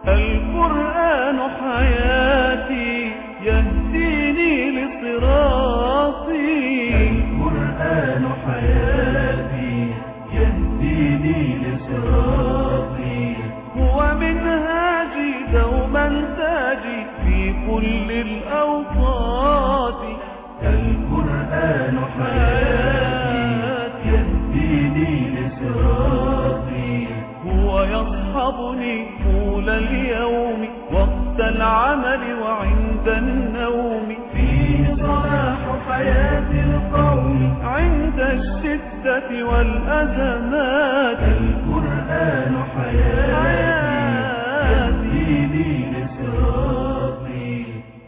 القرآن حياتي يهديني لصراطي القرآن حياتي يهديني لصراطي هو منهاجي دوما تاجي في كل الأوقات القرآن حياتي يهديني لصراطي هو يصحبني طول اليوم وقت العمل وعند النوم فيه صلاح حياة القوم عند الشدة والأزمات القرآن حياتي يهديني لصراطي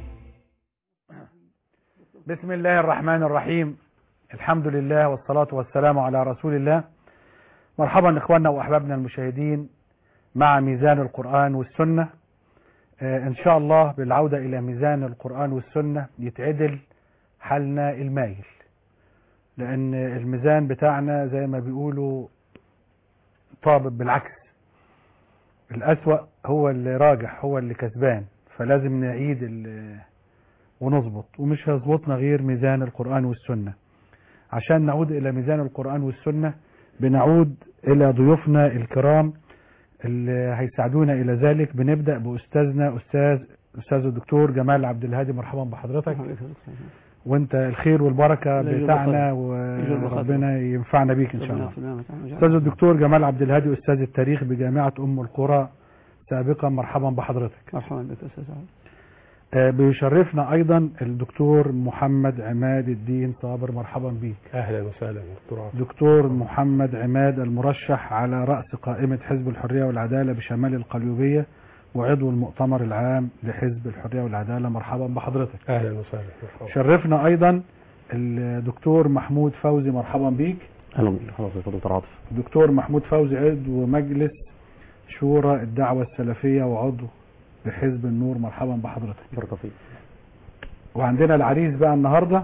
بسم الله الرحمن الرحيم الحمد لله والصلاة والسلام على رسول الله مرحبا إخواننا وأحبابنا المشاهدين مع ميزان القرآن والسنة آه إن شاء الله بالعودة إلى ميزان القرآن والسنة يتعدل حالنا المايل لأن الميزان بتاعنا زي ما بيقولوا طابب بالعكس الأسوأ هو اللي راجح هو اللي كسبان فلازم نعيد ال- ونظبط ومش هيظبطنا غير ميزان القرآن والسنة عشان نعود إلى ميزان القرآن والسنة بنعود إلى ضيوفنا الكرام اللي هيساعدونا إلى ذلك بنبدأ بأستاذنا أستاذ أستاذ الدكتور جمال عبد الهادي مرحبا بحضرتك وانت الخير والبركة لا يجوز بتاعنا بخير. يجوز بخير. وربنا ينفعنا بيك إن شاء الله الله أستاذ الدكتور جمال عبد الهادي أستاذ التاريخ بجامعة أم القرى سابقا مرحبا بحضرتك مرحبا بك استاذ عبد. آه، بيشرفنا أيضا الدكتور محمد عماد الدين صابر مرحبا بيك اهلا وسهلا دكتور عاطف دكتور محمد عماد المرشح على رأس قائمة حزب الحرية والعدالة بشمال القليوبية وعضو المؤتمر العام لحزب الحرية والعدالة مرحبا بحضرتك اهلا وسهلا مرحبا شرفنا أيضا الدكتور محمود فوزي مرحبا بيك اهلا بك حضرتك دكتور عاطف دكتور محمود فوزي عضو مجلس شورى الدعوة السلفية وعضو لحزب النور مرحبا بحضرتك بارك فيك وعندنا العريس بقى النهاردة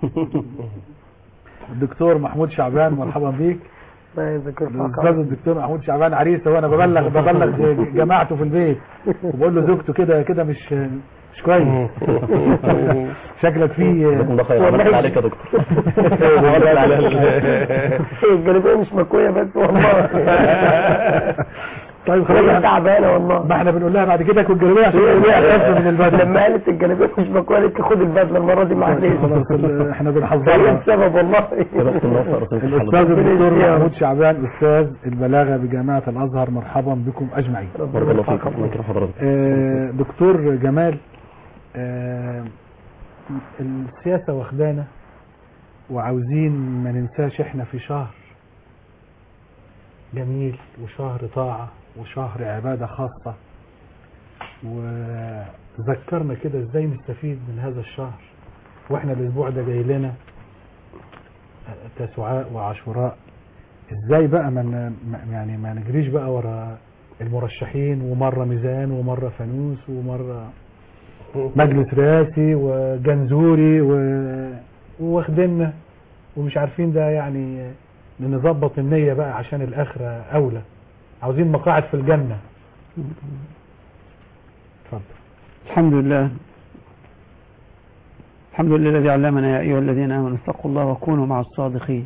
الدكتور محمود شعبان مرحبا بيك الاستاذ الدكتور محمود شعبان عريس وانا ببلغ ببلغ جماعته في البيت وبقول له زوجته كده كده مش مش كويس شكلك فيه والله عليك يا دكتور الجلابيه مش مكويه بس والله طيب هي خلاص تعبانه والله ما احنا بنقول لها بعد كده كل جلابيه عشان هي اخف من البدله لما قالت الجلابيه مش مكويه قالت لي خد البدله المره دي معلش خلاص ال- احنا هي بنحذرها السبب والله الاستاذ الدكتور محمود شعبان استاذ البلاغه بجامعه الازهر مرحبا بكم اجمعين بارك الله فيك الله يكرم حضرتك آه، دكتور جمال آه، السياسة واخدانا وعاوزين ما ننساش احنا في شهر جميل وشهر طاعة وشهر عبادة خاصة وذكرنا كده ازاي نستفيد من هذا الشهر واحنا الاسبوع ده جاي لنا تسعاء وعاشوراء ازاي بقى ما ن- ما- يعني ما نجريش بقى ورا المرشحين ومرة ميزان ومرة فانوس ومرة مجلس رئاسي وجنزوري و- وواخديننا ومش عارفين ده يعني نظبط النية بقى عشان الآخرة أولى عاوزين مقاعد في الجنة اتفضل الحمد لله الحمد لله الذي علمنا يا أيها الذين آمنوا اتقوا الله وكونوا مع الصادقين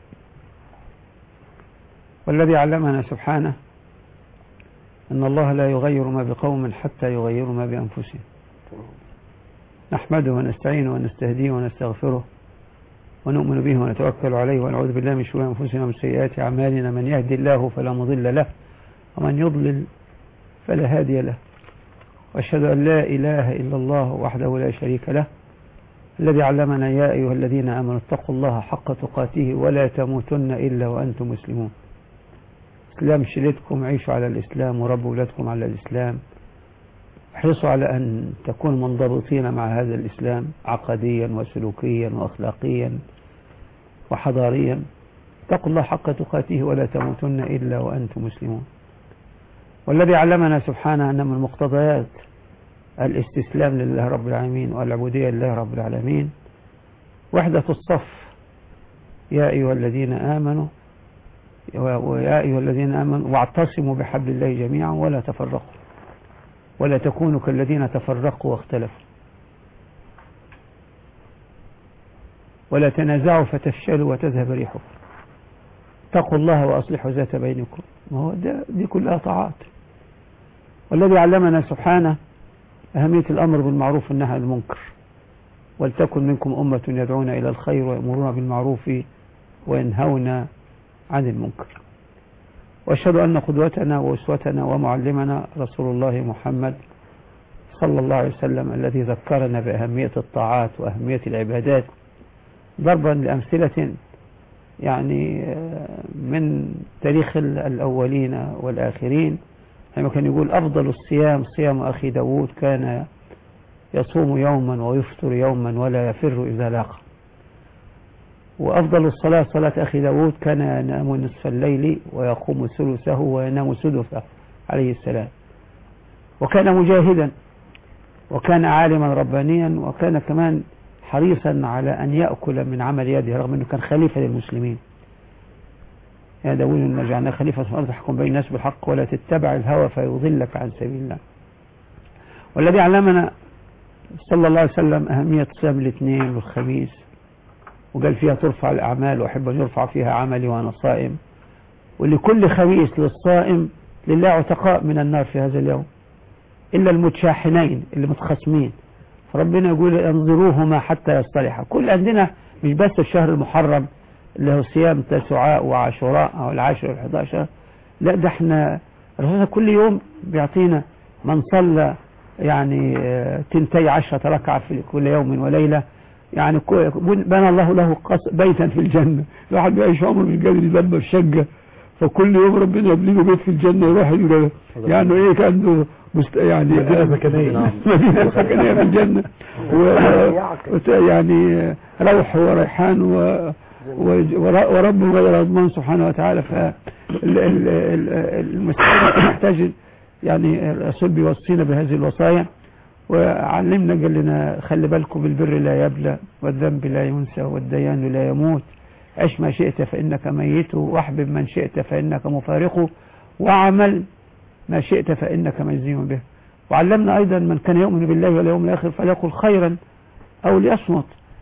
والذي علمنا سبحانه أن الله لا يغير ما بقوم حتى يغيروا ما بأنفسهم نحمده ونستعينه ونستهديه ونستغفره ونؤمن به ونتوكل عليه ونعوذ بالله من شرور أنفسنا ومن سيئات أعمالنا من يهدي الله فلا مضل له ومن يضلل فلا هادي له وأشهد أن لا إله إلا الله وحده لا شريك له الذي علمنا يا أيها الذين آمنوا اتقوا الله حق تقاته ولا تموتن إلا وأنتم مسلمون إسلام شلتكم عيشوا على الإسلام وربوا ولادكم على الإسلام احرصوا على أن تكونوا منضبطين مع هذا الإسلام عقديا وسلوكيا وأخلاقيا وحضاريا اتقوا الله حق تقاته ولا تموتن إلا وأنتم مسلمون والذي علمنا سبحانه أن من مقتضيات الاستسلام لله رب العالمين والعبودية لله رب العالمين وحدة الصف يا أيها الذين آمنوا ويا أيها الذين آمنوا واعتصموا بحبل الله جميعا ولا تفرقوا ولا تكونوا كالذين تفرقوا واختلفوا ولا تنازعوا فتفشلوا وتذهب ريحكم اتقوا الله وأصلحوا ذات بينكم ما هو ده دي كلها طاعات والذي علمنا سبحانه أهمية الأمر بالمعروف والنهي عن المنكر ولتكن منكم أمة يدعون إلى الخير ويأمرون بالمعروف وينهون عن المنكر وأشهد أن قدوتنا وأسوتنا ومعلمنا رسول الله محمد صلى الله عليه وسلم الذي ذكرنا بأهمية الطاعات وأهمية العبادات ضربا لأمثلة يعني من تاريخ الأولين والآخرين لما كان يقول أفضل الصيام صيام أخي داود كان يصوم يوما ويفطر يوما ولا يفر إذا لاقى وأفضل الصلاة صلاة أخي داود كان ينام نصف الليل ويقوم ثلثه وينام سدسه عليه السلام وكان مجاهدا وكان عالما ربانيا وكان كمان حريصا على أن يأكل من عمل يده رغم أنه كان خليفة للمسلمين يا داود إن جعلنا خليفة في الأرض تحكم بين الناس بالحق ولا تتبع الهوى فيضلك عن سبيل الله والذي علمنا صلى الله عليه وسلم أهمية صيام الاثنين والخميس وقال فيها ترفع الأعمال وأحب أن يرفع فيها عملي وأنا صائم ولكل خميس للصائم لله عتقاء من النار في هذا اليوم إلا المتشاحنين اللي متخاصمين فربنا يقول انظروهما حتى يصطلحا كل عندنا مش بس الشهر المحرم اللي هو صيام تسعاء وعاشوراء أو العاشر والحداشر لا ده احنا الرسول كل يوم بيعطينا من صلى يعني آه، تنتي عشرة ركعة في كل يوم وليلة يعني كو- بنى الله له قص- بيتا في الجنة الواحد بيعيش عمره مش قادر يدبر شقة فكل يوم ربنا يبني له بيت في الجنة يروح يقول يعني ايه كان مست يعني مدينة سكنية. مدينة سكنية في الجنة و وت- يعني روح وريحان و و- ور- ورب غير أضمان سبحانه وتعالى فالمسلمين محتاج يعني الرسول بيوصينا بهذه الوصايا وعلمنا قال لنا خلي بالكم بالبر لا يبلى والذنب لا ينسى والديان لا يموت عش ما شئت فإنك ميت واحبب من شئت فإنك مفارقه وعمل ما شئت فإنك مجزي به وعلمنا أيضا من كان يؤمن بالله واليوم الآخر فليقل خيرا أو ليصمت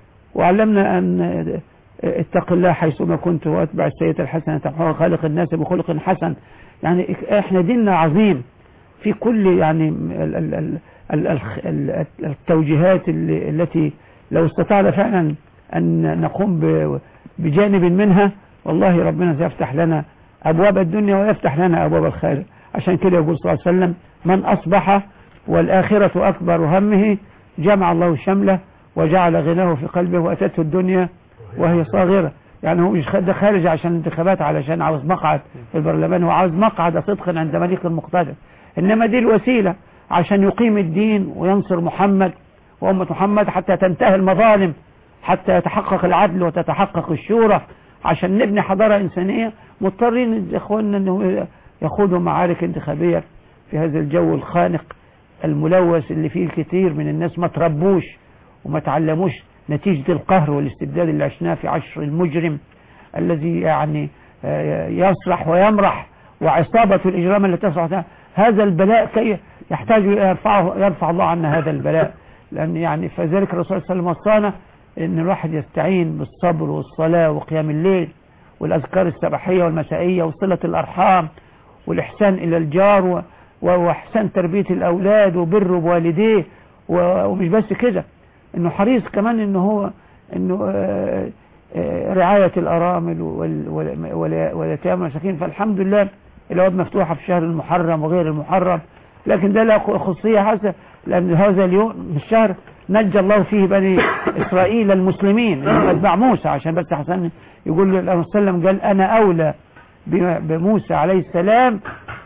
وعلمنا أن اتق الله حيثما كنت واتبع السيئة الحسنة تمحوها خالق الناس بخلق حسن يعني احنا ديننا عظيم في كل يعني ال- ال- ال- ال- ال- ال- التوجيهات اللي- التي لو استطعنا فعلا أن نقوم ب- بجانب منها والله ربنا سيفتح لنا أبواب الدنيا ويفتح لنا أبواب الخير عشان كده يقول صلى الله عليه وسلم من أصبح والآخرة أكبر همه جمع الله شمله وجعل غناه في قلبه وأتته الدنيا وهي صاغرة يعني هو مش خد خارج عشان الانتخابات علشان عاوز مقعد في البرلمان هو عاوز مقعد صدقا عند مليك المقتدر إنما دي الوسيلة عشان يقيم الدين وينصر محمد وأمة محمد حتى تنتهي المظالم حتى يتحقق العدل وتتحقق الشورى عشان نبني حضارة إنسانية مضطرين إخواننا أنه يخوضوا معارك انتخابية في هذا الجو الخانق الملوث اللي فيه الكثير من الناس ما تربوش وما تعلموش نتيجة القهر والاستبداد اللي عشناه في عشر المجرم الذي يعني آه، يسرح ويمرح وعصابة الإجرام التي تصرح هذا البلاء كي يحتاج يرفعه يرفع الله عنا هذا البلاء لأن يعني فذلك الرسول صلى الله عليه وسلم وصانا أن الواحد يستعين بالصبر والصلاة وقيام الليل والأذكار الصباحية والمسائية وصلة الأرحام والإحسان إلى الجار و- و- وإحسان تربية الأولاد وبر بوالديه و- ومش بس كده إنه حريص كمان إنه هو إنه آه، آه، رعاية الأرامل وال- وال- وال- واليتامى والمساكين فالحمد لله الأبواب مفتوحة في شهر المحرم وغير المحرم لكن ده له خصوصية حسنة لأن هذا اليوم الشهر نجى الله فيه بني إسرائيل المسلمين اللي أتباع موسى عشان بس حسن يقول له النبي صلى الله عليه وسلم قال أنا أولى ب- بموسى عليه السلام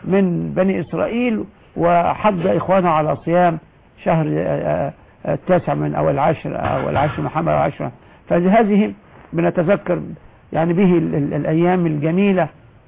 من بني إسرائيل وحض إخوانه على صيام شهر آه، آه، التاسع من أو العاشر أو العاشر محمد أو العاشر فهذه بنتذكر يعني به ال- ال- الأيام الجميلة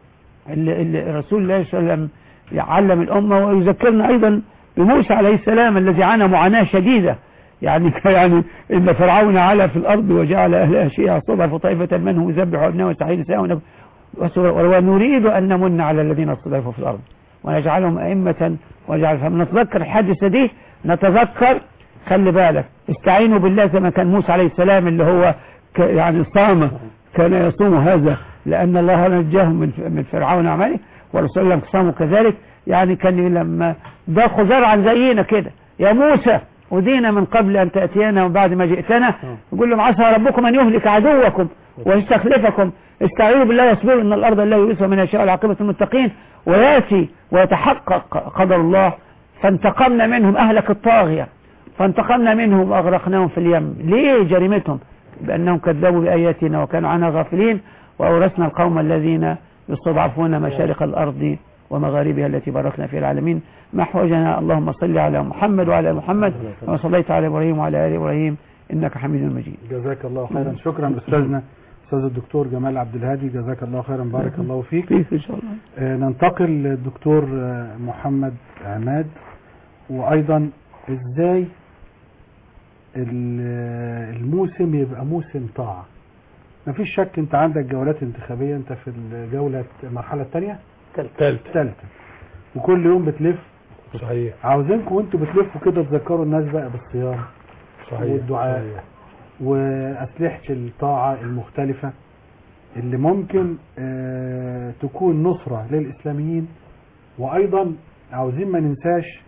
اللي اللي الرسول الله صلى الله عليه وسلم يعلم الأمة ويذكرنا أيضا بموسى عليه السلام الذي عانى معاناة شديدة يعني يعني إن فرعون علا في الأرض وجعل أهلها شيعا صدف طائفة منهم يذبح أبناء ويستحيي نساء ونب- وس- ونريد أن نمن على الذين استضعفوا في الأرض ونجعلهم أئمة ونجعل فلما نتذكر الحادثة دي نتذكر خلي بالك استعينوا بالله زي ما كان موسى عليه السلام اللي هو ك- يعني صام كان يصوم هذا لأن الله نجاهم من من فرعون عمله ورسول الله صاموا كذلك يعني كان لما ضاقوا زرعا زينا كده يا موسى أذينا من قبل أن تأتينا وبعد ما جئتنا يقول لهم عسى ربكم أن يهلك عدوكم ويستخلفكم استعينوا بالله يصبروا إن الأرض الله يورثها من يشاء العاقبة المتقين ويأتي ويتحقق قدر الله فانتقمنا منهم أهلك الطاغية فانتقمنا منهم وأغرقناهم في اليم ليه جريمتهم بأنهم كذبوا بآياتنا وكانوا عنها غافلين وأورثنا القوم الذين يستضعفون مشارق الأرض ومغاربها التي باركنا فيها العالمين ما حوجنا اللهم صل على محمد وعلى آل محمد كما صليت على إبراهيم وعلى آل إبراهيم إنك حميد مجيد جزاك الله خيرا شكرا أستاذنا أستاذ الدكتور جمال عبد الهادي جزاك الله خيرا بارك الله فيك فيك إن شاء الله آه، ننتقل للدكتور آه، محمد عماد وأيضا إزاي ال- الموسم يبقى موسم طاعة مفيش شك انت عندك جولات انتخابية انت في الجولة المرحلة الثانية ثالث الثالثة وكل يوم بتلف صحيح عاوزينكم وانتوا بتلفوا كده تذكروا الناس بقى بالصيام صحيح والدعاء. صحيح. وأسلحة الطاعة المختلفة اللي ممكن آه، تكون نصرة للإسلاميين وأيضا عاوزين ما ننساش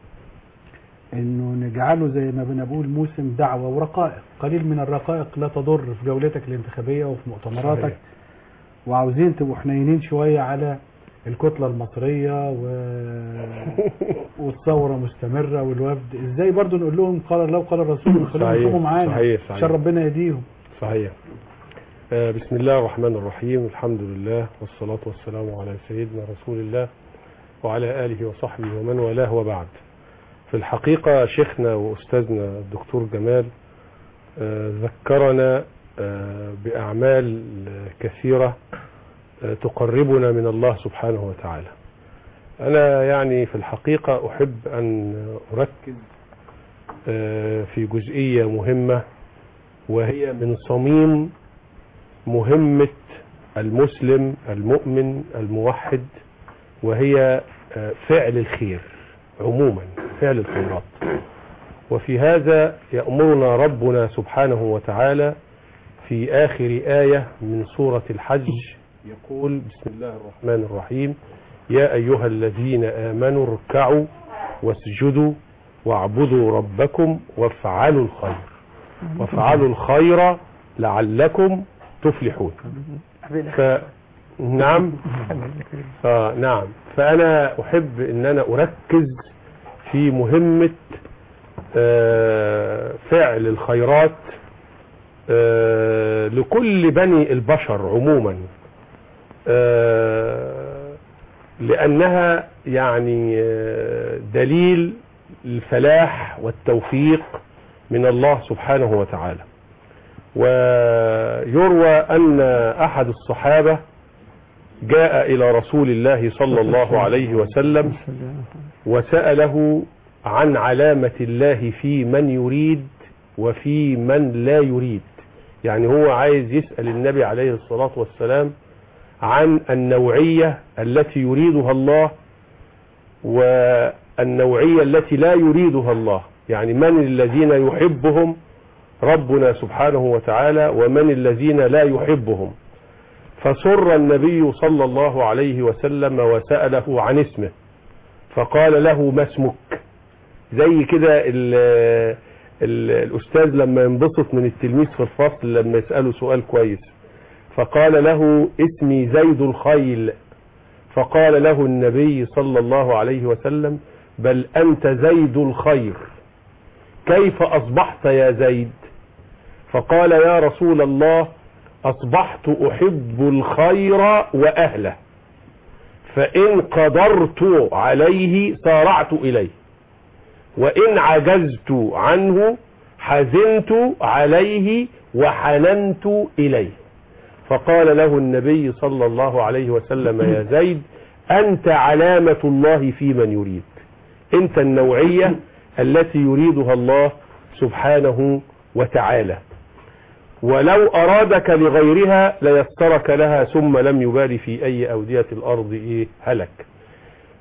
انه نجعله زي ما بنقول موسم دعوة ورقائق قليل من الرقائق لا تضر في جولتك الانتخابية وفي مؤتمراتك صحيح. وعاوزين تبقوا حنينين شوية على الكتلة المصرية و... والثورة مستمرة والوفد ازاي برضو نقول لهم قال الله وقال الرسول ونخليهم صحيح. يصوموا معانا صحيح. صحيح. عشان ربنا يهديهم صحيح آه، بسم الله الرحمن الرحيم الحمد لله والصلاة والسلام على سيدنا رسول الله وعلى آله وصحبه ومن والاه وبعد في الحقيقة شيخنا وأستاذنا الدكتور جمال آه، ذكرنا آه، بأعمال كثيرة آه، تقربنا من الله سبحانه وتعالى أنا يعني في الحقيقة أحب أن أركز آه، في جزئية مهمة وهي من صميم مهمة المسلم المؤمن الموحد وهي آه، فعل الخير عموما فعل الخيرات وفي هذا يأمرنا ربنا سبحانه وتعالى في آخر آية من سورة الحج يقول بسم الله الرحمن الرحيم يا أيها الذين آمنوا اركعوا واسجدوا واعبدوا ربكم وافعلوا الخير وافعلوا الخير لعلكم تفلحون ف... نعم آه نعم فأنا أحب أن أنا أركز في مهمة آه فعل الخيرات آه لكل بني البشر عموما آه لأنها يعني آه دليل الفلاح والتوفيق من الله سبحانه وتعالى ويروى أن أحد الصحابة جاء إلى رسول الله صلى الله عليه وسلم وسأله عن علامة الله في من يريد وفي من لا يريد يعني هو عايز يسأل النبي عليه الصلاة والسلام عن النوعية التي يريدها الله والنوعية التي لا يريدها الله يعني من الذين يحبهم ربنا سبحانه وتعالى ومن الذين لا يحبهم فسر النبي صلى الله عليه وسلم وسأله عن اسمه فقال له ما اسمك زي كده ال- ال- الأستاذ لما ينبسط من التلميذ في الفصل لما يسأله سؤال كويس فقال له اسمي زيد الخيل فقال له النبي صلى الله عليه وسلم بل أنت زيد الخير كيف أصبحت يا زيد فقال يا رسول الله أصبحت أحب الخير وأهله فإن قدرت عليه سارعت إليه وإن عجزت عنه حزنت عليه وحننت إليه فقال له النبي صلى الله عليه وسلم يا زيد أنت علامة الله في من يريد أنت النوعية التي يريدها الله سبحانه وتعالى ولو أرادك لغيرها ليسرك لها ثم لم يبالي في أي أودية الأرض إيه هلك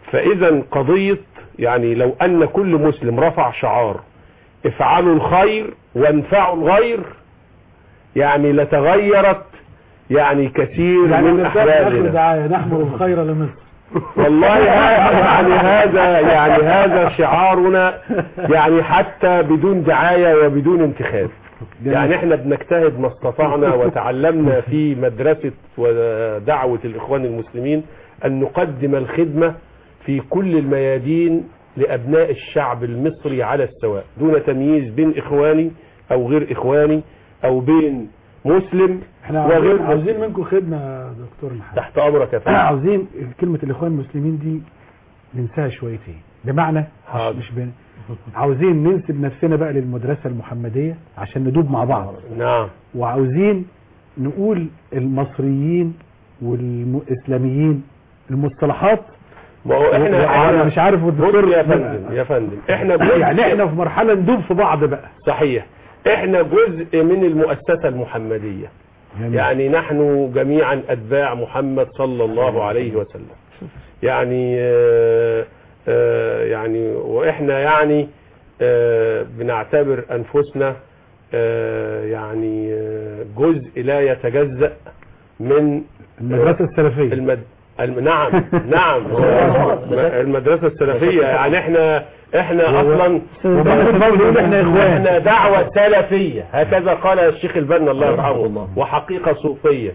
فاذا قضية يعني لو ان كل مسلم رفع شعار افعلوا الخير وانفعوا الغير يعني لتغيرت يعني كثير يعني من نرجع لآخر احوالنا دعاية نحمل الخير لمصر والله ه- يعني هذا يعني هذا شعارنا يعني حتى بدون دعاية وبدون انتخاب يعني احنا بنجتهد ما استطعنا وتعلمنا في مدرسة ودعوة الاخوان المسلمين ان نقدم الخدمة في كل الميادين لابناء الشعب المصري على السواء دون تمييز بين اخواني او غير اخواني او بين مسلم احنا وغير عاوزين, مسلم. عاوزين منكم خدمة يا دكتور محمد تحت امرك يا فندم عاوزين كلمة الإخوان المسلمين دي ننساها شويتين بمعنى حاضر. مش بين عاوزين ننسب نفسنا بقى للمدرسة المحمدية عشان ندوب مع بعض نعم وعاوزين نقول المصريين والإسلاميين المصطلحات ما هو احنا انا مش عارف بص الدكتور يا فندم يا فندم احنا جزء يعني احنا في مرحلة ندوب في بعض بقى صحيح احنا جزء من المؤسسة المحمدية يعني نحن جميعا اتباع محمد صلى الله عليه وسلم يعني آه، آه، يعني واحنا يعني آه، بنعتبر انفسنا آه، يعني آه، جزء لا يتجزأ من المدرسة السلفية المد... الم... نعم نعم المدرسة السلفية يعني احنا احنا اصلا بنقول احنا اخوان احنا دعوة سلفية هكذا قال الشيخ البنا الله يرحمه وحقيقة صوفية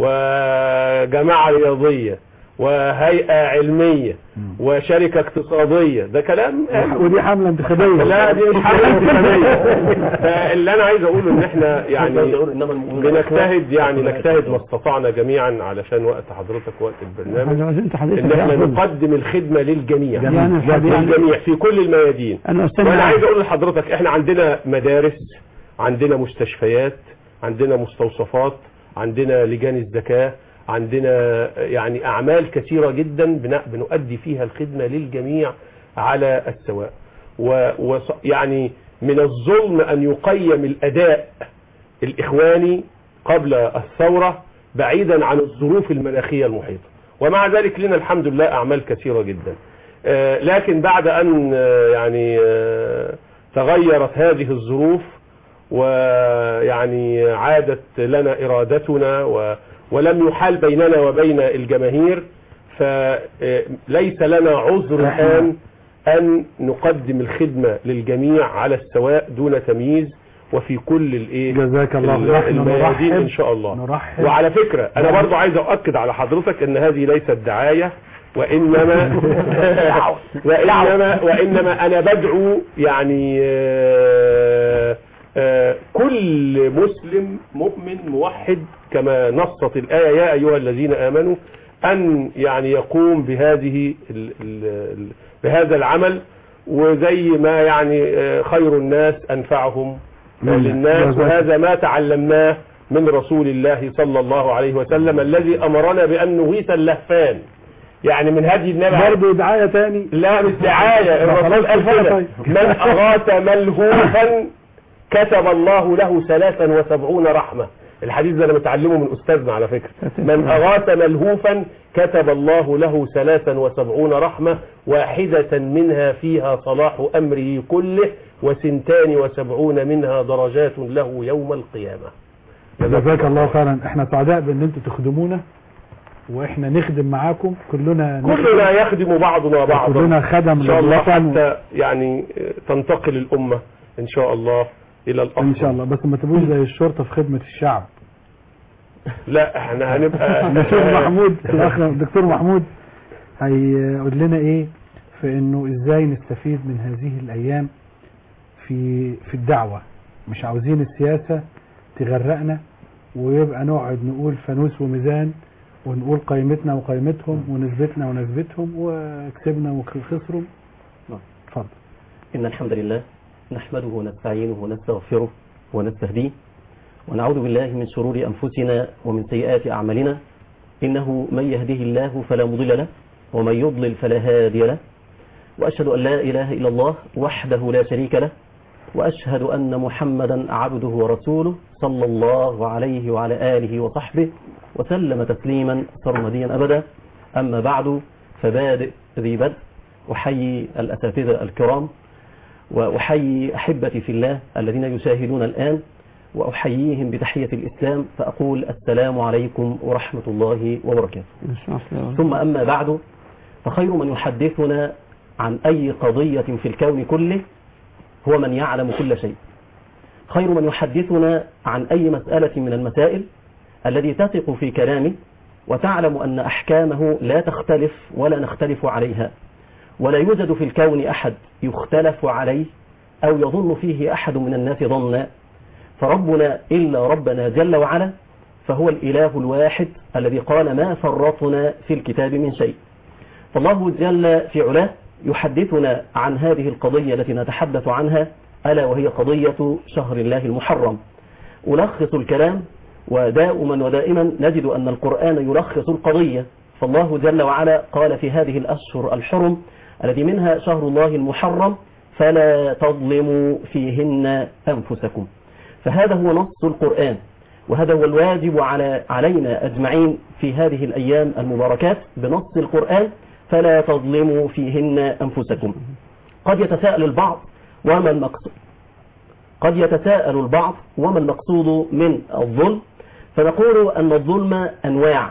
وجماعة رياضية وهيئة علمية وشركة اقتصادية ده كلام ودي حملة انتخابية لا دي مش حاجة انتخابية فاللي انا عايز اقوله ان احنا يعني بنجتهد يعني نجتهد ما استطعنا جميعا علشان وقت حضرتك وقت البرنامج انا عزمت حضرتك ان احنا يا أخوي. نقدم الخدمة للجميع يعني الحقيقة- للجميع في كل الميادين انا استنى وانا عايز اقول لحضرتك احنا عندنا مدارس عندنا مستشفيات عندنا مستوصفات عندنا لجان الزكاة عندنا يعني اعمال كثيرة جدا بن- بنؤدي فيها الخدمة للجميع على السواء و و يعني من الظلم ان يقيم الاداء الاخواني قبل الثورة بعيدا عن الظروف المناخية المحيطة ومع ذلك لنا الحمد لله اعمال كثيرة جدا آه، لكن بعد ان آه، يعني آه، تغيرت هذه الظروف ويعني عادت لنا ارادتنا و ولم يحال بيننا وبين الجماهير فليس لنا عذر الان ان نقدم الخدمة للجميع على السواء دون تمييز وفي كل الايه جزاك الله ال- خير. الميادين نرحب- ان شاء الله نرحب وعلى فكرة انا برضو عايز اؤكد على حضرتك ان هذه ليست دعاية وانما وانما وانما انا بدعو يعني آه، آه، كل مسلم مؤمن موحد كما نصت الآية يا أيها الذين آمنوا أن يعني يقوم بهذه ال ال ال بهذا العمل وزي ما يعني آه، خير الناس أنفعهم آه، نعم. للناس جزاك- وهذا ما تعلمناه من رسول الله صلى الله عليه وسلم الذي أمرنا بأن نغيث اللهفان يعني من هدي النبي عليه برضه دعاية تاني لا مش دعاية ما الرسول خلاص قال كفاية كده طيب. من أغاث ملهوفا كتب الله له ثلاثا وسبعون رحمة الحديث ده انا متعلمه من استاذنا على فكرة من أغاث ملهوفا كتب الله له ثلاثا وسبعون رحمة واحدة منها فيها صلاح أمره كله وسنتان وسبعون منها درجات له يوم القيامة جزاك الله خيرا احنا سعداء بان انتوا تخدمونا واحنا نخدم معاكم كلنا كلنا يخدم بعضنا بعضا كلنا خدم ان شاء الله للوطن حتى يعني تنتقل الامه ان شاء الله الى الافضل ان شاء الله بس ما تبقوش زي الشرطة في خدمة الشعب لا احنا هنبقى الدكتور محمود الاخ الدكتور محمود هيقول لنا ايه في انه ازاي نستفيد من هذه الايام في في الدعوة مش عاوزين السياسة تغرقنا ويبقى نقعد نقول فانوس وميزان ونقول قيمتنا وقيمتهم ونسبتنا ونسبتهم وكسبنا وخسروا نعم. اتفضل إن الحمد لله نحمده ونستعينه ونستغفره ونستهديه ونعوذ بالله من شرور أنفسنا ومن سيئات أعمالنا إنه من يهده الله فلا مضل له ومن يضلل فلا هادي له وأشهد أن لا إله إلا الله وحده لا شريك له وأشهد أن محمدا عبده ورسوله صلى الله عليه وعلى آله وصحبه وسلم تسليما سرمديا أبدا أما بعد فبادئ ذي بدء أحيي الأساتذة الكرام وأحيي أحبتي في الله الذين يشاهدون الآن وأحييهم بتحية الإسلام فأقول السلام عليكم ورحمة الله وبركاته ثم أما بعد فخير من يحدثنا عن أي قضية في الكون كله هو من يعلم كل شيء خير من يحدثنا عن أي مسألة من المسائل الذي تثق في كلامه وتعلم أن أحكامه لا تختلف ولا نختلف عليها ولا يوجد في الكون أحد يختلف عليه أو يظن فيه أحد من الناس ظنا فربنا إلا ربنا جل وعلا فهو الإله الواحد الذي قال ما فرطنا في الكتاب من شيء فالله جل في علاه يحدثنا عن هذه القضية التي نتحدث عنها ألا وهي قضية شهر الله المحرم ألخص الكلام ودائما ودائما نجد أن القرآن يلخص القضية فالله جل وعلا قال في هذه الأشهر الحرم الذي منها شهر الله المحرم فلا تظلموا فيهن أنفسكم فهذا هو نص القرآن وهذا هو الواجب على علينا أجمعين في هذه الأيام المباركات بنص القرآن فلا تظلموا فيهن أنفسكم قد يتساءل البعض وما المقصود قد يتساءل البعض وما المقصود من الظلم فنقول أن الظلم أنواع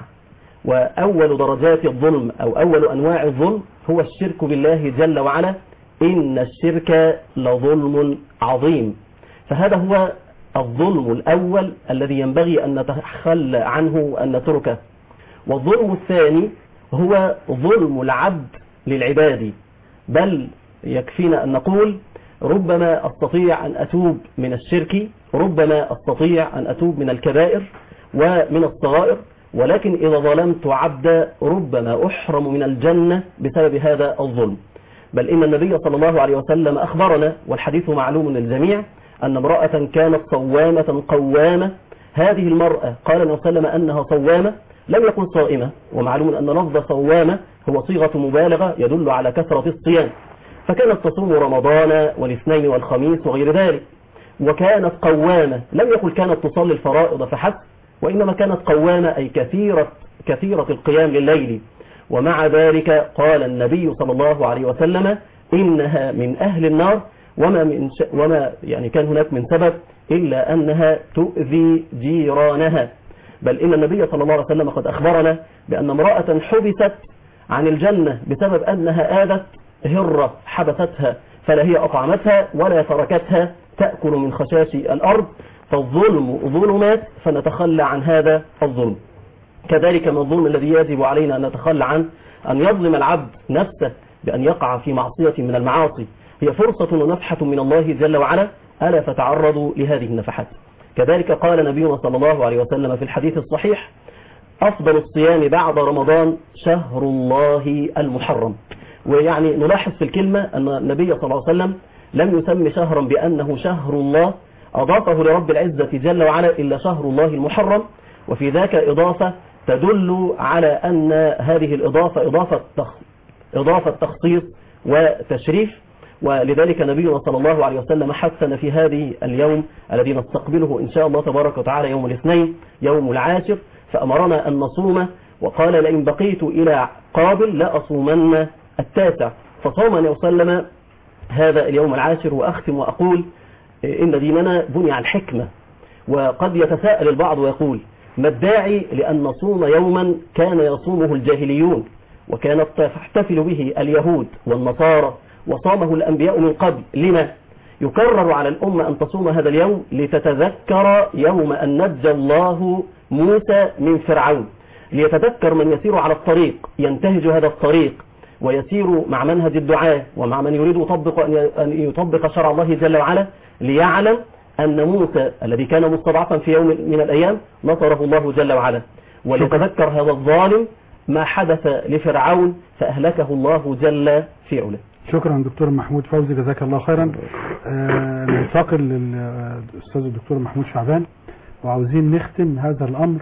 وأول درجات الظلم أو أول أنواع الظلم هو الشرك بالله جل وعلا إن الشرك لظلم عظيم فهذا هو الظلم الأول الذي ينبغي أن نتخلى عنه وأن نتركه والظلم الثاني هو ظلم العبد للعباد بل يكفينا أن نقول ربما أستطيع أن أتوب من الشرك ربما أستطيع أن أتوب من الكبائر ومن الصغائر ولكن إذا ظلمت عبدا ربما أحرم من الجنة بسبب هذا الظلم بل إن النبي صلى الله عليه وسلم أخبرنا والحديث معلوم للجميع أن امرأة كانت صوامة قوامة هذه المرأة قال النبي صلى الله عليه وسلم أنها صوامة لم يكن صائمة ومعلوم أن لفظ صوامة هو صيغة مبالغة يدل على كثرة الصيام فكانت تصوم رمضان والاثنين والخميس وغير ذلك وكانت قوامة لم يقل كانت تصلي الفرائض فحسب وإنما كانت قوامة أي كثيرة كثيرة القيام لليل ومع ذلك قال النبي صلى الله عليه وسلم إنها من أهل النار وما, من ش... وما يعني كان هناك من سبب إلا أنها تؤذي جيرانها بل إن النبي صلى الله عليه وسلم قد أخبرنا بأن امرأة حبست عن الجنة بسبب أنها آذت هرة حبستها فلا هي أطعمتها ولا تركتها تأكل من خشاش الأرض فالظلم ظلمات فنتخلى عن هذا الظلم كذلك من الظلم الذي يجب علينا أن نتخلى عنه أن يظلم العبد نفسه بأن يقع في معصية من المعاصي هي فرصة ونفحة من الله جل وعلا ألا فتعرضوا لهذه النفحات كذلك قال نبينا صلى الله عليه وسلم في الحديث الصحيح أفضل الصيام بعد رمضان شهر الله المحرم ويعني نلاحظ في الكلمة أن النبي صلى الله عليه وسلم لم يسمي شهرا بأنه شهر الله أضافه لرب العزة جل وعلا إلا شهر الله المحرم وفي ذاك إضافة تدل على أن هذه الإضافة إضافة, تخ... إضافة تخصيص وتشريف ولذلك نبينا صلى الله عليه وسلم حثنا في هذه اليوم الذي نستقبله إن شاء الله تبارك وتعالى يوم الاثنين يوم العاشر فأمرنا أن نصوم وقال لئن بقيت إلى قابل لأصومن التاسع فصوم النبي صلى الله عليه وسلم هذا اليوم العاشر وأختم وأقول إن ديننا بني على الحكمة وقد يتساءل البعض ويقول ما الداعي لأن نصوم يوما كان يصومه الجاهليون وكانت تحتفل به اليهود والنصارى وصامه الأنبياء من قبل لما يكرر على الأمة أن تصوم هذا اليوم لتتذكر يوم أن نجى الله موسى من فرعون ليتذكر من يسير على الطريق ينتهج هذا الطريق ويسير مع منهج الدعاء ومع من يريد يطبق أن يطبق شرع الله جل وعلا ليعلم أن موسى الذي كان مستضعفا في يوم من الأيام نصره الله جل وعلا وليتذكر هذا الظالم ما حدث لفرعون فأهلكه الله جل في علاه شكرا دكتور محمود فوزي جزاك الله خيرا آه ننتقل للأستاذ الدكتور محمود شعبان وعاوزين نختم هذا الأمر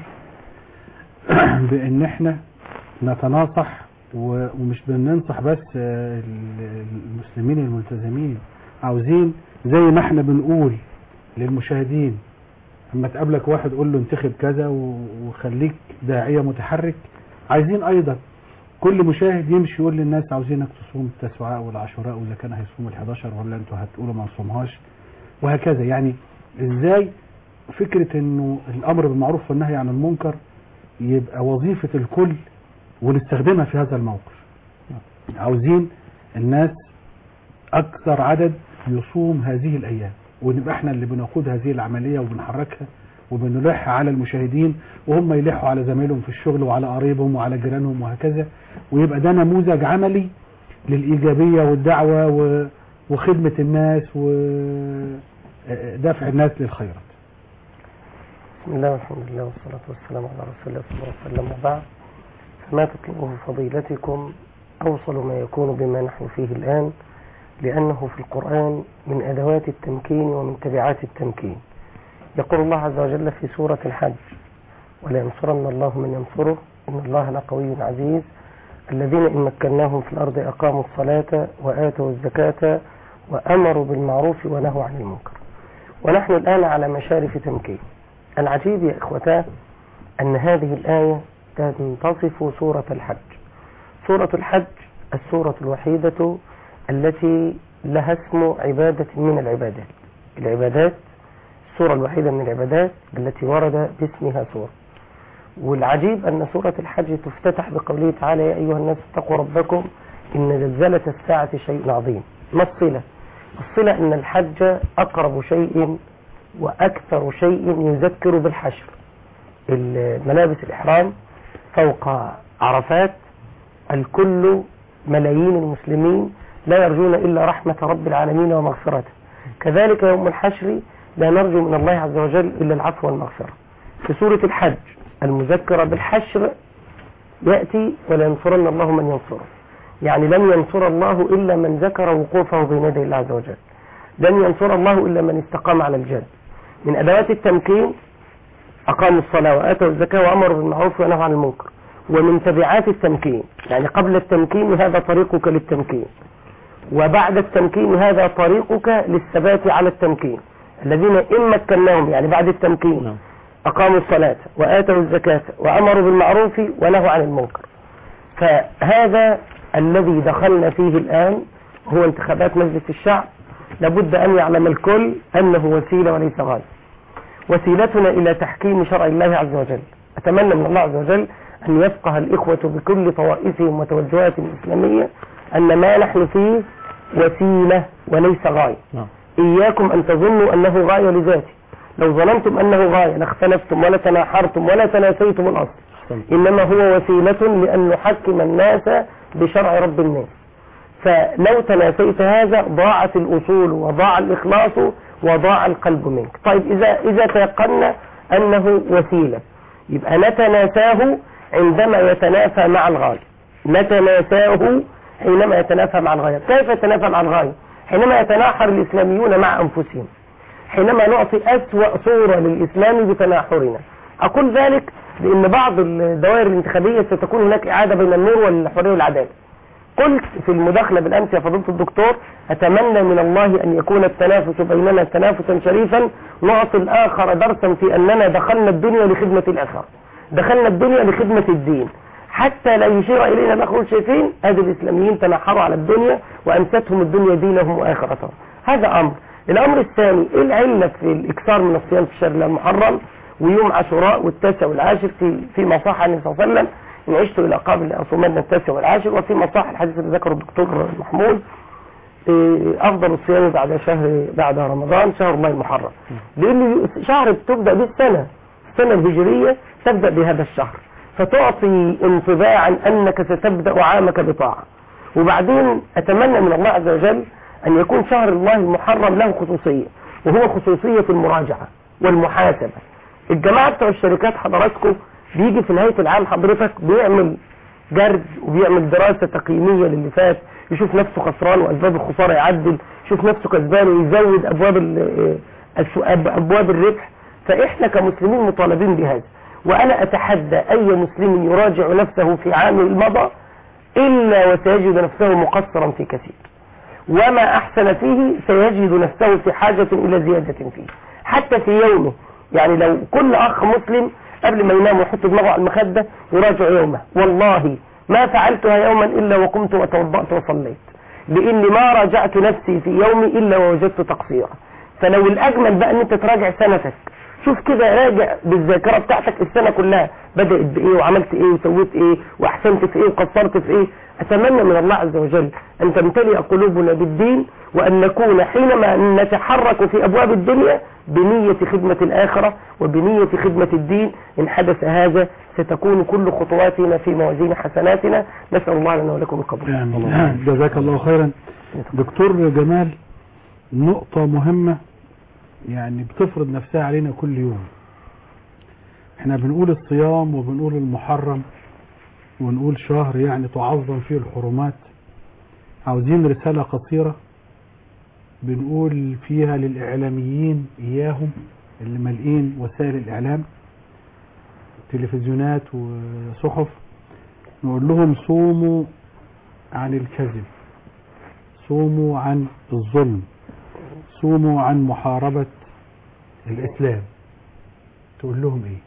بأن احنا نتناصح ومش بننصح بس المسلمين الملتزمين عاوزين زي ما احنا بنقول للمشاهدين اما تقابلك واحد قول له انتخب كذا وخليك داعية متحرك عايزين ايضا كل مشاهد يمشي يقول للناس عاوزينك تصوم التسعاء والعاشوراء واذا كان هيصوم ال11 ولا انتوا هتقولوا ما نصومهاش وهكذا يعني ازاي فكرة انه الامر بالمعروف والنهي عن المنكر يبقى وظيفة الكل ونستخدمها في هذا الموقف عاوزين الناس اكثر عدد يصوم هذه الايام ونبقى احنا اللي بنقود هذه العملية وبنحركها وبنلح على المشاهدين وهم يلحوا على زمايلهم في الشغل وعلى قريبهم وعلى جيرانهم وهكذا ويبقى ده نموذج عملي للإيجابية والدعوة و- وخدمة الناس ودفع الناس للخيرات بسم الله والحمد لله والصلاة والسلام على رسول الله صلى الله عليه وسلم وبعد فما تطلبه فضيلتكم أوصل ما يكون بما نحن فيه الآن لأنه في القرآن من أدوات التمكين ومن تبعات التمكين يقول الله عز وجل في سورة الحج ولينصرن الله من ينصره إن الله لقوي عزيز الذين إن مكناهم في الأرض أقاموا الصلاة وآتوا الزكاة وأمروا بالمعروف ونهوا عن المنكر ونحن الآن على مشارف تمكين العجيب يا إخوتاه أن هذه الآية تنتصف سورة الحج سورة الحج السورة الوحيدة التي لها اسم عبادة من العبادات العبادات السورة الوحيدة من العبادات التي ورد باسمها سورة والعجيب أن سورة الحج تفتتح بقوله تعالى يا أيها الناس اتقوا ربكم إن زلزلة الساعة شيء عظيم ما الصلة؟ الصلة أن الحج أقرب شيء وأكثر شيء يذكر بالحشر ملابس الإحرام فوق عرفات الكل ملايين المسلمين لا يرجون إلا رحمة رب العالمين ومغفرته كذلك يوم الحشر لا نرجو من الله عز وجل إلا العفو والمغفرة في سورة الحج المذكرة بالحشر يأتي ولينصرن الله من ينصره يعني لن ينصر الله إلا من ذكر وقوفه بين يدي الله عز وجل لن ينصر الله إلا من استقام على الجد من أدوات التمكين أقاموا الصلاة وآتوا الزكاة وأمروا بالمعروف ونهوا عن المنكر ومن تبعات التمكين يعني قبل التمكين هذا طريقك للتمكين وبعد التمكين هذا طريقك للثبات على التمكين الذين إن مكناهم يعني بعد التمكين نعم. أقاموا الصلاة وآتوا الزكاة وأمروا بالمعروف ونهوا عن المنكر فهذا الذي دخلنا فيه الآن هو انتخابات مجلس الشعب لابد أن يعلم الكل أنه وسيلة وليس غاية وسيلتنا إلى تحكيم شرع الله عز وجل أتمنى من الله عز وجل أن يفقه الإخوة بكل طوائفهم وتوجهاتهم الإسلامية أن ما نحن فيه وسيلة وليس غاية نعم. إياكم أن تظنوا أنه غاية لذاته لو ظننتم أنه غاية لاختلفتم ولا تناحرتم ولا تناسيتم الأصل أحسنت. إنما هو وسيلة لأن نحكم الناس بشرع رب الناس فلو تناسيت هذا ضاعت الأصول وضاع الإخلاص وضاع القلب منك طيب إذا, إذا تيقنا أنه وسيلة يبقى نتناساه عندما يتنافى مع الغاية نتناساه حينما يتنافى مع الغاية كيف يتنافى مع الغاية حينما يتناحر الإسلاميون مع أنفسهم حينما نعطي أسوأ صورة للإسلام بتناحرنا أقول ذلك لأن بعض الدوائر الانتخابية ستكون هناك إعادة بين النور والحرية والعدالة قلت في المداخلة بالأمس يا فضيلة الدكتور أتمنى من الله أن يكون التنافس بيننا تنافسا شريفا نعطي الآخر درسا في أننا دخلنا الدنيا لخدمة الآخر دخلنا الدنيا لخدمة الدين حتى لا يشير إلينا الآخرون شايفين هذه الإسلاميين تنحروا على الدنيا وأنستهم الدنيا دينهم وآخرتهم هذا أمر الأمر الثاني إيه العلة في الإكثار من الصيام في الشهر المحرم ويوم عاشوراء والتاسع والعاشر في فيما صح عن النبي صلى الله عليه وسلم إن عشت إلى قابل أصومن التاسع والعاشر وفيما صح الحديث اللي ذكره الدكتور محمود إيه، أفضل الصيام بعد شهر بعد رمضان شهر الله المحرم لأن شهر بتبدأ به السنة السنة الهجرية تبدأ بهذا الشهر فتعطي انطباعا أنك ستبدأ عامك بطاعة وبعدين أتمنى من الله عز وجل أن يكون شهر الله المحرم له خصوصية وهو خصوصية المراجعة والمحاسبة الجماعة بتوع الشركات حضراتكم بيجي في نهاية العام حضرتك بيعمل جرد وبيعمل دراسة تقييمية للي فات يشوف نفسه خسران وأسباب الخسارة يعدل يشوف نفسه كسبان ويزود أبواب ال- السو- أب- أبواب الربح فإحنا كمسلمين مطالبين بهذا وأنا أتحدى أي مسلم يراجع نفسه في عام المضى إلا وسيجد نفسه مقصرا في كثير وما أحسن فيه سيجد نفسه في حاجة إلى زيادة فيه حتى في يومه يعني لو كل أخ مسلم قبل ما ينام ويحط دماغه على المخدة يراجع يومه والله ما فعلتها يوما إلا وقمت وتوضأت وصليت لأني ما راجعت نفسي في يومي إلا ووجدت تقصيرا فلو الأجمل بقى أن أنت تراجع سنتك شوف كده راجع بالذاكرة بتاعتك السنة كلها بدأت بإيه وعملت إيه وسويت إيه وأحسنت في إيه وقصرت في إيه أتمنى من الله عز وجل أن تمتلئ قلوبنا بالدين وأن نكون حينما نتحرك في أبواب الدنيا بنية خدمة الآخرة وبنية خدمة الدين إن حدث هذا ستكون كل خطواتنا في موازين حسناتنا نسأل الله لنا ولكم القبول آمين. جزاك الله خيرا دكتور جمال نقطة مهمة يعني بتفرض نفسها علينا كل يوم احنا بنقول الصيام وبنقول المحرم ونقول شهر يعني تعظم فيه الحرمات عاوزين رسالة قصيرة بنقول فيها للإعلاميين إياهم اللي مالئين وسائل الإعلام تلفزيونات وصحف نقول لهم صوموا عن الكذب صوموا عن الظلم صوموا عن محاربة الإسلام تقول لهم إيه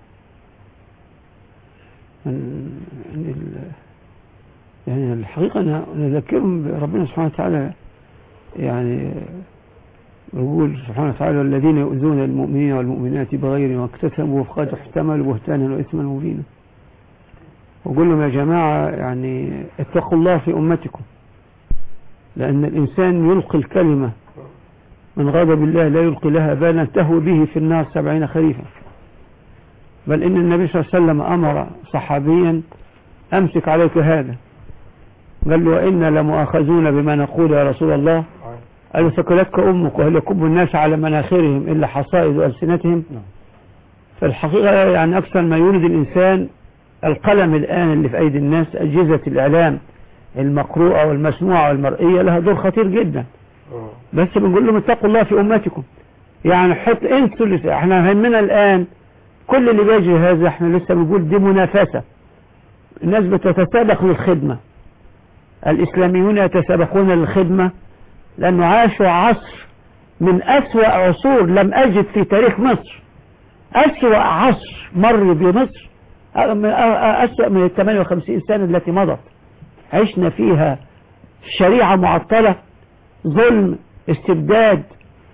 من من ال- يعني الحقيقة أنا نذكرهم بربنا سبحانه وتعالى يعني يقول سبحانه وتعالى الذين يؤذون المؤمنين والمؤمنات بغير ما اكتسبوا فقد احتملوا بهتانا وإثما مبينا وقول لهم يا جماعة يعني اتقوا الله في أمتكم لأن الإنسان يلقي الكلمة من غضب الله لا يلقي لها بالا تهوي به في النار سبعين خريفا بل إن النبي صلى الله عليه وسلم أمر صحابيا أمسك عليك هذا قال له وإنا لمؤاخذون بما نقول يا رسول الله قال له ثكلتك أمك وهل يكب الناس على مناخرهم إلا حصائد ألسنتهم فالحقيقة يعني أكثر ما يولد الإنسان القلم الآن اللي في أيدي الناس أجهزة الإعلام المقروءة والمسموعة والمرئية لها دور خطير جدا بس بنقول لهم اتقوا الله في أمتكم يعني حط انسوا اللي احنا همنا الآن كل اللي بيجي هذا احنا لسه بنقول دي منافسة الناس بتتسابق للخدمة الإسلاميون يتسابقون للخدمة لأنه عاشوا عصر من أسوأ عصور لم أجد في تاريخ مصر أسوأ عصر مر بمصر أسوأ من ال 58 سنة التي مضت عشنا فيها شريعة معطلة ظلم استبداد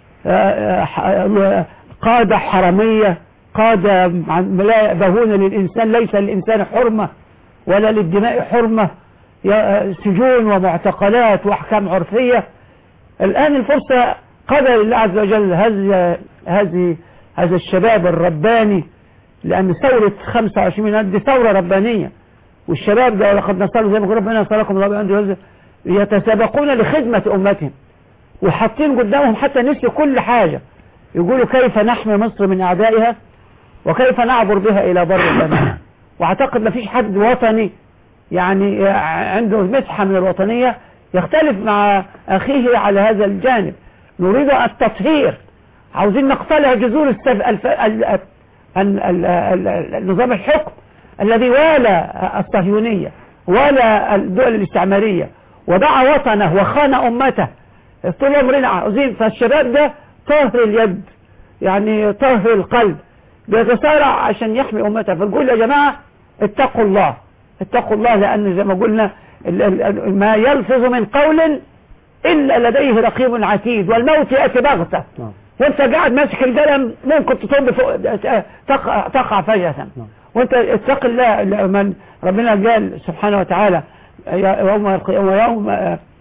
قادة حرمية قادة لا يأبهون للإنسان ليس للإنسان حرمة ولا للدماء حرمة سجون ومعتقلات وأحكام عرفية الآن الفرصة قدر الله عز وجل هذا هذه هذا الشباب الرباني لأن ثورة 25 دي ثورة ربانية والشباب ده لقد نصروا زي ما ربنا نصركم الله بأنه يتسابقون لخدمة أمتهم وحاطين قدامهم حتى نسيوا كل حاجة يقولوا كيف نحمي مصر من أعدائها وكيف نعبر بها إلى بر الأمان واعتقد ما فيش حد وطني يعني عنده مسحة من الوطنية يختلف مع أخيه على هذا الجانب نريد التطهير عاوزين نقتلع جذور السف... الف... ال... ال... ال... ال... النظام الحكم الذي والى الصهيونية والى الدول الاستعمارية وضع وطنه وخان أمته طول عمرنا عاوزين فالشباب ده طاهر اليد يعني طاهر القلب بيتصارع عشان يحمي أمته فنقول يا جماعة اتقوا الله اتقوا الله لأن زي ما قلنا ما يلفظ من قول إلا لديه رقيب عتيد والموت يأتي بغتة وانت قاعد ماسك القلم ممكن تطب فوق تقع, تقع فجأة وانت اتق الله من ربنا قال سبحانه وتعالى يوم يوم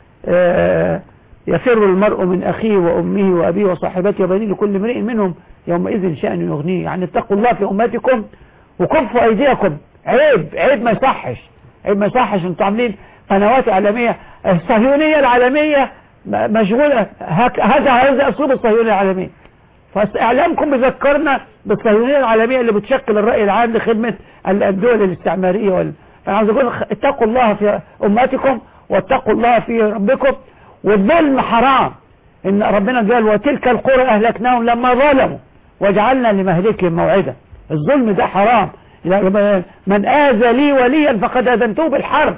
يفر المرء من أخيه وأمه وأبيه وصاحبته وبنيه لكل امرئ منهم يومئذ شأن يغنيه يعني اتقوا الله في أمتكم وكفوا أيديكم عيب عيب ما يصحش عيب ما يصحش انتوا عاملين قنوات إعلامية الصهيونية العالمية مشغولة هذا هذا أسلوب الصهيونية العالمية فإعلامكم بذكرنا بالصهيونية العالمية اللي بتشكل الرأي العام لخدمة الدول الاستعمارية وال... فأنا عاوز أقول اتقوا الله في أمتكم واتقوا الله في ربكم والظلم حرام إن ربنا قال وتلك القرى أهلكناهم لما ظلموا وجعلنا لمهلكهم موعدا الظلم ده حرام من آذى لي وليا فقد أذنته بالحرب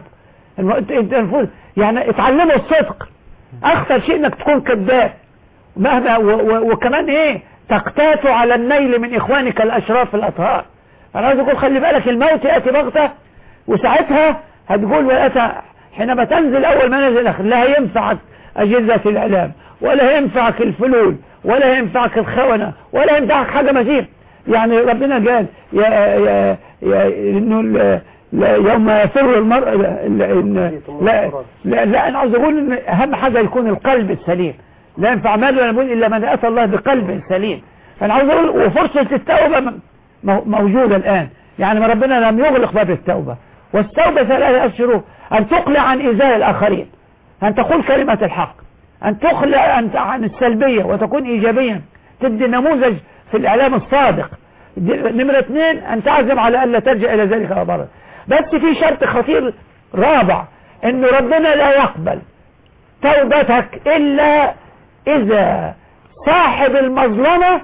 يعني اتعلموا الصدق أخطر شيء انك تكون كذاب مهما وكمان ايه تقتات على النيل من إخوانك الأشراف الأطهار أنا عايز أقول خلي بالك الموت يأتي بغتة وساعتها هتقول وأتى حينما تنزل أول ما نزل آخر لا ينفعك أجهزة الإعلام ولا ينفعك الفلول ولا ينفعك الخونة ولا ينفعك حاجة مسير يعني ربنا قال يا يا يا إنه ال- لا يوم يفر المرء لا لا, لا, لا, لا أنا عاوز أقول إن أهم حاجة يكون القلب السليم لا ينفع مال ولا بنون إلا من أتى الله بقلب سليم فأنا عاوز أقول وفرصة التوبة م- مو- موجودة الآن يعني ما ربنا لم يغلق باب التوبة والتوبة ثلاثة أشهر أن تقلع عن إيذاء الآخرين أن تقول كلمة الحق أن تخلع عن- عن السلبية وتكون إيجابيا تدي نموذج في الإعلام الصادق دي- نمرة اثنين أن تعزم على ألا ترجع إلى ذلك أبدا بس في شرط خطير رابع أن ربنا لا يقبل توبتك إلا إذا صاحب المظلمة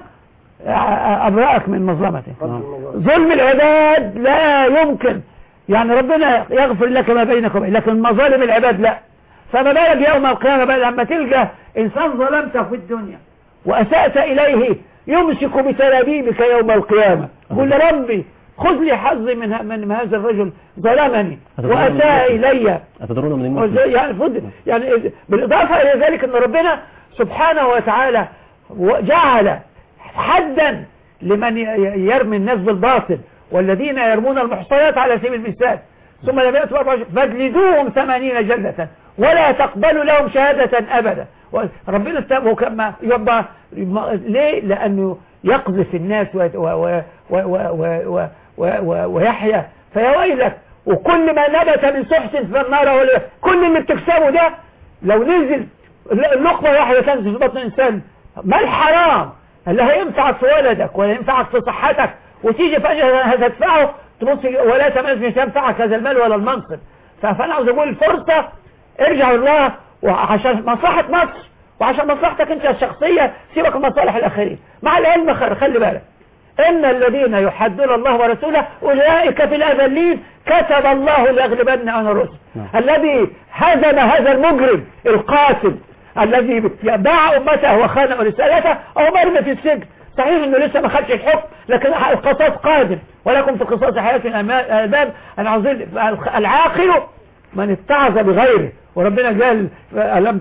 أبرأك من مظلمته ظلم العباد لا يمكن يعني ربنا يغفر لك ما بينك وبين لكن مظالم العباد لا فما بالك يوم القيامة بقى لما تلقى إنسان ظلمته في الدنيا وأسأت إليه يمسك بتلابيبك يوم القيامة قل ربي خذ لي حظي من, ه- من هذا الرجل ظلمني وأساء إلي أتدرون من الموت وزي- يعني فضل يعني إذ- بالإضافة إلى ذلك أن ربنا سبحانه وتعالى و- جعل حدا لمن ي- ي- يرمي الناس بالباطل والذين يرمون المحصنات على سبيل المثال ثم لم يأتوا أربعة أشهر فاجلدوهم ثمانين جلدة ولا تقبلوا لهم شهادة أبدا و- ربنا استبهوا كما يبقى يبقى- ليه لأنه يقذف الناس و- و- و- و- و- و- و- و- ويحيا فيا ويلك وكل ما نبت من سحت في النار ولا كل اللي بتكسبه ده لو نزل اللقمة واحدة تنزل في بطن الإنسان ما الحرام اللي هينفعك في ولدك ولا ينفعك في صحتك وتيجي فجأة هتدفعه تبص ولا تماز مش ينفعك هذا المال ولا المنصب ف- فأنا عاوز أقول الفرصة ارجعوا الله وعشان مصلحة مصر وعشان مصلحتك انت الشخصية سيبك من مصالح الآخرين مع العلم خير خلي بالك إن الذين يحدون الله ورسوله أولئك في الأذلين كتب الله لأغلبن أنا الرسل الذي هزم هذا المجرم القاتل الذي باع أمته وخان رسالته أو مرمى في السجن صحيح انه لسه ما خدش الحكم لكن القصاص قادم ولكم في القصاص حياة الألباب أنا عاوزين العاقل من اتعظ بغيره وربنا قال ألم-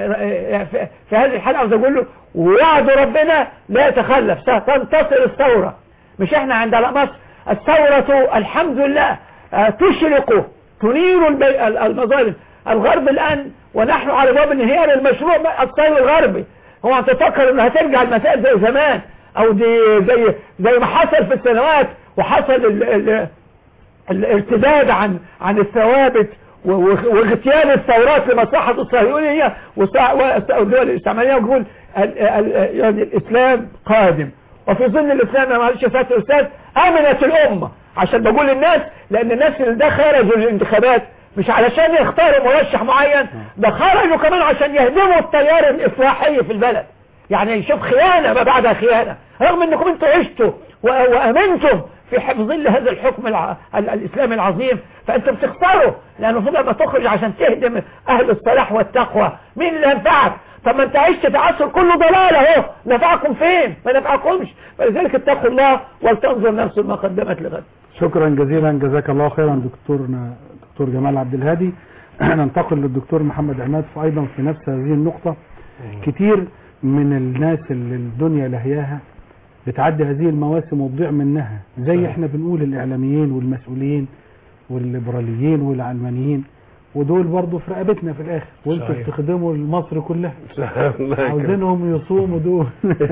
في- في هذه الحلقة عاوز أقول له وعد ربنا لا يتخلف ستنتصر الثورة مش احنا عند مصر الثورة الحمد لله آه، تشرق تنير البي- المظالم الغرب الآن ونحن على باب انهيار المشروع الصهيوني الغربي هو انت تفكر انه هترجع المسائل زي زمان او دي زي زي ما حصل في السنوات وحصل ال ال الارتداد عن عن الثوابت و- و- واغتيال الثورات لمصلحة الصهيونية والسع- والدول الاستعمارية ويقول ال- ال- يعني الإسلام قادم وفي ظل الإسلام يا معلش يا سيادة الأستاذ آمنت الأمة عشان بقول للناس لأن الناس اللي ده خرجوا الانتخابات مش علشان يختاروا مرشح معين ده خرجوا كمان عشان يهدموا التيار الإصلاحي في البلد يعني شوف خيانة ما بعدها خيانة رغم انكم انتوا عشتوا و- وامنتم في حفظ ظل هذا الحكم الع... ال- الاسلامي العظيم فانتم بتخسروا لانه المفروض لما تخرج عشان تهدم اهل الصلاح والتقوى مين اللي ينفعك طب ما انت عشت في عصر كله ضلال اهو نفعكم فين ما نفعكمش فلذلك اتقوا الله ولتنظر نفس ما قدمت لغد شكرا جزيلا جزاك الله خيرا دكتورنا دكتور جمال عبد الهادي ننتقل للدكتور محمد عماد فأيضا في نفس هذه النقطة كتير من الناس اللي الدنيا لهياها بتعدي هذه المواسم وتضيع منها زي احنا بنقول الإعلاميين والمسؤولين والليبراليين والعلمانيين ودول برضه في رقبتنا في الآخر وانتوا صحيح. بتخدموا مصر كلها الله يكرمك. عاوزينهم يصوموا دول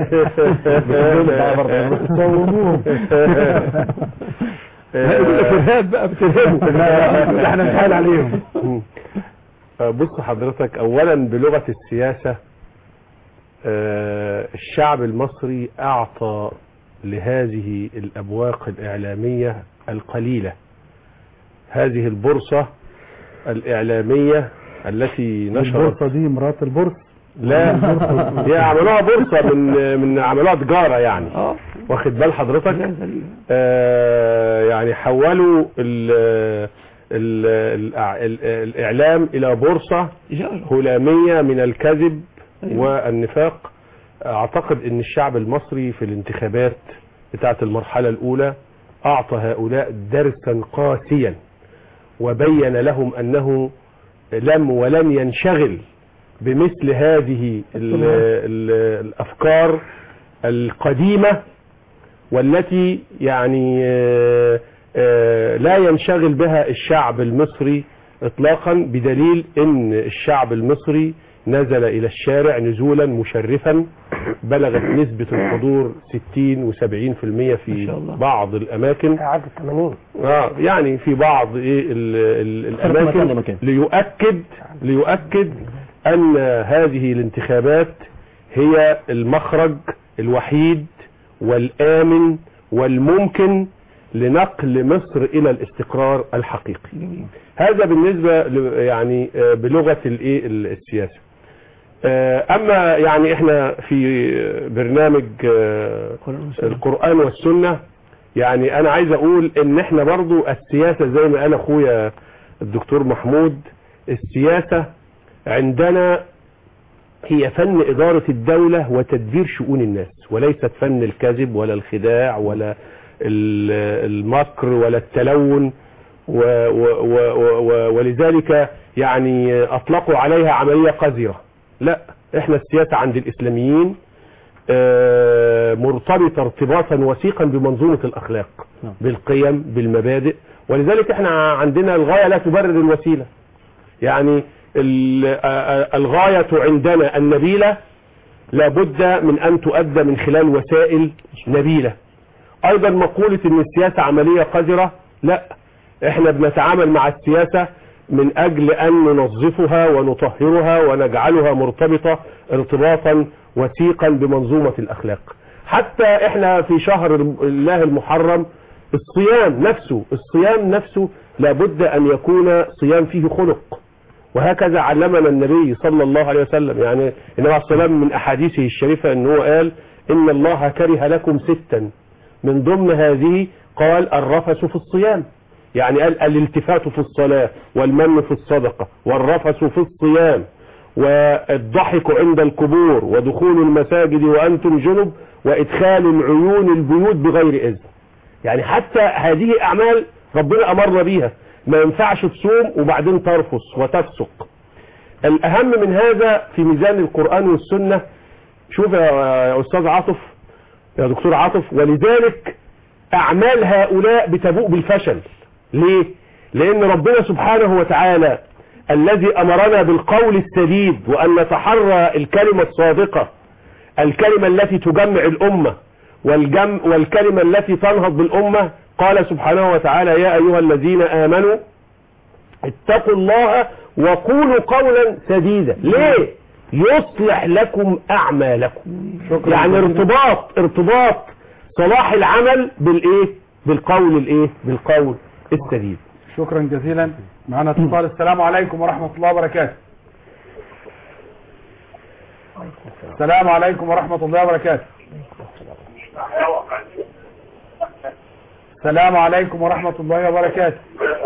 برضه. صوموهم يقول لك ارهاب بقى بترهبوا لا احنا نحاول عليهم آه، بص حضرتك اولا بلغة السياسة آه، الشعب المصري اعطى لهذه الابواق الاعلامية القليلة هذه البورصة الاعلامية التي نشرت البورصة دي مرات البورصة لا دي عملوها بورصة من من عملوها تجارة يعني اه واخد بال حضرتك آه، يعني حولوا ال ال ال ال الإعلام إلى بورصة هلامية من الكذب والنفاق أعتقد أن الشعب المصري في وبين لهم أنه لم ولن ينشغل بمثل هذه ال ال الأفكار القديمة والتي يعني آه، آه، لا ينشغل بها الشعب المصري اطلاقا بدليل ان الشعب المصري نزل الى الشارع نزولا مشرفا بلغت نسبة الحضور 60 و70% ما في شاء الله. بعض الاماكن قعدت 80 اه يعني في بعض ايه ال ال فرق مكان الاماكن لمكان. ليؤكد ليؤكد ان هذه الانتخابات هي المخرج الوحيد والامن والممكن لنقل مصر الى الاستقرار الحقيقي جميل هذا بالنسبة ل- يعني آه، بلغة الايه ال- السياسة آه، اما يعني احنا في برنامج آه، القرآن والسنة. القرآن والسنة يعني انا عايز اقول ان احنا برضو السياسة زي ما قال اخويا الدكتور محمود السياسة عندنا هي فن إدارة الدولة وتدبير شؤون الناس وليست فن الكذب ولا الخداع ولا ال- المكر ولا التلون و و و و ولذلك يعني أطلقوا عليها عملية قذرة لا احنا السياسة عند الإسلاميين آه، مرتبطة ارتباطا وثيقا بمنظومة الأخلاق نعم. بالقيم بالمبادئ ولذلك احنا عندنا الغاية لا تبرر الوسيلة يعني ال- آه، آه، الغاية عندنا النبيلة لابد من أن تؤدى من خلال وسائل نبيلة أيضا مقولة أن السياسة عملية قذرة لا احنا بنتعامل مع السياسة من أجل أن ننظفها ونطهرها ونجعلها مرتبطة ارتباطا وثيقا بمنظومة الأخلاق حتى احنا في شهر الله المحرم الصيام نفسه الصيام نفسه لابد أن يكون صيام فيه خلق وهكذا علمنا النبي صلى الله عليه وسلم يعني النبي عليه الصلاة والسلام من أحاديثه الشريفة أنه قال إن الله كره لكم ستا من ضمن هذه قال الرفس في الصيام يعني قال الالتفات في الصلاة والمن في الصدقة والرفس في الصيام والضحك عند القبور ودخول المساجد وأنتم جنب وإدخال العيون البيوت بغير إذن يعني حتى هذه أعمال ربنا أمرنا بيها ما ينفعش تصوم وبعدين ترفس وتفسق الأهم من هذا في ميزان القرآن والسنة شوف يا أستاذ عاطف يا دكتور عاطف ولذلك أعمال هؤلاء بتبوء بالفشل ليه؟ لأن ربنا سبحانه وتعالى الذي أمرنا بالقول السديد وأن نتحرى الكلمة الصادقة الكلمة التي تجمع الأمة والجم والكلمة التي تنهض بالأمة قال سبحانه وتعالى يا أيها الذين آمنوا اتقوا الله وقولوا قولا سديدا ليه يصلح لكم أعمالكم يعني ارتباط ارتباط صلاح العمل بالايه بالقول الايه بالقول السديد شكرا جزيلا معنا اتصال السلام عليكم ورحمة الله وبركاته السلام عليكم ورحمة الله وبركاته السلام عليكم ورحمة الله وبركاته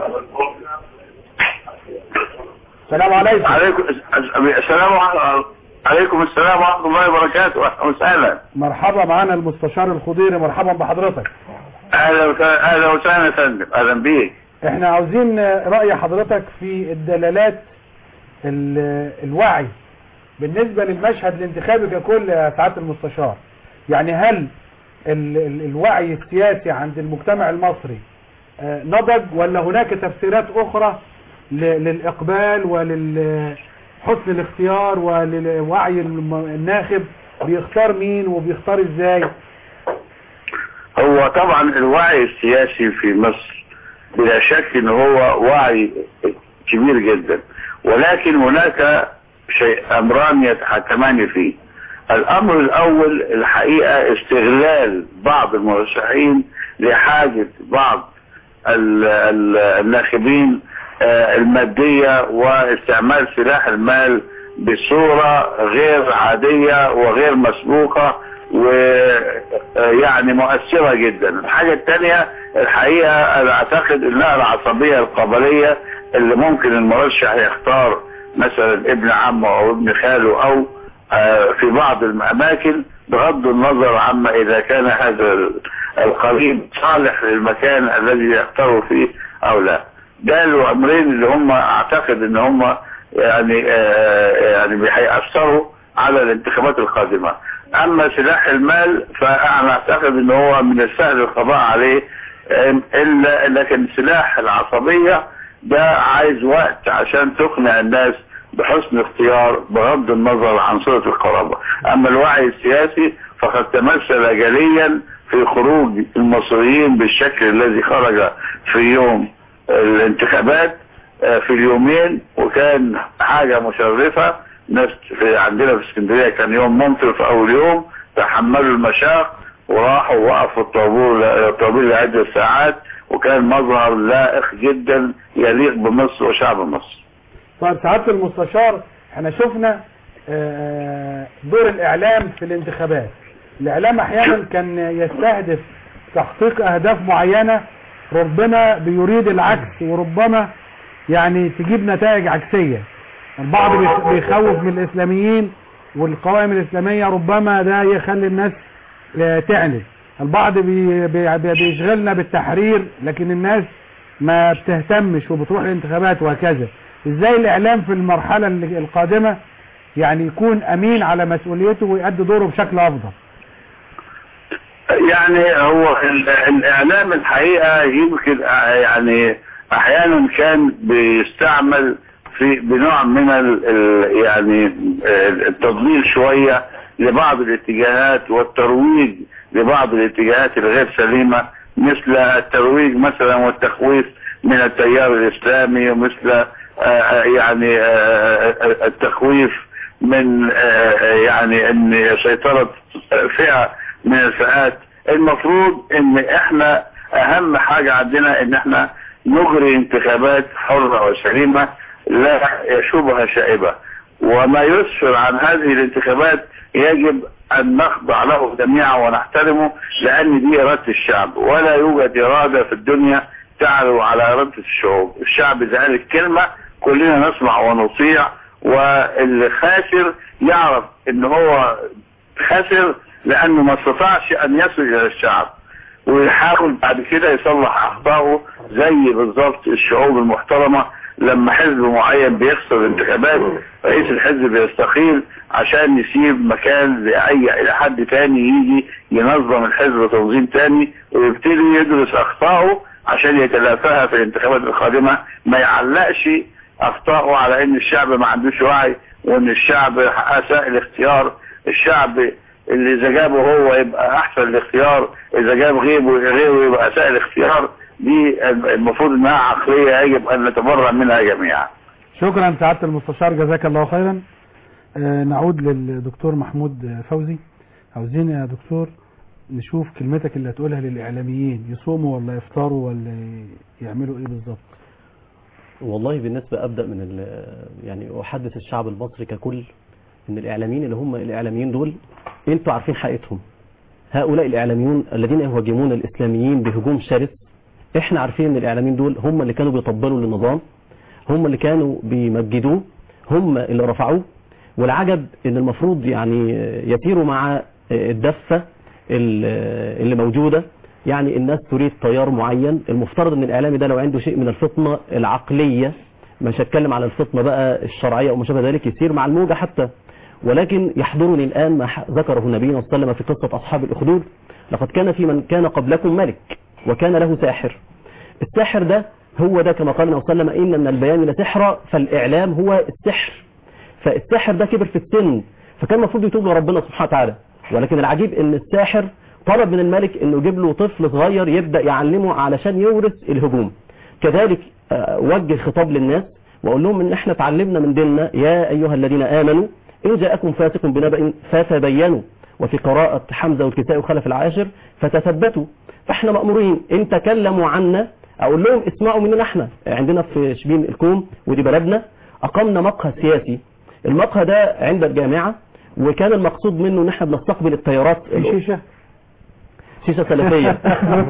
السلام عليكم عليكم السلام عليكم عليكم السلام ورحمة الله وبركاته أهلا وسهلا مرحبا معنا المستشار الخضيري مرحبا بحضرتك أهلا وسهلا أهلا وسهلا يا فندم أهلا بيك احنا عاوزين رأي حضرتك في الدلالات ال- الوعي بالنسبة للمشهد الانتخابي ككل يا سعادة المستشار يعني هل ال ال الوعي السياسي عند المجتمع المصري آه، نضج ولا هناك تفسيرات أخرى ل- للإقبال وللحسن الاختيار ولوعي الم- الناخب بيختار مين وبيختار ازاي هو طبعا الوعي السياسي في مصر بلا شك ان هو وعي كبير جدا ولكن هناك شيء امران يتحكمان فيه الامر الاول الحقيقة استغلال بعض المرشحين لحاجة بعض ال- ال- الناخبين آه، المادية واستعمال سلاح المال بصورة غير عادية وغير مسبوقة ويعني مؤثرة جدا الحاجة الثانية الحقيقة انا اعتقد انها العصبية القبلية اللي ممكن المرشح يختار مثلا ابن عمه او ابن خاله او آه، في بعض الاماكن بغض النظر عما اذا كان هذا ال- القريب صالح للمكان الذي يختاره فيه او لا قالوا امرين اللي هم اعتقد ان هم يعني آه، يعني هيأثروا على الانتخابات القادمة اما سلاح المال فانا اعتقد ان هو من السهل القضاء عليه آم، الا لكن سلاح العصبية ده عايز وقت عشان تقنع الناس بحسن اختيار بغض النظر عن صلة القرابة اما الوعي السياسي فقد تمثل جليا في خروج المصريين بالشكل الذي خرج في يوم الانتخابات آه، في اليومين وكان حاجة مشرفة ناس في عندنا في اسكندرية كان يوم ممطر في اول يوم تحملوا المشاق وراحوا وقفوا الطابور الطابور لعدة ساعات وكان مظهر لائق جدا يليق بمصر وشعب مصر طيب سعادة المستشار احنا شفنا آه، دور الاعلام في الانتخابات الاعلام احيانا كان يستهدف تحقيق اهداف معينة ربما بيريد العكس وربما يعني تجيب نتائج عكسية البعض بيخ- بيخوف من الاسلاميين والقوائم الاسلامية ربما ده يخلي الناس آه، تعند البعض بي بي بي- بيشغلنا بالتحرير لكن الناس ما بتهتمش وبتروح الانتخابات وهكذا ازاي الاعلام في المرحلة اللي- القادمة يعني يكون امين على مسؤوليته ويؤدي دوره بشكل افضل يعني هو ال- الاعلام الحقيقة يمكن آه، يعني احيانا كان بيستعمل في بنوع من ال ال يعني آه، التضليل شوية لبعض الاتجاهات والترويج لبعض الاتجاهات الغير سليمة مثل الترويج مثلا والتخويف من التيار الاسلامي ومثل آه، آه، يعني آه، آه، التخويف من آه، يعني ان سيطرة فئة من الفئات المفروض ان احنا اهم حاجة عندنا ان احنا نجري انتخابات حرة وسليمة لا يشوبها شائبة وما يسفر عن هذه الانتخابات يجب ان نخضع له جميعا ونحترمه لان دي ارادة الشعب ولا يوجد ارادة في الدنيا تعلو على ارادة الشعوب الشعب اذا قال الكلمة كلنا نسمع ونطيع واللي خاسر يعرف ان هو خسر لانه ما استطاعش ان يصل الى الشعب ويحاول بعد كده يصلح اخطائه زي بالظبط الشعوب المحترمة لما حزب معين بيخسر الانتخابات رئيس الحزب بيستقيل عشان يسيب مكان لأي إلى حد تاني يجي ينظم الحزب تنظيم تاني ويبتدي يدرس أخطائه عشان يتلافاها في الانتخابات القادمة ما يعلقش أخطائه على إن الشعب ما عندوش وعي وإن الشعب أساء الاختيار الشعب اللي إذا جابه هو يبقى أحسن الاختيار إذا جاب غيره غيره يبقى أساء الاختيار دي المفروض إنها عقلية يجب أن نتبرع منها جميعا شكرا سعادة المستشار جزاك الله خيرا آه، نعود للدكتور محمود فوزي عاوزين يا دكتور نشوف كلمتك اللي هتقولها للإعلاميين يصوموا ولا يفطروا ولا يعملوا ايه بالظبط والله بالنسبة أبدأ من ال- يعني أحدث الشعب المصري ككل إن الإعلاميين اللي هم الإعلاميين دول أنتوا عارفين حقيقتهم هؤلاء الإعلاميون الذين يهاجمون الإسلاميين بهجوم شرس إحنا عارفين إن الإعلاميين دول هم اللي كانوا بيطبلوا للنظام هم اللي كانوا بيمجدوه هم اللي رفعوه والعجب إن المفروض يعني يسيروا مع الدفة ال- اللي موجودة يعني الناس تريد تيار معين المفترض ان الاعلامي ده لو عنده شيء من الفطنة العقلية مش هتكلم على الفطنة بقى الشرعية او ما شابه ذلك يسير مع الموجة حتى ولكن يحضرني الان ما ح- ذكره نبينا صلى الله عليه وسلم في قصة اصحاب الاخدود لقد كان في من كان قبلكم ملك وكان له ساحر الساحر ده هو ده كما قال النبي صلى الله عليه وسلم ان من البيان لسحرا فالاعلام هو السحر فالساحر ده كبر في السن فكان المفروض يتوب لربنا سبحانه وتعالى ولكن العجيب ان الساحر طلب من الملك انه يجيب له طفل صغير يبدا يعلمه علشان يورث الهجوم كذلك آه، وجه خطاب للناس واقول لهم ان احنا اتعلمنا من ديننا يا ايها الذين امنوا ان جاءكم فاسق بنبأ فتبينوا وفي قراءة حمزة والكساء وخلف العاشر فتثبتوا فاحنا مأمورين ان تكلموا عنا اقول لهم اسمعوا مننا احنا عندنا في شبين الكوم ودي بلدنا اقمنا مقهى سياسي المقهى ده عند الجامعة وكان المقصود منه ان احنا بنستقبل التيارات في شيشة شيشة سلفية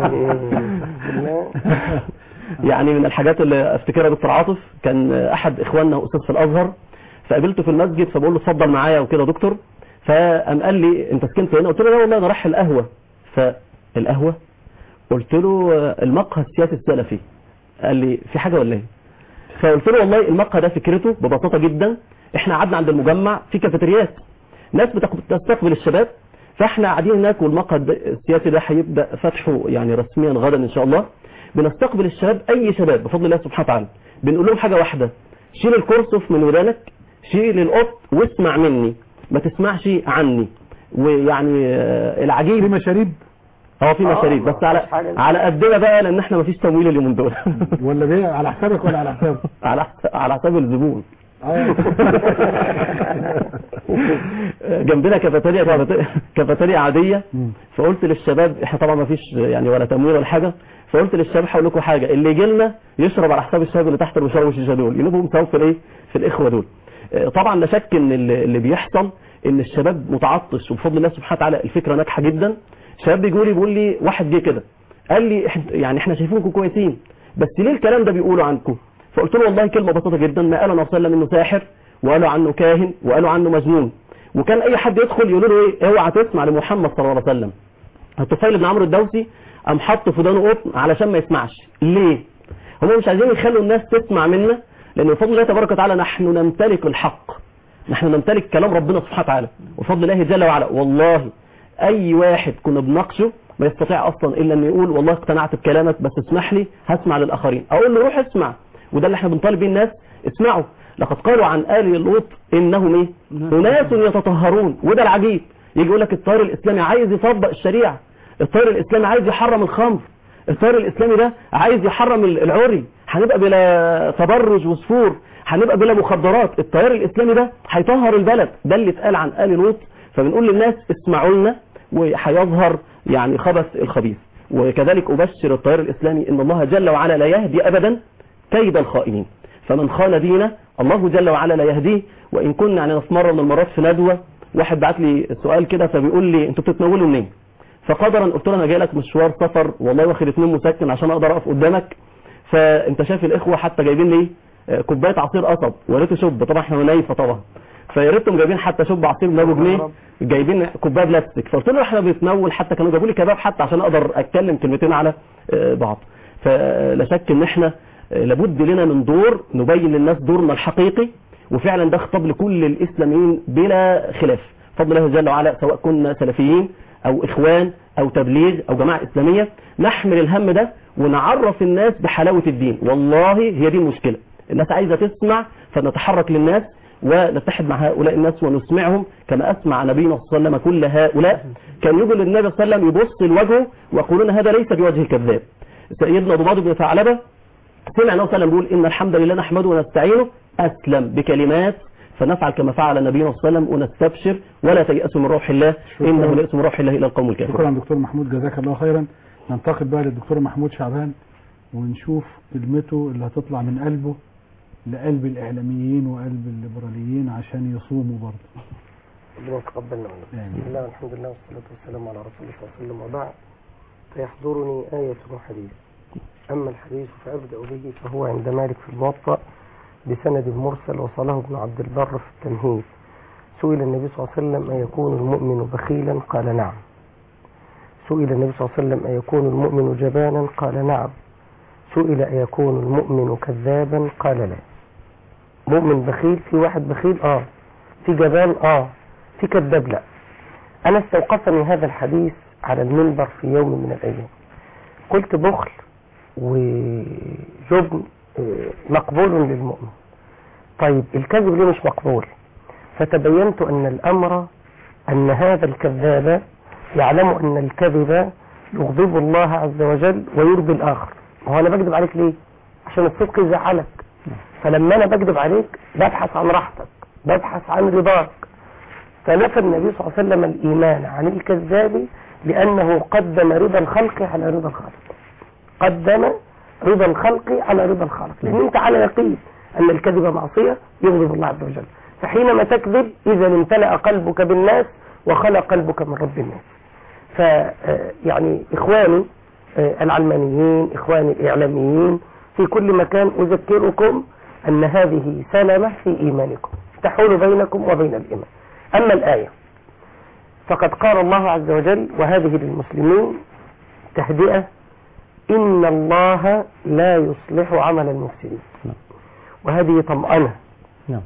يعني من الحاجات اللي افتكرها دكتور عاطف كان احد اخواننا استاذ في الازهر فقابلته في المسجد فبقول له اتفضل معايا وكده يا دكتور فقام قال لي انت سكنت هنا قلت له لا والله انا رايح القهوه فالقهوه قلت له المقهى السياسي السلفي قال لي في حاجه ولا ايه فقلت له والله المقهى ده فكرته ببساطه جدا احنا قعدنا عند المجمع في كافيتريات ناس بتق- بتستقبل الشباب فاحنا قاعدين هناك والمقهى ده- السياسي ده هيبدا فتحه يعني رسميا غدا ان شاء الله بنستقبل الشباب اي شباب بفضل الله سبحانه وتعالى بنقول لهم حاجه واحده شيل الكرسف من ودانك شيل القط واسمع مني ما تسمعش عني ويعني آه، في العجيب مشاريب هو في مشاريب بس على على قدنا بقى لان احنا ما فيش تمويل اليومين دول ولا بيه على حسابك ولا على حسابه على حس- على حساب الزبون آه. جنبنا كافيتيريا كافيتيريا- كافيتيريا عاديه مم. فقلت للشباب احنا طبعا ما فيش يعني ولا تمويل ولا حاجه فقلت للشباب هقول لكم حاجه اللي يجي لنا يشرب على حساب الشباب اللي تحت المشروع والشيشه دول ينوبهم سوا في الايه في الاخوه دول آه، طبعا لا شك ان اللي اللي بيحصل ان الشباب متعطش وبفضل الله سبحانه وتعالى الفكره ناجحه جدا شباب بيجوا لي بيقول لي واحد جه كده قال لي إحنا- يعني احنا شايفينكم كويسين بس ليه الكلام ده بيقولوا عنكم فقلت له والله كلمه بسيطه جدا ما قالوا النبي صلى الله عليه وسلم انه ساحر وقالوا عنه كاهن وقالوا عنه مجنون وكان اي حد يدخل يقول له ايه اوعى تسمع لمحمد صلى الله عليه وسلم الطفيل بن عمرو الدوسي قام حط في ودانه قطن علشان ما يسمعش ليه هم مش عايزين يخلوا الناس تسمع منا لان بفضل الله تبارك وتعالى نحن نمتلك الحق نحن نمتلك كلام ربنا سبحانه وتعالى وفضل الله جل وعلا والله اي واحد كنا بناقشه ما يستطيع اصلا الا ان يقول والله اقتنعت بكلامك بس اسمح لي هسمع للاخرين اقول له روح اسمع وده اللي احنا بنطالب بيه الناس اسمعوا لقد قالوا عن ال لوط انهم ايه اناس يتطهرون وده العجيب يجي يقول لك التيار الاسلامي عايز يطبق الشريعه التيار الاسلامي عايز يحرم الخمر التيار الاسلامي ده عايز يحرم العري هنبقى بلا تبرج وسفور هنبقى بلا مخدرات التيار الاسلامي ده هيطهر البلد ده اللي اتقال عن ال لوط فبنقول للناس اسمعوا لنا وهيظهر يعني خبث الخبيث وكذلك ابشر التيار الاسلامي ان الله جل وعلا لا يهدي ابدا كيد الخائنين فمن خان دينه الله جل وعلا لا يهديه وان كنا يعني في مره من المرات في ندوه واحد بعت لي سؤال كده فبيقول لي انتوا بتتناولوا منين فقدرا قلت له انا جاي لك مشوار سفر والله واخد اتنين مسكن عشان اقدر اقف قدامك فانت شايف الاخوه حتى جايبين لي آه، كوبايه عصير قصب ويا ريت شوب طبعا احنا نايفه طبعا فيا ريتهم جايبين حتى شوب عصير من ابو جنيه جايبين كوبايه بلاستيك فقلت له احنا بنتناول حتى كانوا جابوا لي كباب حتى عشان اقدر اتكلم كلمتين على آه، بعض فلا شك ان احنا آه، لابد لنا من دور نبين للناس دورنا الحقيقي وفعلا ده خطاب لكل الاسلاميين بلا خلاف فضل الله جل وعلا سواء كنا سلفيين او اخوان او تبليغ او جماعه اسلاميه نحمل الهم ده ونعرف الناس بحلاوه الدين والله هي دي المشكله الناس عايزه تسمع فنتحرك للناس ونتحد مع هؤلاء الناس ونسمعهم كما اسمع نبينا صلى الله عليه وسلم كل هؤلاء كان يجي للنبي صلى الله عليه وسلم يبص لوجهه ويقولون هذا ليس بوجه كذاب سيدنا ضباط بن ثعلبه سمع النبي صلى الله عليه وسلم بيقول ان الحمد لله نحمده ونستعينه اسلم بكلمات فنفعل كما فعل نبينا صلى الله عليه وسلم ونستبشر ولا تيأسوا من روح الله انه لا يأس من روح الله الى القوم الكافرون شكرا دكتور محمود جزاك الله خيرا ننتقل بقى للدكتور محمود شعبان ونشوف كلمته اللي هتطلع من قلبه لقلب الإعلاميين وقلب الليبراليين عشان يصوموا برضه ربنا يتقبلنا منه آمين. بسم الله والحمد لله والصلاة والسلام على رسول الله صلى الله عليه وسلم وبعد فيحضرني آية وحديث أما الحديث فأبدأ به فهو عند مالك في الموطأ بسند مرسل وصله ابن عبد البر في التمهيد سئل النبي صلى الله عليه وسلم أيكون المؤمن بخيلا قال نعم سئل النبي صلى الله عليه وسلم أيكون المؤمن جبانا قال نعم سئل أيكون المؤمن كذابا قال لا مؤمن بخيل في واحد بخيل اه في جبان اه في كذاب لا انا استوقفني هذا الحديث على المنبر في يوم من الايام قلت بخل وجبن آه، مقبول للمؤمن طيب الكذب ليه مش مقبول فتبينت ان الامر ان هذا الكذاب يعلم ان الكذب يغضب الله عز وجل ويرضي الاخر ما هو انا بكذب عليك ليه عشان الصدق يزعلك فلما انا بكذب عليك ببحث عن راحتك ببحث عن رضاك فنفى النبي صلى الله عليه وسلم الايمان عن الكذاب لانه قدم رضا الخلق على رضا الخالق قدم رضا الخلق على رضا الخالق لان انت على يقين ان الكذب معصيه يغضب الله عز وجل فحينما تكذب اذا امتلأ قلبك بالناس وخلى قلبك من رب الناس ف آه، يعني اخواني آه، العلمانيين اخواني الاعلاميين في كل مكان اذكركم ان هذه سلمة في ايمانكم تحول بينكم وبين الايمان اما الايه فقد قال الله عز وجل وهذه للمسلمين تهدئة إن الله لا يصلح عمل المفسدين نعم. وهذه طمأنة نعم.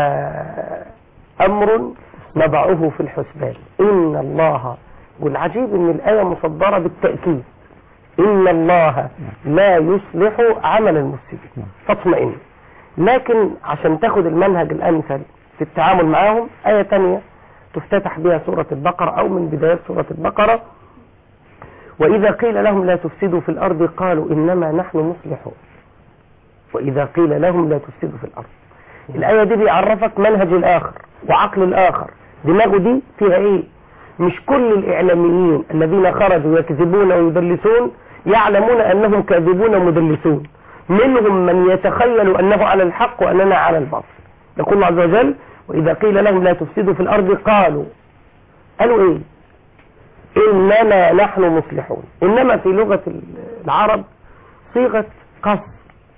وأمر نضعه في الحسبان إن الله والعجيب أن الآية مصدرة بالتأكيد إن الله لا يصلح عمل المفسدين فاطمئن لكن عشان تاخد المنهج الأمثل في التعامل معهم آية تانية تفتتح بها سورة البقرة أو من بدايات سورة البقرة وإذا قيل لهم لا تفسدوا في الأرض قالوا إنما نحن مصلحون وإذا قيل لهم لا تفسدوا في الأرض الآية دي بيعرفك منهج الآخر وعقل الآخر دماغه دي فيها إيه مش كل الإعلاميين الذين خرجوا يكذبون ويدلسون يعلمون أنهم كاذبون ومدلسون منهم من يتخيل أنه على الحق وأننا على الباطل يقول الله عز وجل وإذا قيل لهم لا تفسدوا في الأرض قالوا قالوا إيه إنما نحن مصلحون إنما في لغة العرب صيغة قصر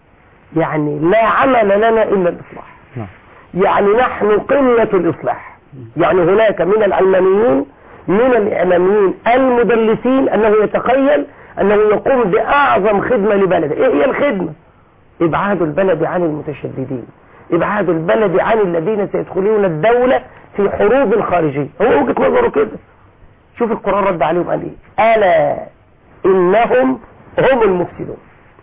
يعني لا عمل لنا إلا الإصلاح نعم. يعني نحن قمة الإصلاح يعني هناك من العلمانيين من الإعلاميين المدلسين أنه يتخيل أنه يقوم بأعظم خدمة لبلده إيه هي الخدمة إبعاد البلد عن المتشددين إبعاد البلد عن الذين سيدخلون الدولة في حروب خارجية هو وجهة نظره كده شوف القرآن رد عليهم قال إيه ألا إنهم هم المفسدون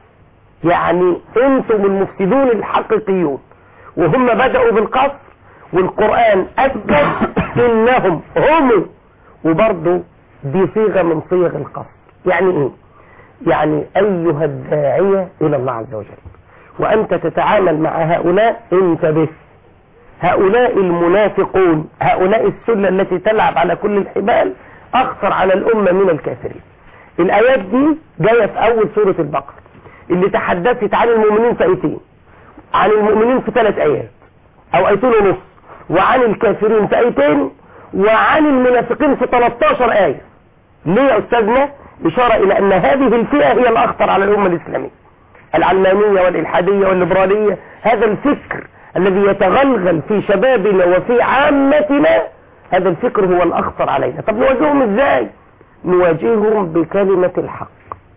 يعني أنتم المفسدون الحقيقيون وهم بدأوا بالقصر والقرآن أكد إنهم هم وبرضه دي صيغة من صيغ القصر يعني إيه يعني أيها الداعية إلى الله عز وجل وأنت تتعامل مع هؤلاء انتبه هؤلاء المنافقون هؤلاء السلة التي تلعب على كل الحبال أخطر على الأمة من الكافرين الآيات دي جاية في أول سورة البقرة اللي تحدثت عن المؤمنين في آيتين عن المؤمنين في ثلاث آيات أو آيتين ونص وعن الكافرين في آيتين وعن المنافقين في 13 آية ليه يا أستاذنا إشارة إلى أن هذه الفئة هي الأخطر على الأمة الإسلامية العلمانية والإلحادية والليبرالية هذا الفكر الذي يتغلغل في شبابنا وفي عامتنا هذا الفكر هو الأخطر علينا طب نواجههم إزاي نواجههم بكلمة الحق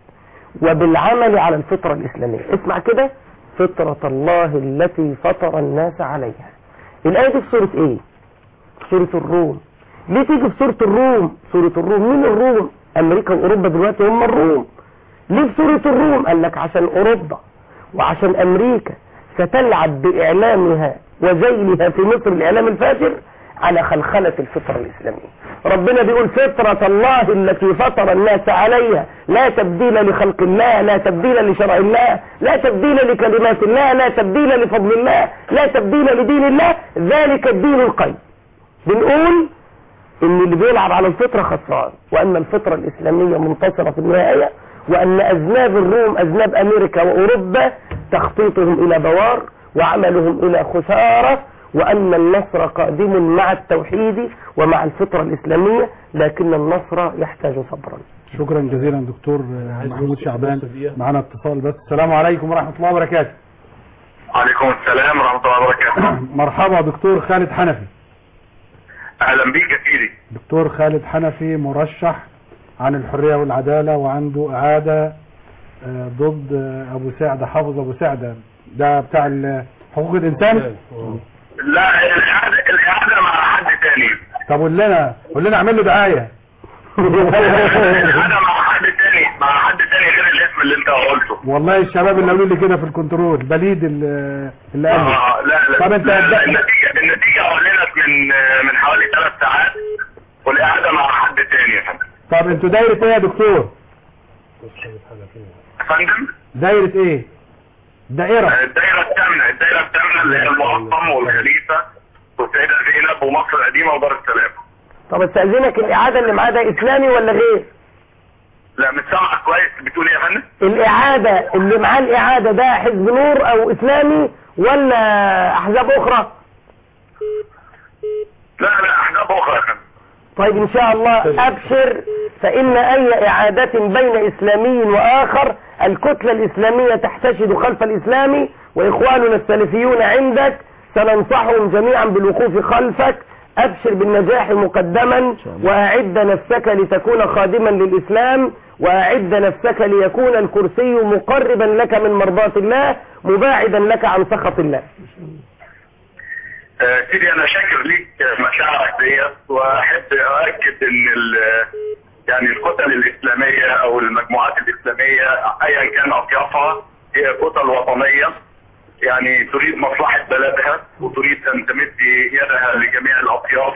وبالعمل على الفطرة الإسلامية اسمع كده فطرة الله التي فطر الناس عليها الآية دي في سورة إيه في سورة الروم ليه تيجي في سورة الروم سورة الروم مين الروم أمريكا وأوروبا دلوقتي هم الروم ليه في سورة الروم قال لك عشان أوروبا وعشان أمريكا ستلعب بإعلامها وزينها في مصر الإعلام الفاجر على خلخلة الفطرة الإسلامية ربنا بيقول فطرة الله التي فطر الناس عليها لا تبديل لخلق الله لا تبديل لشرع الله لا تبديل لكلمات الله لا تبديل لفضل الله لا تبديل لدين الله ذلك الدين القيم بنقول ان اللي بيلعب على الفطرة خسران وان الفطرة الاسلامية منتصرة في النهاية وان اذناب الروم اذناب امريكا واوروبا تخطيطهم الى بوار وعملهم الى خسارة وان النصر قادم مع التوحيد ومع الفطرة الاسلامية لكن النصر يحتاج صبرا شكرا جزيلا دكتور محمود شعبان معنا اتصال بس السلام عليكم ورحمة الله وبركاته عليكم السلام ورحمة الله وبركاته مرحبا دكتور خالد حنفي اهلا بيك يا سيدي دكتور خالد حنفي مرشح عن الحرية والعدالة وعنده إعادة آه، ضد آه، أبو سعدة حافظ أبو سعدة ده بتاع ال- حقوق الإنسان لا الاعادة الاعادة مع حد تاني طب قول لنا قول لنا اعمل له دعاية الاعادة مع حد تاني مع حد تاني غير الاسم اللي انت قلته والله الشباب اللي قالوا لي كده في الكنترول بليد اللي اللي قال لي آه لا لا طب انت لا، لا، هتبدأ- النتيجة النتيجة اعلنت من من حوالي ثلاث ساعات والاعادة مع حد تاني يا فندم طب انتوا دايرة ايه يا دكتور يا فندم دايرة ايه دائرة الدايرة الثامنة الدايرة الثامنة اللي هي المعظم والخليفة والسيدة زينب ومصر القديمة ودار السلام طب استاذنك الاعادة اللي معاه ده اسلامي ولا غير لا مش سامعك كويس بتقول ايه يا فندم؟ الاعادة اللي معاه الاعادة ده حزب نور او اسلامي ولا احزاب اخرى لا لا احزاب اخرى يا فندم طيب ان شاء الله ابشر فان اي اعادة بين اسلامي واخر الكتلة الاسلامية تحتشد خلف الاسلامي واخواننا السلفيون عندك سننصحهم جميعا بالوقوف خلفك أبشر بالنجاح مقدما وأعد نفسك لتكون خادما للإسلام وأعد نفسك ليكون الكرسي مقربا لك من مرضاة الله مباعدا لك عن سخط الله آه، سيدي انا شاكر ليك مشاعرك ديت واحب اؤكد ان ال- يعني الكتل الاسلاميه او المجموعات الاسلاميه ايا كان اطيافها هي كتل وطنيه يعني تريد مصلحه بلدها وتريد ان تمد يدها لجميع الاطياف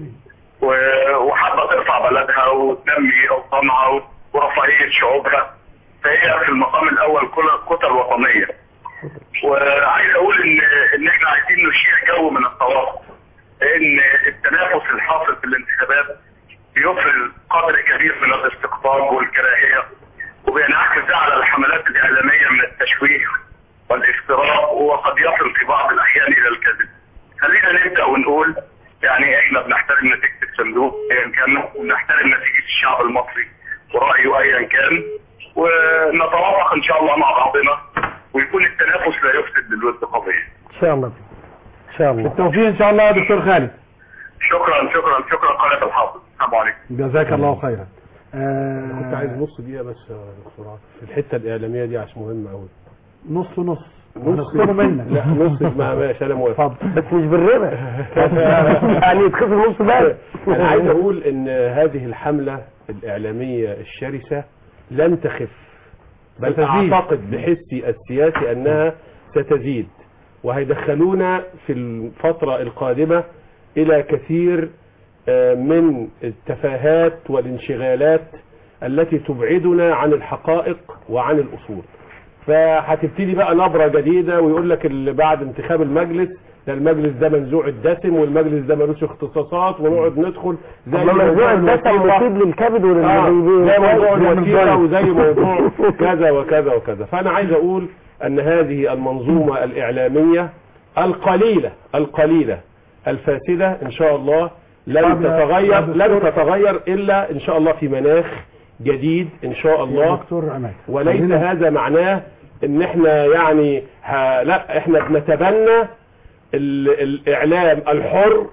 و- وحابه ترفع بلدها وتنمي اوطانها ورفاهيه شعوبها فهي في المقام الاول كل- كتل وطنيه وعايز اقول ان ان احنا عايزين نشيع جو من التوافق لان التنافس الحاصل في الانتخابات بيفرز قدر كبير من الاستقطاب والكراهيه وبينعكس ده على الحملات الاعلاميه من التشويه والافتراء وقد يصل في بعض الاحيان الى الكذب. خلينا نبدا ونقول يعني احنا بنحترم نتيجه الصندوق ايا كان ونحترم نتيجه الشعب المصري ورايه ايا كان ونتوافق ان شاء الله مع بعضنا ويكون التنافس لا يفسد للود قضيه. إن شاء الله إن شاء الله بالتوفيق ان شاء الله يا دكتور خالد شكرا شكرا شكرا قناه الحافظ السلام عليكم. جزاك الله خيرا كنت عايز آه نص دقيقة بس يا دكتور عاطف في الحتة الإعلامية دي عشان مهمة أوي نص نص هنخصمه منك لا نص ما ماشي أنا موافق اتفضل بس مش بالربا يعني يتخصم نص بس أنا عايز أقول إن هذه الحملة الإعلامية الشرسة لن تخف بل ستزيد. أعتقد بحسي السياسي أنها ستزيد وهيدخلونا في الفترة القادمة إلى كثير آه، من التفاهات والانشغالات التي تبعدنا عن الحقائق وعن الأصول فهتبتدي بقى نبرة جديدة ويقول لك اللي بعد انتخاب المجلس ده المجلس ده منزوع الدسم والمجلس ده ملوش اختصاصات ونقعد ندخل زي أما منزوع موضوع الدسم الوثيقة. مفيد للكبد آه، زي موضوع ولل الوثيقة وزي موضوع كذا وكذا وكذا فأنا عايز أقول أن هذه المنظومة الإعلامية القليلة القليلة الفاسدة إن شاء الله لن طب يا- يا تتغير لن دكتور. تتغير إلا إن شاء الله في مناخ جديد إن شاء يا الله دكتور عماد وليس خلينا- هذا معناه ان احنا يعني ها لا احنا بنتبنى ال- الاعلام الحر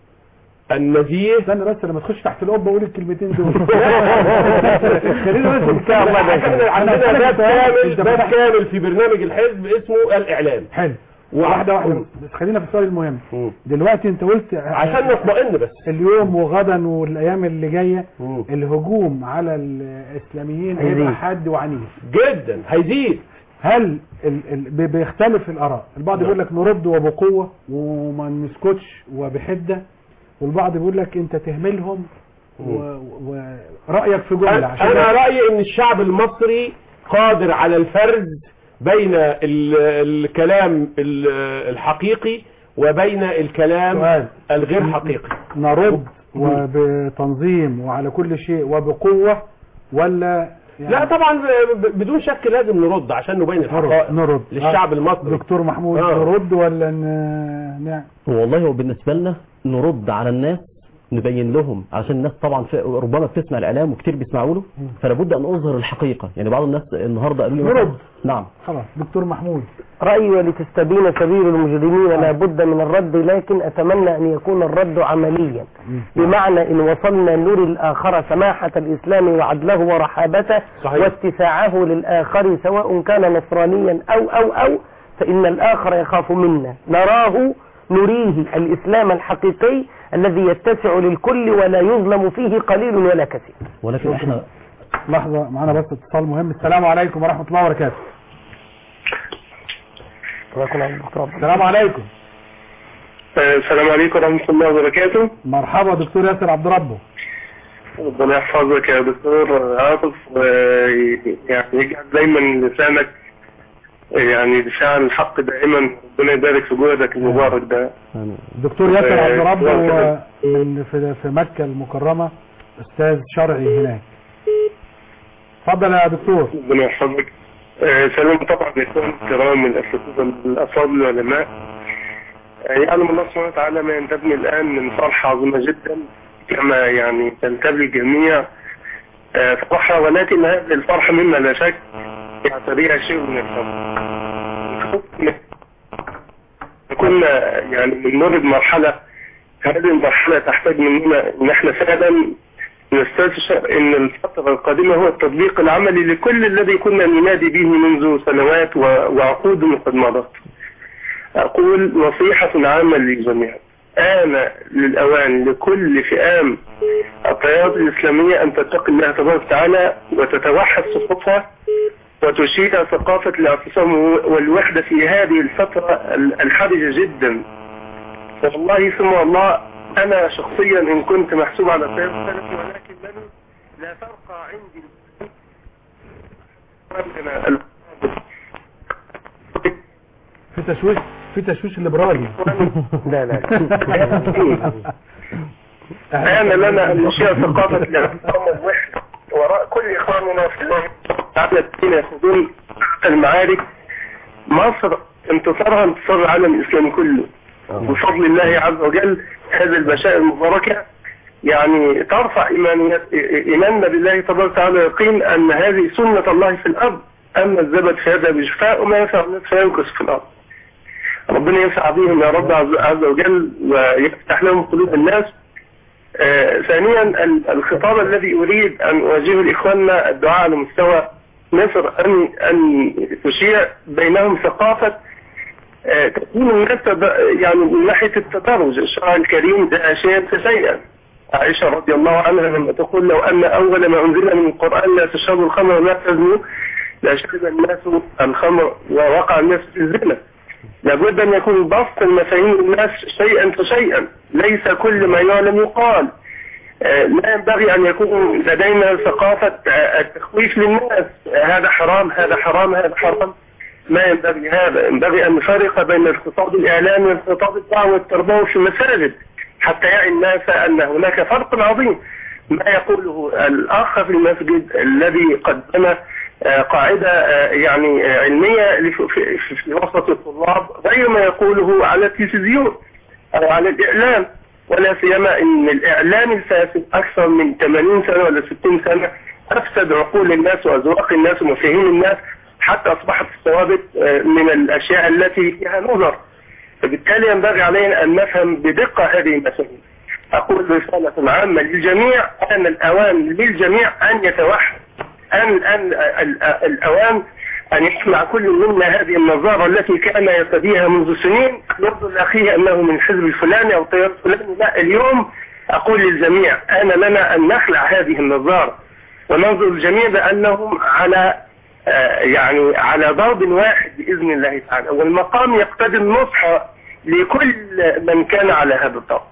النزيه استنى بس لما تخش تحت القبه قول الكلمتين دول خلينا بس إن شاء الله ده عندنا عندنا أنا باب أسألك سؤال، كامل أنت باب فتحت- كامل في برنامج الحزب اسمه الاعلام حلو واحده واحده بس بس خلينا في السؤال المهم مم. دلوقتي انت قلت عشان نطمئن بس اليوم وغدا والايام اللي جايه مم. الهجوم على الاسلاميين هيبقى هيزيد. حاد وعنيف جدا هيزيد هل ال ال بي- بيختلف الاراء البعض نعم. بيقول لك نرد وبقوه وما نسكتش وبحده والبعض بيقول لك انت تهملهم ورايك في جمله عشان انا رايي ان الشعب المصري قادر على الفرز بين ال- الكلام ال- الحقيقي وبين الكلام سؤال. الغير حقيقي نرد وبتنظيم وعلى كل شيء وبقوه ولا يعني لا طبعا ب- بدون شك لازم نرد عشان نبين الحقائق نرد نرد للشعب آه. المصري دكتور محمود آه. نرد ولا ن... نعم والله هو بالنسبة لنا نرد على الناس نبين لهم عشان الناس طبعا في ربما بتسمع الاعلام وكتير بيسمعوا له فلا بد ان اظهر الحقيقه يعني بعض الناس النهارده قالوا لي مثلاً- نرد. نعم خلاص دكتور محمود رأيي ولتستبين سبيل المجرمين لا بد من الرد لكن أتمنى أن يكون الرد عمليا بمعنى إن وصلنا نري الآخر سماحة الإسلام وعدله ورحابته صحيح. واتساعه للآخر سواء كان نصرانيا أو أو أو فإن الآخر يخاف منا نراه نريه الإسلام الحقيقي الذي يتسع للكل ولا يظلم فيه قليل ولا كثير ولكن احنا لحظة معانا بس اتصال مهم السلام عليكم ورحمة الله وبركاته السلام عليكم السلام عليكم ورحمة الله وبركاته مرحبا دكتور ياسر عبد ربه ربنا يحفظك يا دكتور عاطف ويعني يجعل دايما لسانك يعني دفاع عن الحق دائما ربنا يبارك في جهدك المبارك ده دكتور ياسر آه، عبد ربه الله هو من في, في مكة المكرمة استاذ شرعي هناك اتفضل يا دكتور ربنا يحفظك آه، سلام طبعا الاخوان الكرام الاساتذه الافاضل العلماء آه، يعلم الله سبحانه وتعالى ما ينتابني الان من فرحه عظيمه جدا كما يعني تنتابي الجميع آه، فرحه ولكن هذه الفرحه مما لا شك يعتريها شيء من الخوف كنا يعني بنمر بمرحله هذه المرحلة تحتاج مننا ان احنا فعلا نستشعر ان الفترة القادمة هو التطبيق العملي لكل الذي كنا ننادي به منذ سنوات و- وعقود قد مضت اقول نصيحة عامة للجميع آن للأوان لكل فئام التيارات الإسلامية أن تتقي الله تبارك وتعالى وتتوحد صفوفها وتشيع ثقافة الاعتصام والوحدة في هذه الفترة الحرجة جدا والله ثم الله أنا شخصيا إن كنت محسوب على التيار السلفي ولكنني لا فرق عندي في تشويش في تشويش ليبرالي لا لا آن لنا أن نشيع ثقافة الاعتصام والوحدة وراء كل إخواننا في الله تعالى الذين يخوضون المعارك مصر انتصارها انتصار العالم الإسلامي كله بفضل الله عز وجل هذه البشائر المباركة يعني ترفع إيمانيات إيماننا بالله تبارك وتعالى يقين أن هذه سنة الله في الأرض أما الزبد فهذا بشفاء وما ينفع الناس فينقص في الأرض ربنا ينفع بهم يا رب عز عز وجل ويفتح لهم قلوب الناس آه، ثانيا ال- الخطاب الذي أريد أن أواجهه لإخواننا الدعاء على مستوى مصر أن أن تشيع بينهم ثقافة آه، تكون الناس تد- يعني من ناحية التدرج الشرع الكريم ده شيئا فشيئا عائشة رضي الله عنها لما تقول لو أن أول ما أنزل من القرآن لا تشربوا الخمر ولا تزنوا لشرب الناس الخمر ووقع الناس في الزنا لابد أن يكون بسط المفاهيم للناس شيئا فشيئا ليس كل ما يعلم يقال آه، لا ينبغي أن يكون لدينا ثقافة آه، التخويف للناس آه، هذا حرام هذا حرام هذا حرام ما ينبغي هذا ينبغي أن نفرق بين الخطاب الإعلامي والخطاب الدعوة والتربوي في المساجد حتى يعي الناس أن هناك فرق عظيم ما يقوله الأخ في المسجد الذي قدم آه، قاعدة آه، يعني آه، علمية لف- في, في, في وسط الطلاب غير ما يقوله على التلفزيون أو على الإعلام ولا سيما أن الإعلام الفاسد أكثر من 80 سنة ولا 60 سنة أفسد عقول الناس وأذواق الناس ومفاهيم الناس حتى أصبحت الثوابت آه، من الأشياء التي فيها نظر فبالتالي ينبغي علينا أن نفهم بدقة هذه المفاهيم أقول رسالة عامة للجميع أن الأوان للجميع أن يتوحد أن أن ال- الأوان أن يسمع كل منا هذه النظارة التي كان يرتديها منذ سنين يرضى لأخيه أنه من حزب الفلاني أو طيار الفلاني لا اليوم أقول للجميع أنا لنا أن نخلع هذه النظارة وننظر الجميع بأنهم على آه، يعني على ضرب واحد بإذن الله تعالى والمقام يقتضي النصح لكل من كان على هذا الضرب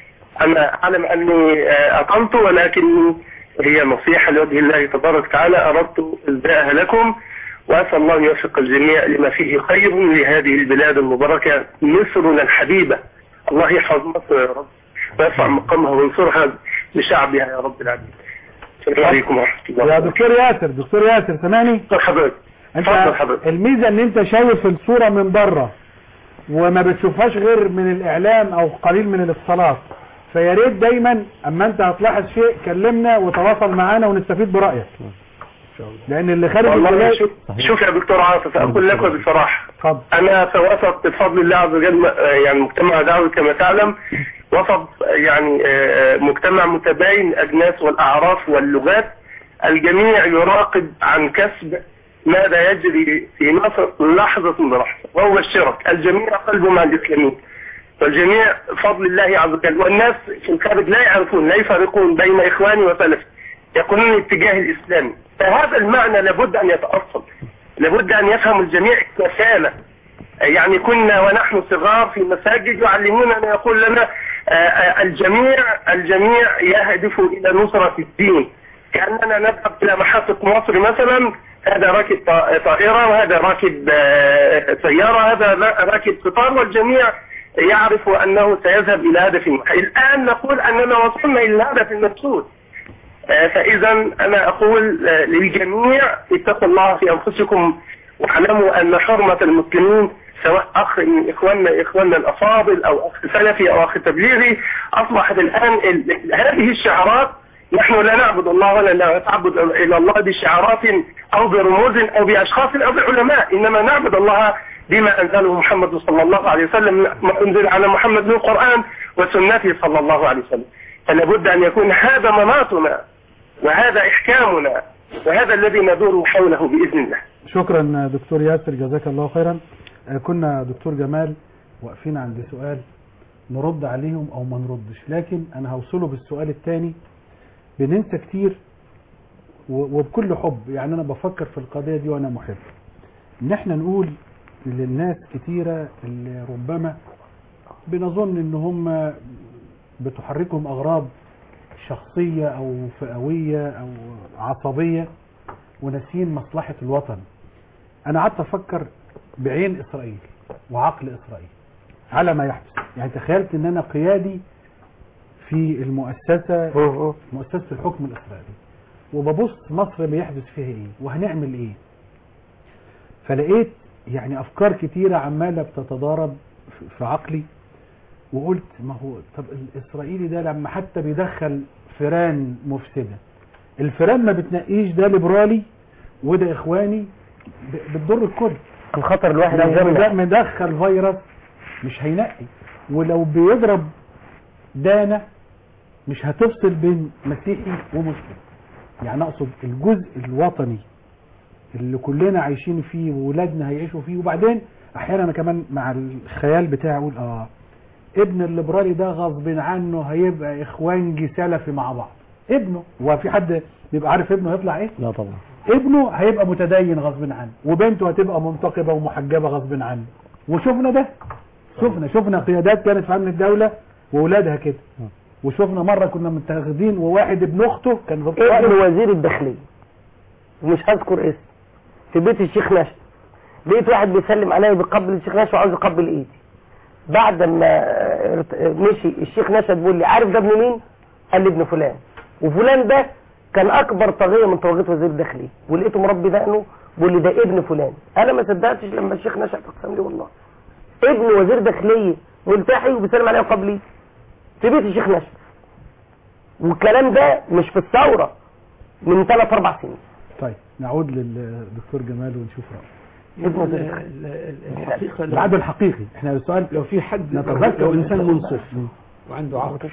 أنا أعلم أني آه، أطلت ولكن هي نصيحة لوجه الله تبارك وتعالى أردت إلداءها لكم وأسأل الله أن يوفق الجميع لما فيه خير لهذه البلاد المباركة مصرنا الحبيبة الله يحفظ مصر يا رب ويرفع مقامها وينصرها لشعبها يا رب العالمين السلام عليكم ورحمة الله يا دكتور ياسر دكتور ياسر سامعني دكتور حضرتك انت اتفضل حضرتك الميزه ان انت شايف الصوره من بره وما بتشوفهاش غير من الاعلام او قليل من الاتصالات فيا ريت دايما اما انت هتلاحظ شيء كلمنا وتواصل معانا ونستفيد برايك لان اللي خارج والله البلاد شوف, شوف يا دكتور عاطف أقول لك بصراحة اتفضل أنا في وسط بفضل الله عز وجل آه، يعني مجتمع دعوي كما تعلم وسط آه، يعني آه، مجتمع متباين الأجناس والأعراف واللغات الجميع يراقب عن كسب ماذا يجري في مصر لحظة بلحظة وهو الشرك الجميع قلبه مع الإسلاميين والجميع فضل الله عز وجل والناس في الخارج لا يعرفون لا يفرقون بين إخواني وسلفي يقولون الاتجاه الإسلامي فهذا المعنى لابد أن يتأصل لابد أن يفهم الجميع الكفالة يعني كنا ونحن صغار في مساجد يعلموننا يقول لنا آه، آه، الجميع الجميع يهدف إلى نصرة الدين كأننا نذهب إلى محطة مصر مثلا هذا راكب طا- طائرة وهذا راكب آه، سيارة هذا لا- راكب قطار والجميع يعرف أنه سيذهب إلى هدف معين. الآن نقول أننا وصلنا إلى الهدف المقصود آه، فإذا أنا أقول آه، للجميع اتقوا الله في أنفسكم واعلموا أن حرمة المسلمين سواء أخ من إخواننا إخواننا الأفاضل أو أخ سلفي أو أخ تبليغي أصبحت الآن ال- هذه الشعارات نحن لا نعبد الله ولا نتعبد إلى الله بشعارات أو برموز أو بأشخاص أو بعلماء إنما نعبد الله بما أنزله محمد صلى الله عليه وسلم ما أنزل على محمد من القرآن وسنته صلى الله عليه وسلم فلا بد أن يكون هذا مناطنا وهذا إحكامنا وهذا الذي ندور حوله بإذن الله شكرا دكتور ياسر جزاك الله خيرا آه، كنا دكتور جمال واقفين عند سؤال نرد عليهم او ما نردش لكن انا هوصله بالسؤال الثاني بننسى كتير و- وبكل حب يعني انا بفكر في القضية دي وانا محب ان احنا نقول للناس كتيرة اللي ربما بنظن ان هم بتحركهم اغراض شخصية او فئوية او عصبية وناسين مصلحة الوطن انا قعدت افكر بعين اسرائيل وعقل اسرائيل على ما يحدث يعني تخيلت ان انا قيادي في المؤسسة مؤسسة الحكم الاسرائيلي وببص مصر بيحدث فيها ايه وهنعمل ايه فلقيت يعني افكار كتيرة عمالة بتتضارب في- في عقلي وقلت ما هو طب الاسرائيلي ده لما حتى بيدخل فيران مفسدة الفيران ما بتنقيش ده ليبرالي وده اخواني ب- بتضر الكل الخطر الواحد لو يجمع ده مدخل فيروس مش هينقي ولو بيضرب دانة مش هتفصل بين مسيحي ومسلم يعني اقصد الجزء الوطني اللي كلنا عايشين فيه وولادنا هيعيشوا فيه وبعدين احيانا انا كمان مع الخيال بتاعي اقول اه ابن الليبرالي ده غصب عنه هيبقى اخوانجي سلفي مع بعض ابنه هو في حد بيبقى عارف ابنه هيطلع ايه لا طبعا ابنه هيبقى متدين غصب عنه وبنته هتبقى منتقبة ومحجبة غصب عنه وشفنا ده شفنا شفنا قيادات كانت في امن الدولة واولادها كده وشفنا مرة كنا متاخدين وواحد ابن اخته كان ابن ضابط وزير الداخلية ومش هذكر اسم في بيت الشيخ نشا لقيت واحد بيسلم عليا بيقبل الشيخ نشا وعاوز يقبل ايدي بعد ما ارت- مشي الشيخ نشا بيقول لي عارف ده ابن مين؟ قال لي ابن فلان وفلان ده كان اكبر طاغية من طواغيت وزير الداخلية ولقيته مربي دقنه بيقول لي ده ابن فلان انا ما صدقتش لما الشيخ نشا اقسم لي والله ابن وزير داخلية ملتحي وبيسلم عليا وقبل ايدي في بيت الشيخ نشا والكلام ده مش في الثورة من ثلاث اربع سنين طيب نعود للدكتور جمال ونشوف رأيه ابن وزير ال- الداخلية ال- ال- الحقيقة لو- العدل الحقيقي احنا السؤال لو في حد نتذكر لو إنسان إن- منصف وعنده عقل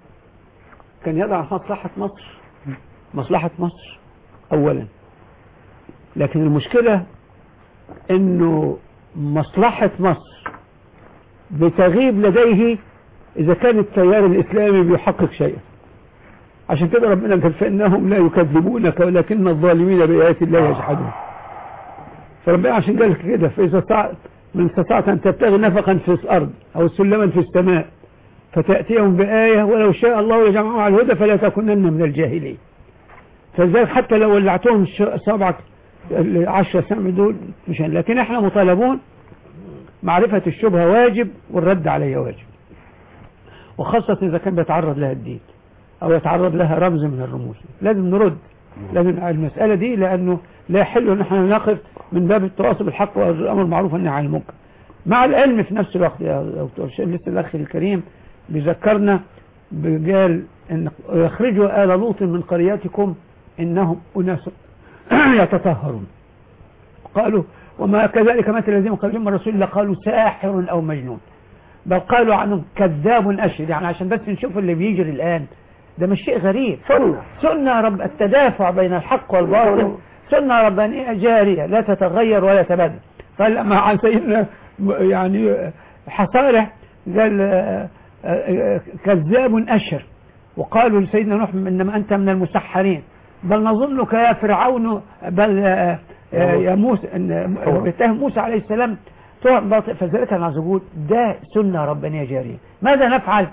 كان يضع مصلحة مصر مصلحة مصر أولا لكن المشكلة إنه مصلحة مصر بتغيب لديه إذا كان التيار الإسلامي بيحقق شيئا عشان كده ربنا قال فإنهم لا يكذبونك ولكن الظالمين بآيات الله يجحدون فربنا عشان قال كده فإذا استطعت من استطعت أن تبتغي نفقا في الأرض أو سلما في السماء فتأتيهم بآية ولو شاء الله يجمعهم على الهدى فلا تكونن من الجاهلين فلذلك حتى لو ولعتهم الش- سبعة العشرة سنة دول مش هن- لكن احنا مطالبون معرفة الشبهة واجب والرد عليها واجب وخاصة إذا كان بيتعرض لها الدين أو يتعرض لها رمز من الرموز لازم نرد لازم المسألة دي لأنه لا يحل أن احنا نقف من باب التواصل بالحق والأمر المعروف والنهي عن المنكر مع العلم في نفس الوقت يا دكتور شيخ لسه الأخ الكريم بيذكرنا قال ان يخرجوا آل لوط من قريتكم إنهم أناس يتطهرون قالوا وما كذلك مثل الذين قالوا من رسول الله قالوا ساحر أو مجنون بل قالوا عنه كذاب أشهد يعني عشان بس نشوف اللي بيجري الآن ده مش شيء غريب سنة سنة رب التدافع بين الحق والباطل سنة ربانية جارية لا تتغير ولا تبدل قال لما عن سيدنا يعني حصالح قال آه، آه، كذاب أشر وقالوا لسيدنا نوح إنما أنت من المسحرين بل نظنك يا فرعون بل آه، آه، يا موسى إن- بيتهم موسى عليه السلام تهم باطل فذلك أنا عايز أقول ده سنة ربانية جارية ماذا نفعل؟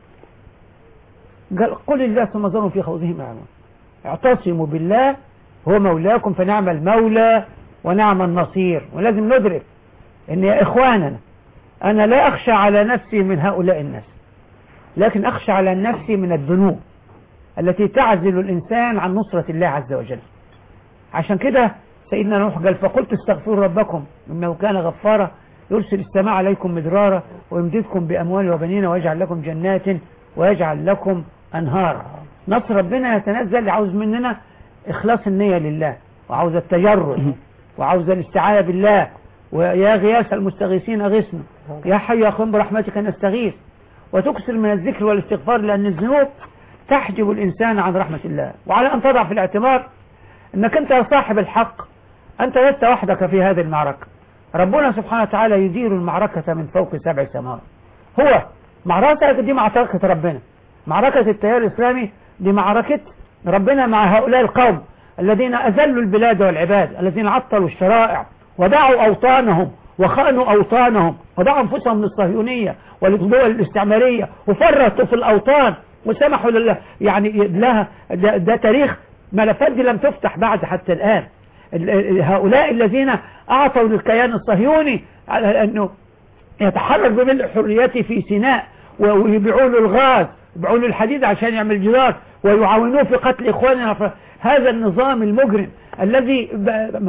قال قل الله ثم ذرهم في خوضهم يعلمون اعتصموا بالله هو مولاكم فنعم المولى ونعم النصير ولازم ندرك ان يا اخواننا انا لا اخشى على نفسي من هؤلاء الناس لكن اخشى على نفسي من الذنوب التي تعزل الانسان عن نصرة الله عز وجل عشان كده سيدنا نوح قال فقلت استغفروا ربكم انه كان غفارا يرسل السماء عليكم مدرارا ويمددكم باموال وبنين ويجعل لكم جنات ويجعل لكم انهارا نصر ربنا يتنزل عاوز مننا اخلاص النية لله وعاوز التجرد وعاوز الاستعانة بالله ويا غياث المستغيثين اغثنا يا حي يا قوم برحمتك نستغيث وتكثر من الذكر والاستغفار لأن الذنوب تحجب الإنسان عن رحمة الله وعلى أن تضع في الاعتبار أنك أنت صاحب الحق أنت لست وحدك في هذه المعركة ربنا سبحانه وتعالى يدير المعركة من فوق سبع سماوات هو معركة دي معركة ربنا معركة التيار الإسلامي دي معركة ربنا مع هؤلاء القوم الذين أذلوا البلاد والعباد الذين عطلوا الشرائع ودعوا أوطانهم وخانوا أوطانهم ودعوا أنفسهم للصهيونية والدول الاستعمارية وفرطوا في الأوطان وسمحوا لله يعني لها ده, ده تاريخ ملفات دي لم تفتح بعد حتى الآن ال- ال- هؤلاء الذين أعطوا للكيان الصهيوني على أنه يتحرك بملء حريته في سيناء و- ويبيعوا له الغاز يبيعوا له الحديد عشان يعمل جدار ويعاونوه في قتل إخواننا في هذا النظام المجرم الذي ب-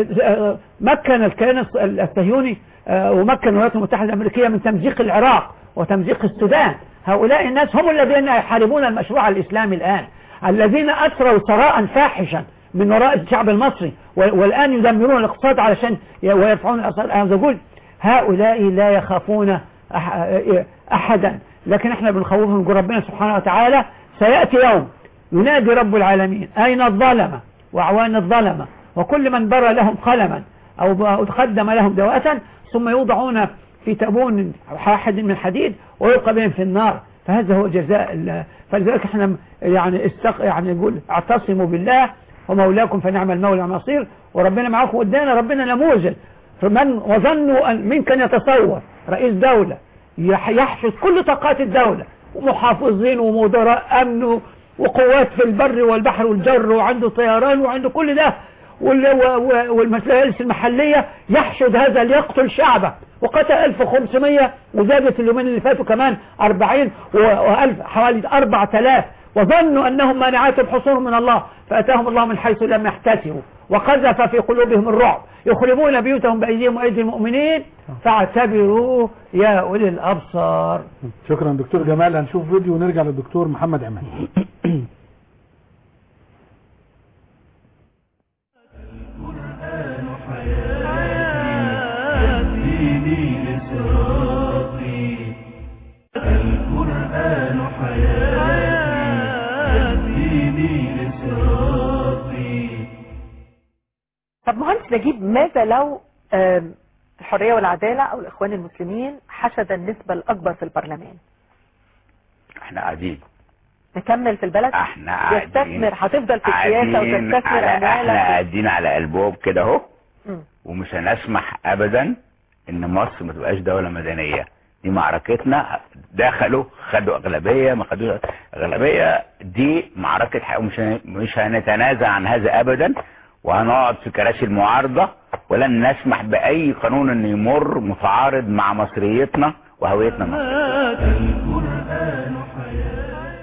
ب- مكن الكيان الص- الصهيوني آه، ومكن الولايات المتحدة الأمريكية من تمزيق العراق وتمزيق السودان هؤلاء الناس هم الذين يحاربون المشروع الإسلامي الآن الذين أسروا ثراء فاحشا من وراء الشعب المصري و- والآن يدمرون الاقتصاد علشان ي- ويرفعون الأسعار أنا بقول هؤلاء لا يخافون أح- أحدا لكن احنا بنخوفهم نقول ربنا سبحانه وتعالى سيأتي يوم ينادي رب العالمين أين الظلمة وأعوان الظلمة وكل من برى لهم قلما أو ب- قدم لهم دواءة ثم يوضعون في تابون واحد من حديد ويلقى بهم في النار فهذا هو جزاء ال- فلذلك احنا يعني استق يعني نقول اعتصموا بالله ومولاكم فنعم المولى والنصير وربنا معاكم وادانا ربنا نموذج فمن وظنوا أن من كان يتصور رئيس دولة يح- يحشد كل طاقات الدولة ومحافظين ومدراء أمن وقوات في البر والبحر والجر وعنده طيران وعنده كل ده وال- و- و- والمجالس المحلية يحشد هذا ليقتل شعبه وقتل 1500 وزادت اليومين اللي فاتوا كمان 40 و1000 حوالي 4000 وظنوا أنهم مانعاتهم حصولهم من الله فأتاهم الله من حيث لم يحتسبوا وقذف في قلوبهم الرعب يخربون بيوتهم بأيديهم وأيدي المؤمنين فاعتبروا يا أولي الأبصار شكرا دكتور جمال هنشوف فيديو ونرجع للدكتور محمد عماد ديني لصراطي القرآن حياتي ديني لصراطي طب مهندس نجيب ماذا لو آم، الحرية والعدالة أو الإخوان المسلمين حشد النسبة الأكبر في البرلمان احنا قاعدين نكمل في البلد احنا قاعدين يستثمر هتفضل في السياسة قاعدين وتستثمر على احنا أموالك قاعدين على قلبهم كده اهو مم. ومش هنسمح ابدا ان مصر ما تبقاش دولة مدنية دي معركتنا دخلوا خدوا اغلبية ما خدوش اغلبية دي معركة حق ومش هن- مش هنتنازع عن هذا ابدا وهنقعد في كراسي المعارضة ولن نسمح باي قانون انه يمر متعارض مع مصريتنا وهويتنا المصرية القرآن حياتي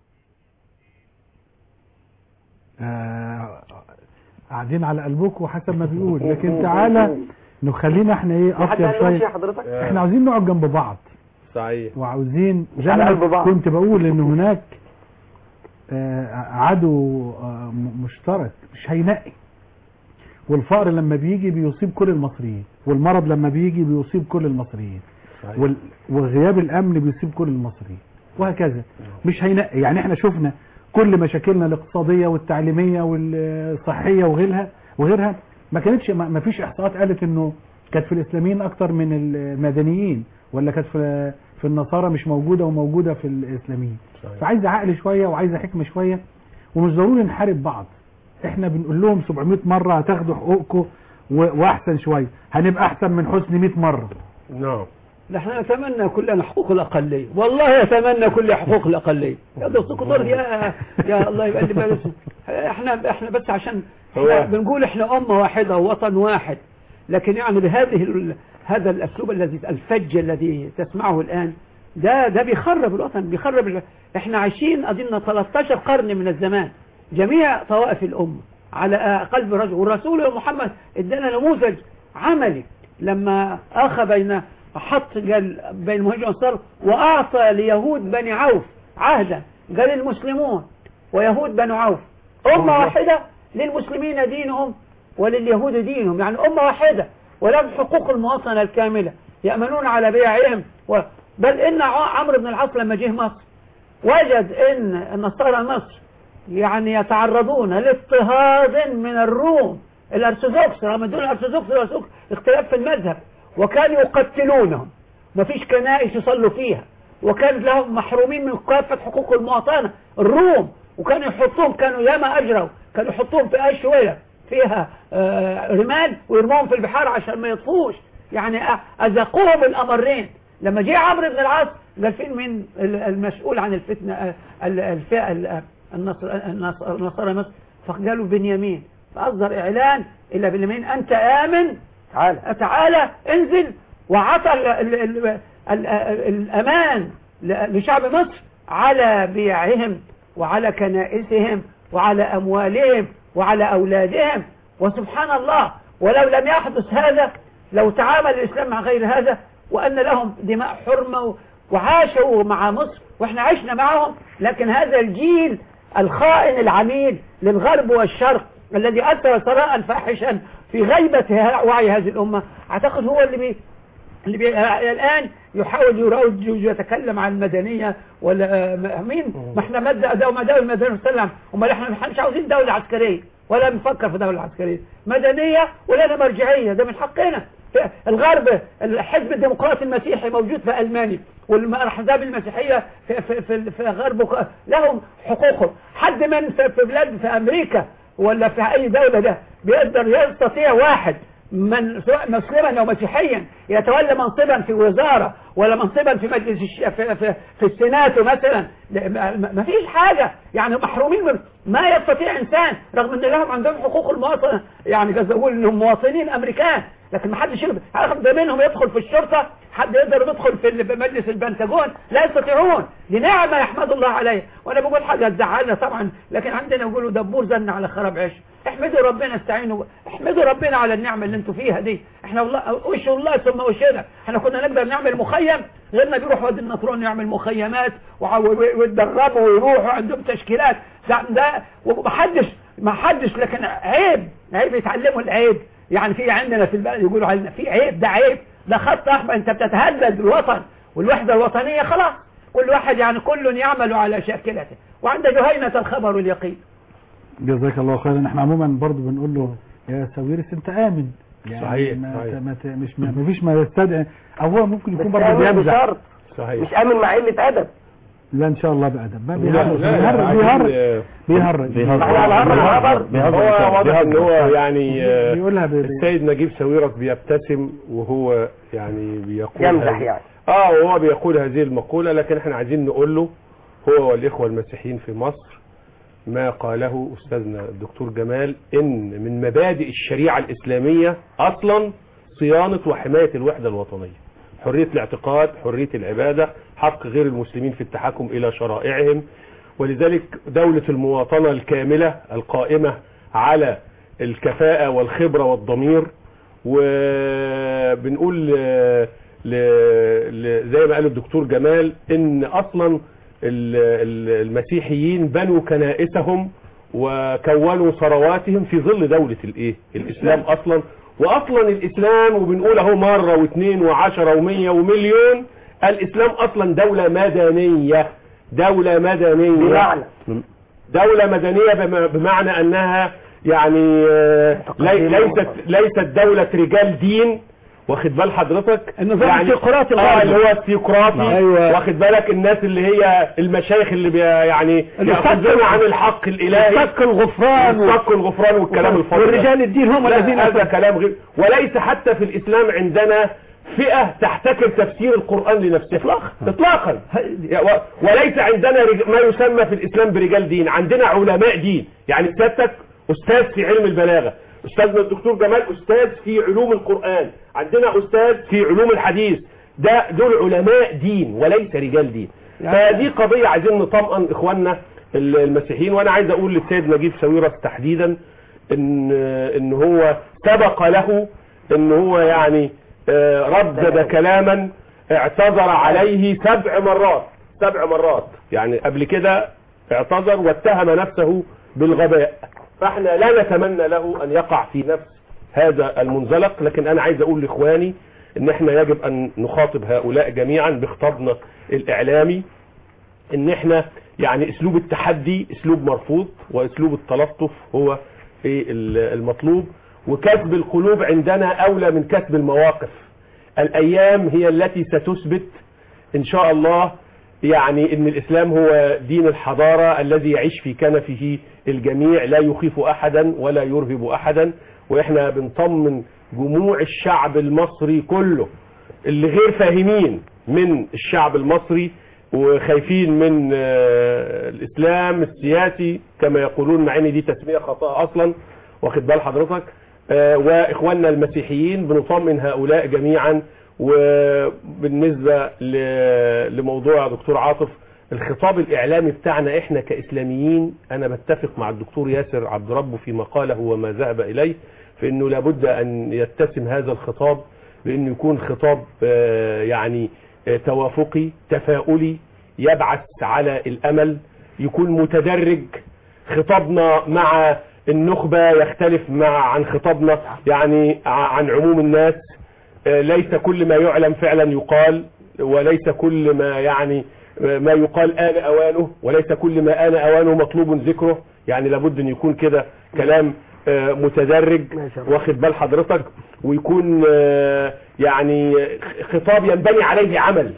آه، قاعدين على قلبكم حسب ما بيقول لكن تعالى نخلينا احنا ايه اطيب شويه حضرتك احنا عاوزين نقعد جنب بعض صحيح وعاوزين زي على ما قلب بعض. كنت بقول ان هناك آه، عدو آه، م- مشترك مش هينقي والفقر لما بيجي بيصيب كل المصريين والمرض لما بيجي بيصيب كل المصريين صحيح. وال- وغياب الامن بيصيب كل المصريين وهكذا مش هينقي يعني احنا شفنا كل مشاكلنا الاقتصاديه والتعليميه والصحيه وغيرها وغيرها ما كانتش ما ما فيش احصاءات قالت انه كانت في الاسلاميين اكتر من المدنيين ولا كانت في في النصارى مش موجوده وموجوده في الاسلاميين صحيح. فعايزه عقل شويه وعايزه حكمه شويه ومش ضروري نحارب بعض احنا بنقول لهم 700 مره هتاخدوا حقوقكم و- واحسن شويه هنبقى احسن من حسن 100 مره نعم نحن نتمنى كلنا حقوق الأقلية والله يتمنى كل حقوق الأقلية يا دكتور يا يا الله يبقى اللي بس احنا احنا بس عشان احنا هو- بنقول احنا أمة واحدة ووطن واحد لكن يعني بهذه ال- هذا الأسلوب الذي الفج الذي تسمعه الآن ده ده بيخرب الوطن بيخرب ال- احنا عايشين أدينا 13 قرن من الزمان جميع طوائف الأمة على قلب رجل والرسول محمد ادانا نموذج عملي لما أخى بين حط قال بين المهاجر والأنصار وأعطى ليهود بني عوف عهدا قال المسلمون ويهود بني عوف أمة واحدة للمسلمين دينهم ولليهود دينهم يعني أمة واحدة ولهم حقوق المواطنة الكاملة يأمنون على بيعهم و- بل ان ع- عمرو بن العاص لما جه مصر وجد ان النصارى مصر يعني يتعرضون لاضطهاد من الروم الارثوذكس رغم دون الارثوذكس والارثوذكس اختلاف في المذهب وكانوا يقتلونهم مفيش كنائس يصلوا فيها وكان لهم محرومين من كافة حقوق المواطنة الروم وكانوا يحطوهم كانوا ياما أجروا كانوا يحطوهم في أشوية فيها آه، رمال ويرموهم في البحار عشان ما يطفوش يعني أ- أذقوهم الأمرين لما جه عمرو بن العاص قال فين من ال- المسؤول عن الفتنة آه، ال- الفئة ال- النصر النصر النصارى مصر فقالوا بنيامين فأصدر إعلان إلا بنيامين أنت آمن تعالى تعالى انزل وعطى ال ال ال ال الأمان ل- لشعب مصر على بيعهم وعلى كنائسهم وعلى أموالهم وعلى أولادهم وسبحان الله ولو لم يحدث هذا لو تعامل الإسلام مع غير هذا وأن لهم دماء حرمة و- وعاشوا مع مصر وإحنا عشنا معهم لكن هذا الجيل الخائن العميل للغرب والشرق الذي أثر ثراء فاحشا في غيبة ه- وعي هذه الأمة أعتقد هو اللي بي اللي بي الآن يحاول يروج ويتكلم عن المدنية ولا م- مين ما احنا مادة دولة دولة المدنية والسلام امال احنا مش عاوزين دولة عسكرية ولا بنفكر في دولة عسكرية مدنية ولا مرجعية ده من حقنا الغرب الحزب الديمقراطي المسيحي موجود في ألمانيا والأحزاب المسيحية في, في, في, في غرب وك- لهم حقوقهم حد من في, في بلاد في أمريكا ولا في أي دولة ده بيقدر يستطيع واحد من سواء مسلما او مسيحيا يتولى منصبا في وزاره ولا منصبا في مجلس الش... في, في, في السينات مثلا لا، ما- ما ما فيش حاجه يعني محرومين من ما يستطيع انسان رغم ان لهم عندهم حقوق المواطنه يعني قصدي اقول انهم مواطنين امريكان لكن ما حدش يقدر حد منهم يدخل في الشرطه حد يقدر يدخل في ال- مجلس البنتاجون لا يستطيعون دي نعمه يحمد الله عليها وانا بقول حاجه تزعلنا طبعا لكن عندنا يقولوا دبور زن على خراب عيش احمدوا ربنا استعينوا احمدوا ربنا على النعمه اللي انتوا فيها دي احنا والله وش الله ثم وشنا احنا كنا نقدر نعمل مخيم غيرنا بيروح وادي النطرون يعمل مخيمات وع- و- و- ويتدربوا ويروحوا عندهم تشكيلات ده, ده ومحدش ما حدش لكن عيب عيب يتعلموا العيب يعني في عندنا في البلد يقولوا علينا في عيب ده عيب ده خط احمر انت بتتهدد الوطن والوحده الوطنيه خلاص كل واحد يعني كل يعمل على شاكلته وعند جهينة الخبر واليقين جزاك الله خيرا احنا عموما برضو بنقول له يا ساويرس انت امن يعني صحيح، ما صحيح. ما ت- مش ما ما فيش ما يستدعي او هو ممكن يكون بس برضه آمن بيمزح بشرط صحيح مش آمن مع قلة أدب لا ان شاء الله بادب ما لا بيهرج لا بيهرج عايزين- بيهرج بيهرج على الهرج الخبر هو واضح ان هو يعني آه، بيقولها ب- ب- السيد نجيب ساويرس بيبتسم وهو يعني بيقول يمزح هذه- يعني اه وهو بيقول هذه المقولة لكن احنا عايزين نقول له هو والإخوة المسيحيين في مصر ما قاله أستاذنا الدكتور جمال إن من مبادئ الشريعة الإسلامية أصلا صيانة وحماية الوحدة الوطنية حرية الاعتقاد حرية العبادة حق غير المسلمين في التحكم إلى شرائعهم ولذلك دولة المواطنة الكاملة القائمة على الكفاءة والخبرة والضمير وبنقول ل- ل- ل- زي ما قال الدكتور جمال ان اصلا ال- ال- المسيحيين بنوا كنائسهم وكونوا ثرواتهم في ظل دولة الايه الاسلام اصلا واصلا الاسلام وبنقول اهو مرة واثنين وعشرة ومية ومليون الاسلام اصلا دولة مدنية دولة مدنية بمعنى دولة مدنية بم- بمعنى أنها يعني آه، لي- ليست ليست دولة رجال دين واخد بال حضرتك النظام الثيوقراطي اه الغربي. اللي هو الثيوقراطي أيوة. واخد بالك الناس اللي هي المشايخ اللي بي يعني اللي يأخذون يفكر- عن الحق الإلهي يفك الغفران و- يفك الغفران والكلام الفاضي ده. والرجال الدين هم لا، الذين هذا كلام غير وليس حتى في الإسلام عندنا فئة تحتكر تفسير القرآن لنفسها إطلاقا. إطلاقا و- وليس عندنا رج- ما يسمى في الإسلام برجال دين عندنا علماء دين يعني سيادتك أستاذ في علم البلاغة أستاذنا الدكتور جمال أستاذ في علوم القرآن عندنا أستاذ في علوم الحديث ده دول علماء دين وليس رجال دين فدي قضية عايزين نطمئن إخواننا المسيحيين وأنا عايز أقول للسيد نجيب ساويرس تحديدا إن إن هو سبق له إن هو يعني آه، ردد كلاما اعتذر عليه سبع مرات سبع مرات يعني قبل كده اعتذر واتهم نفسه بالغباء فاحنا لا نتمنى له ان يقع في نفس هذا المنزلق لكن انا عايز اقول لاخواني ان احنا يجب ان نخاطب هؤلاء جميعا بخطابنا الاعلامي ان احنا يعني اسلوب التحدي اسلوب مرفوض واسلوب التلطف هو إيه ال- المطلوب وكسب القلوب عندنا اولى من كسب المواقف الايام هي التي ستثبت ان شاء الله يعني ان الاسلام هو دين الحضارة الذي يعيش في كنفه الجميع لا يخيف احدا ولا يرهب احدا واحنا بنطمن جموع الشعب المصري كله اللي غير فاهمين من الشعب المصري وخايفين من آه، الاسلام السياسي كما يقولون مع ان دي تسمية خطأ اصلا واخد بال حضرتك آه، واخواننا المسيحيين بنطمن هؤلاء جميعا وبالنسبة ل- لموضوع دكتور عاطف الخطاب الاعلامي بتاعنا احنا كاسلاميين انا بتفق مع الدكتور ياسر عبد ربه فيما قاله وما ذهب اليه في انه لابد ان يتسم هذا الخطاب بانه يكون خطاب آه، يعني آه، توافقي تفاؤلي يبعث على الامل يكون متدرج خطابنا مع النخبة يختلف مع عن خطابنا يعني ع- عن عموم الناس آه، ليس كل ما يعلم فعلا يقال وليس كل ما يعني آه، ما يقال آن أوانه وليس كل ما آن أوانه مطلوب ذكره يعني لابد أن يكون كده كلام آه، متدرج واخد بال حضرتك ويكون آه، يعني خطاب ينبني عليه عمل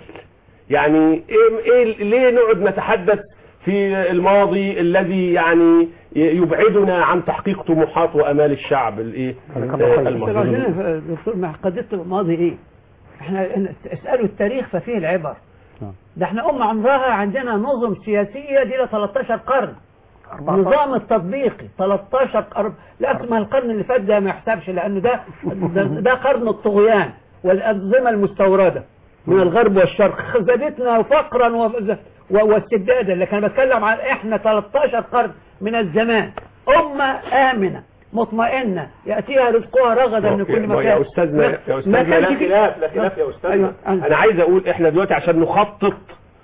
يعني ايه ايه ليه نقعد نتحدث في الماضي الذي يعني يبعدنا عن تحقيق طموحات وامال الشعب الايه آه، المصري عندنا دكتور مع قضيه الماضي ايه احنا اسالوا التاريخ ففيه العبر ده احنا امه عمرها عندنا نظم سياسيه دي ل 13 قرن النظام التطبيقي 13 قرن لا ما القرن اللي فات ده ما يحسبش لانه ده ده, ده قرن الطغيان والانظمه المستورده من الغرب والشرق خزدتنا فقرا و- و- واستبدادا لكن انا بتكلم عن احنا 13 قرن من الزمان امه امنه مطمئنه ياتيها رزقها رغدا من كل مكان يا استاذنا يا ما استاذنا لا كانش في- خلاف لا خلاف يا استاذنا أيوة، أيوة. انا عايز اقول احنا دلوقتي عشان نخطط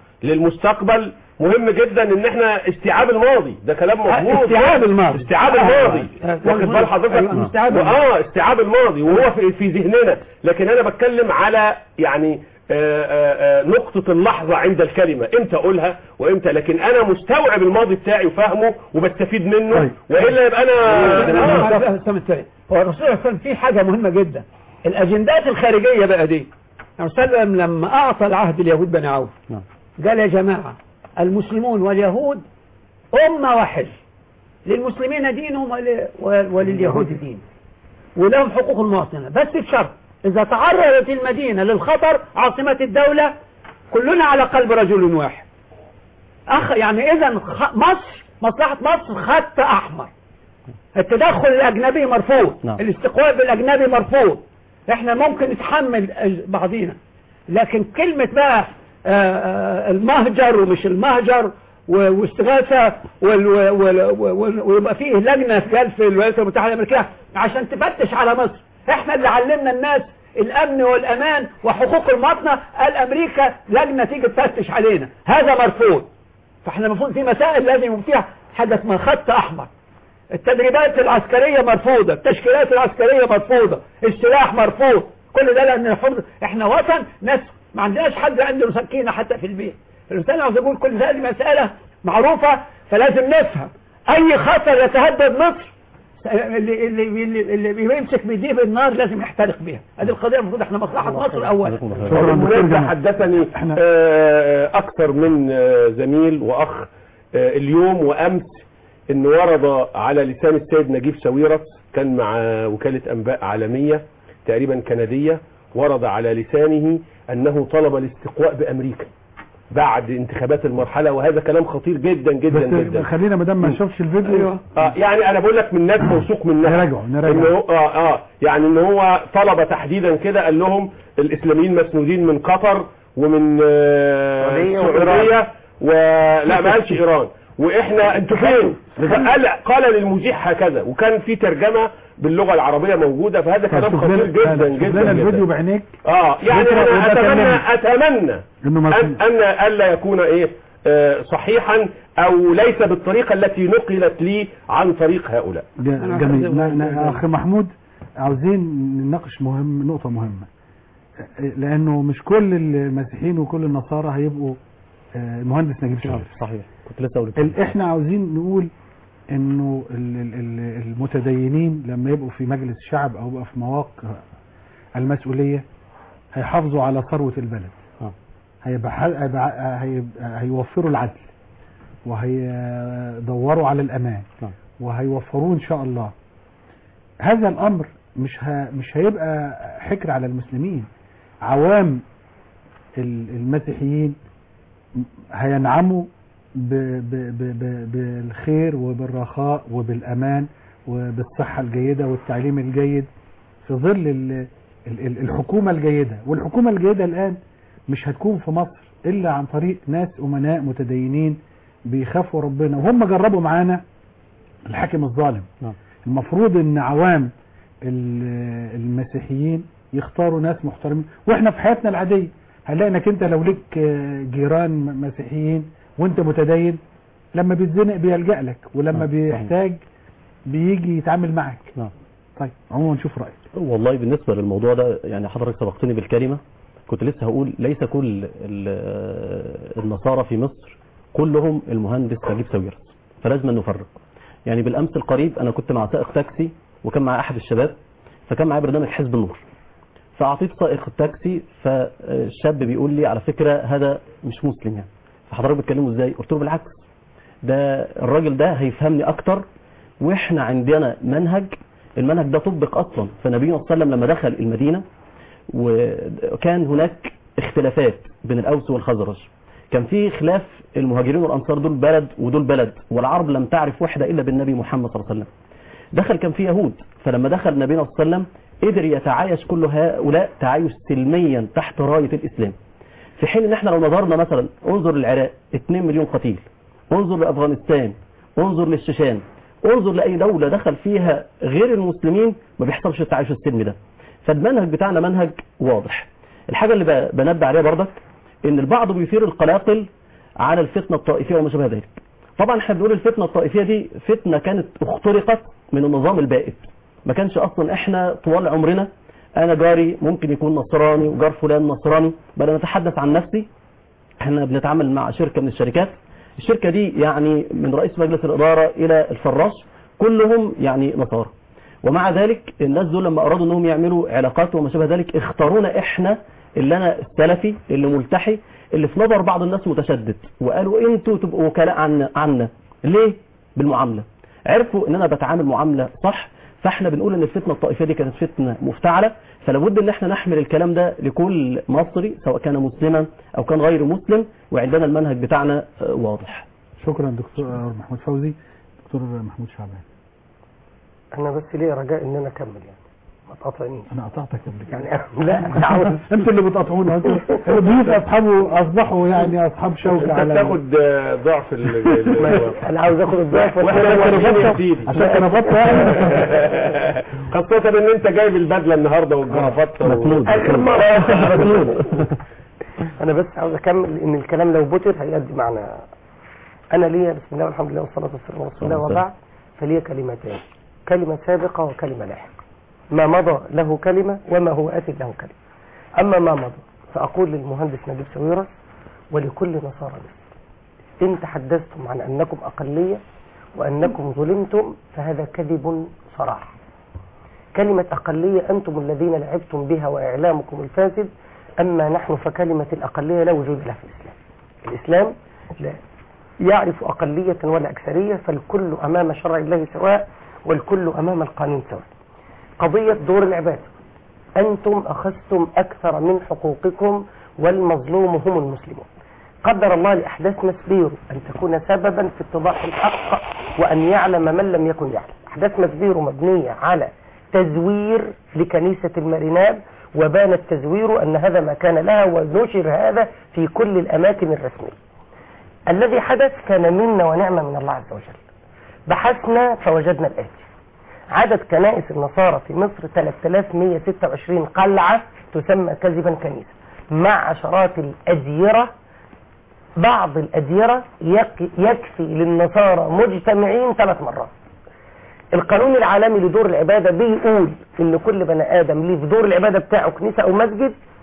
للمستقبل مهم جدا ان احنا استيعاب الماضي ده كلام مظبوط استيعاب الماضي. استيعاب آه، الماضي آه، واخد بال حضرتك أيوة، استيعاب الماضي. اه استيعاب الماضي وهو في, في ذهننا لكن انا بتكلم على يعني آه، آه، آه، نقطة اللحظة عند الكلمة امتى اقولها وامتى لكن انا مستوعب الماضي بتاعي وفاهمه وبستفيد منه طيب. والا يبقى انا آه. آه، السلام التاني. هو الرسول صلى الله عليه وسلم في حاجة مهمة جدا الأجندات الخارجية بقى دي الرسول صلى الله عليه وسلم لما أعطى العهد اليهود بني عوف نعم. قال يا جماعة المسلمون واليهود أمة واحدة للمسلمين دينهم ول- ولليهود دين ولهم حقوق المواطنة بس بشرط إذا تعرضت المدينة للخطر عاصمة الدولة كلنا على قلب رجل واحد أخ يعني إذا خ- مصر مصلحة مصر خط أحمر التدخل الأجنبي مرفوض نعم. الاستقبال بالأجنبي مرفوض احنا ممكن نتحمل أج- بعضينا لكن كلمة بقى آه، آه، المهجر ومش المهجر و- واستغاثة وال- وال- وال- ويبقى فيه لجنة في جلف الولايات المتحدة الأمريكية عشان تفتش على مصر احنا اللي علمنا الناس الأمن والأمان وحقوق المواطنة قال أمريكا لجنة تيجي تفتش علينا هذا مرفوض فاحنا المفروض في مسائل لازم يكون فيها حاجة اسمها خط أحمر التدريبات العسكرية مرفوضة التشكيلات العسكرية مرفوضة السلاح مرفوض كل ده لأن الحفظ احنا وطن ناس ما عندناش حد عنده سكينة حتى في البيت الإنسان عاوز يقول كل هذه مسألة معروفة فلازم نفهم أي خطر يتهدد مصر اللي اللي اللي, اللي بيمسك بيديه بالنار لازم يحترق بيها هذه القضية المفروض احنا مصلحة مصر أولا شكرا دكتور بالمناسبة جمال حدثني احنا- آه، أكثر من آه، زميل وأخ آه، اليوم وأمس إن ورد على لسان السيد نجيب ساويرس كان مع وكالة أنباء عالمية تقريبا كندية ورد على لسانه أنه طلب الاستقواء بأمريكا بعد انتخابات المرحلة وهذا كلام خطير جدا جدا بس جدا خلينا ما دام ما نشوفش الفيديو أيوة. آه يعني انا بقول لك من ناس موثوق منها نراجعه نراجعه إن هو اه اه يعني ان هو طلب تحديدا كده قال لهم الاسلاميين مسنودين من قطر ومن آه السعودية السعوديه ولا ما قالش ايران واحنا انتوا فين قال قال للمذيع هكذا وكان في ترجمه باللغه العربيه موجوده فهذا طب كلام شوف خطير لنا- جدا شوف جدا لنا الفيديو جدا بعينيك اه يعني بكرة انا يبقى اتمنى كلمنا. اتمنى انه ما أن أن ألا يكون إيه آه، صحيحا أو ليس بالطريقة التي نقلت لي عن طريق هؤلاء ج- أنا جميل عايز ن- ن- أقول- اخ محمود عاوزين نناقش مهم نقطة مهمة لانه مش كل المسيحيين وكل النصارى هيبقوا آه، المهندس نجيب شرف صحيح كنت لسه اقول ال- احنا عاوزين نقول انه ال- ال- ال- المتدينين لما يبقوا في مجلس شعب او يبقوا في مواقع المسؤولية هيحافظوا على ثروة البلد آه. هيبقى ح- هيبقى هيبقى هيوفروا العدل وهيدوروا على الامان نعم. وهيوفروه ان شاء الله هذا الامر مش ه... مش هيبقى حكر على المسلمين عوام ال- المسيحيين هينعموا ب... ب... ب... ب... بالخير وبالرخاء وبالامان وبالصحة الجيدة والتعليم الجيد في ظل ال... ال- ال- الحكومة الجيدة والحكومة الجيدة الآن مش هتكون في مصر إلا عن طريق ناس أمناء متدينين بيخافوا ربنا وهم جربوا معانا الحاكم الظالم نعم. المفروض ان عوام ال- المسيحيين يختاروا ناس محترمين واحنا في حياتنا العادية هنلاقي انك انت لو ليك آه، جيران م- مسيحيين وانت متدين لما بيتزنق بيلجأ لك ولما نعم. بيحتاج بيجي يتعامل معك نعم. طيب عموما نشوف رأيك والله بالنسبة للموضوع ده يعني حضرتك سبقتني بالكلمة كنت لسه هقول ليس كل ال- النصارى في مصر كلهم المهندس نجيب ساويرس فلازم نفرق يعني بالامس القريب انا كنت مع سائق تاكسي وكان معاه احد الشباب فكان معاه برنامج حزب النور فاعطيت سائق التاكسي فالشاب بيقول لي على فكرة هذا مش مسلم يعني فحضرتك بتكلمه ازاي قلت له بالعكس ده الراجل ده هيفهمني اكتر واحنا عندنا منهج المنهج ده طبق اصلا فنبينا صلى الله عليه وسلم لما دخل المدينة وكان هناك اختلافات بين الاوس والخزرج كان في خلاف المهاجرين والانصار دول بلد ودول بلد والعرب لم تعرف وحده الا بالنبي محمد صلى الله عليه وسلم دخل كان في يهود فلما دخل نبينا صلى الله عليه وسلم قدر يتعايش كل هؤلاء تعايش سلميا تحت رايه الاسلام في حين ان احنا لو نظرنا مثلا انظر للعراق 2 مليون قتيل انظر لافغانستان انظر للشيشان انظر لاي دوله دخل فيها غير المسلمين ما بيحصلش التعايش السلمي ده فالمنهج بتاعنا منهج واضح الحاجه اللي ب- بنبه عليها برضك ان البعض بيثير القلاقل على الفتنه الطائفيه وما شابه ذلك طبعا احنا بنقول الفتنه الطائفيه دي فتنه كانت اخترقت من النظام البائد ما كانش اصلا احنا طوال عمرنا انا جاري ممكن يكون نصراني وجار فلان نصراني بل نتحدث عن نفسي احنا بنتعامل مع شركة من الشركات الشركة دي يعني من رئيس مجلس الإدارة إلى الفراش كلهم يعني نصارى ومع ذلك الناس دول لما أرادوا أنهم يعملوا علاقات وما شابه ذلك اختارونا إحنا اللي أنا السلفي اللي ملتحي اللي في نظر بعض الناس متشدد وقالوا انتوا تبقوا وكلاء عنا, عنا ليه بالمعاملة عرفوا ان انا بتعامل معاملة صح فاحنا بنقول ان الفتنة الطائفية دي كانت فتنة مفتعلة فلابد ان احنا نحمل الكلام ده لكل مصري سواء كان مسلما او كان غير مسلم وعندنا المنهج بتاعنا آه، واضح شكرا دكتور محمود فوزي دكتور محمود شعبان انا بس ليه رجاء ان انا اكمل يعني ما تقاطعنيش انا قطعتك قبل كده يعني لا انا عاوز انتوا اللي بتقطعونا انتوا الضيوف اصحابه اصبحوا يعني اصحاب شوكه انت على بتاخد آه، ضعف ال- ال- انا عاوز اخد الضعف واحنا وانا واقفين يا سيدي. عشان كان بطه يعني خاصة ان انت جايب البدلة النهاردة والجرافات مسنود. اخر مره انا بس عاوز اكمل ان الكلام لو بتر هيؤدي معنا انا ليا بسم الله والحمد لله والصلاه والسلام على رسول الله وبعد فلي كلمتان كلمه سابقه وكلمه لاحقه ما مضى له كلمه وما هو اتي له كلمه اما ما مضى فاقول للمهندس نجيب ساويرس ولكل نصارى مصر ان تحدثتم عن انكم اقليه وانكم ظلمتم فهذا كذب صراح كلمة أقلية أنتم الذين لعبتم بها وإعلامكم الفاسد أما نحن فكلمة الأقلية لا وجود لها في الإسلام الإسلام لا يعرف أقلية ولا أكثرية فالكل أمام شرع الله سواء والكل أمام القانون سواء قضية دور العباد أنتم أخذتم أكثر من حقوقكم والمظلوم هم المسلمون قدر الله لأحداث مسبيرو أن تكون سببا في اتضاح الحق وأن يعلم من لم يكن يعلم أحداث مسبيرو مبنية على تزوير لكنيسة الماريناب وبان التزوير أن هذا ما كان لها ونشر هذا في كل الأماكن الرسمية الذي حدث كان منا ونعمة من الله عز وجل بحثنا فوجدنا الآتي عدد كنائس النصارى في مصر 3126 قلعة تسمى كذبا كنيسة مع عشرات الأديرة بعض الأديرة يك- يكفي للنصارى مجتمعين ثلاث مرات القانون العالمي لدور العبادة بيقول ان كل بني ادم ليه في دور العبادة بتاعه كنيسة او مسجد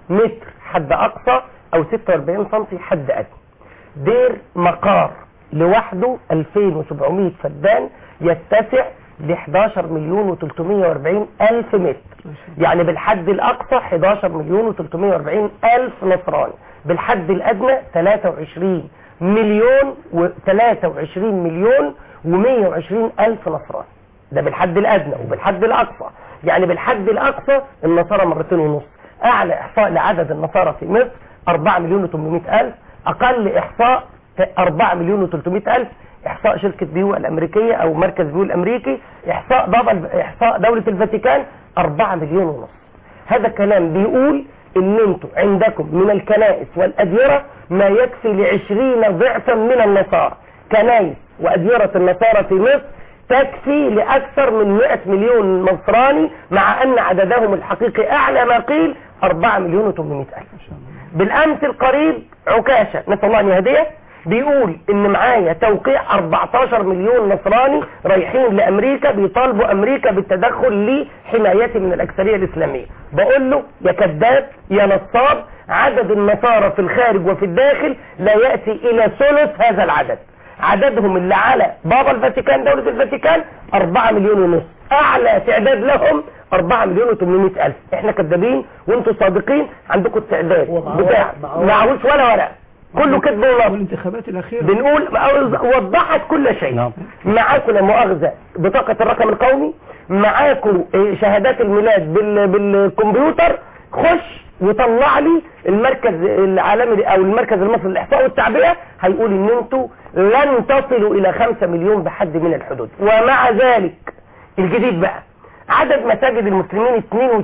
متر حد اقصى او 46 سم حد ادنى دير مقار لوحده 2700 فدان يتسع ل 11 مليون و340 الف متر يعني بالحد الاقصى 11 مليون و340 الف نصراني بالحد الادنى 23 مليون و 23 مليون و120 الف نصراني ده بالحد الادنى وبالحد الاقصى يعني بالحد الاقصى النصارى مرتين ونص اعلى احصاء لعدد النصارى في مصر 4 مليون و800 الف اقل احصاء 4 مليون و300 الف احصاء شركة بيو الامريكية او مركز بيو الامريكي احصاء دبل احصاء دولة الفاتيكان 4 مليون ونص هذا الكلام بيقول ان انتوا عندكم من الكنائس والاديرة ما يكفي لعشرين ضعفا من النصارى كنائس واديرة النصارى في مصر تكفي لأكثر من 100 مليون نصراني مع أن عددهم الحقيقي أعلى ما قيل 4 مليون و800 ألف بالأمس القريب عكاشة نسأل الله أن يهديه بيقول ان معايا توقيع 14 مليون نصراني رايحين لامريكا بيطالبوا امريكا بالتدخل لحمايتي من الاكثريه الاسلاميه بقول له يا كذاب يا نصاب عدد النصارى في الخارج وفي الداخل لا ياتي الى ثلث هذا العدد عددهم اللي على بابا الفاتيكان دولة الفاتيكان 4 مليون ونص اعلى تعداد لهم 4 مليون و800 الف احنا كذابين وانتوا صادقين عندكم التعداد بتاع معهوش ولا ورق كله كذب ونصب والانتخابات الأخيرة بنقول وضحت كل شيء نعم. معاكم لا مؤاخذة بطاقة الرقم القومي معاكم إيه، شهادات الميلاد بال... بالكمبيوتر خش وطلع لي المركز العالمي او المركز المصري للاحصاء والتعبئه هيقول ان انتوا لن تصلوا الى 5 مليون بحد من الحدود ومع ذلك الجديد بقى عدد مساجد المسلمين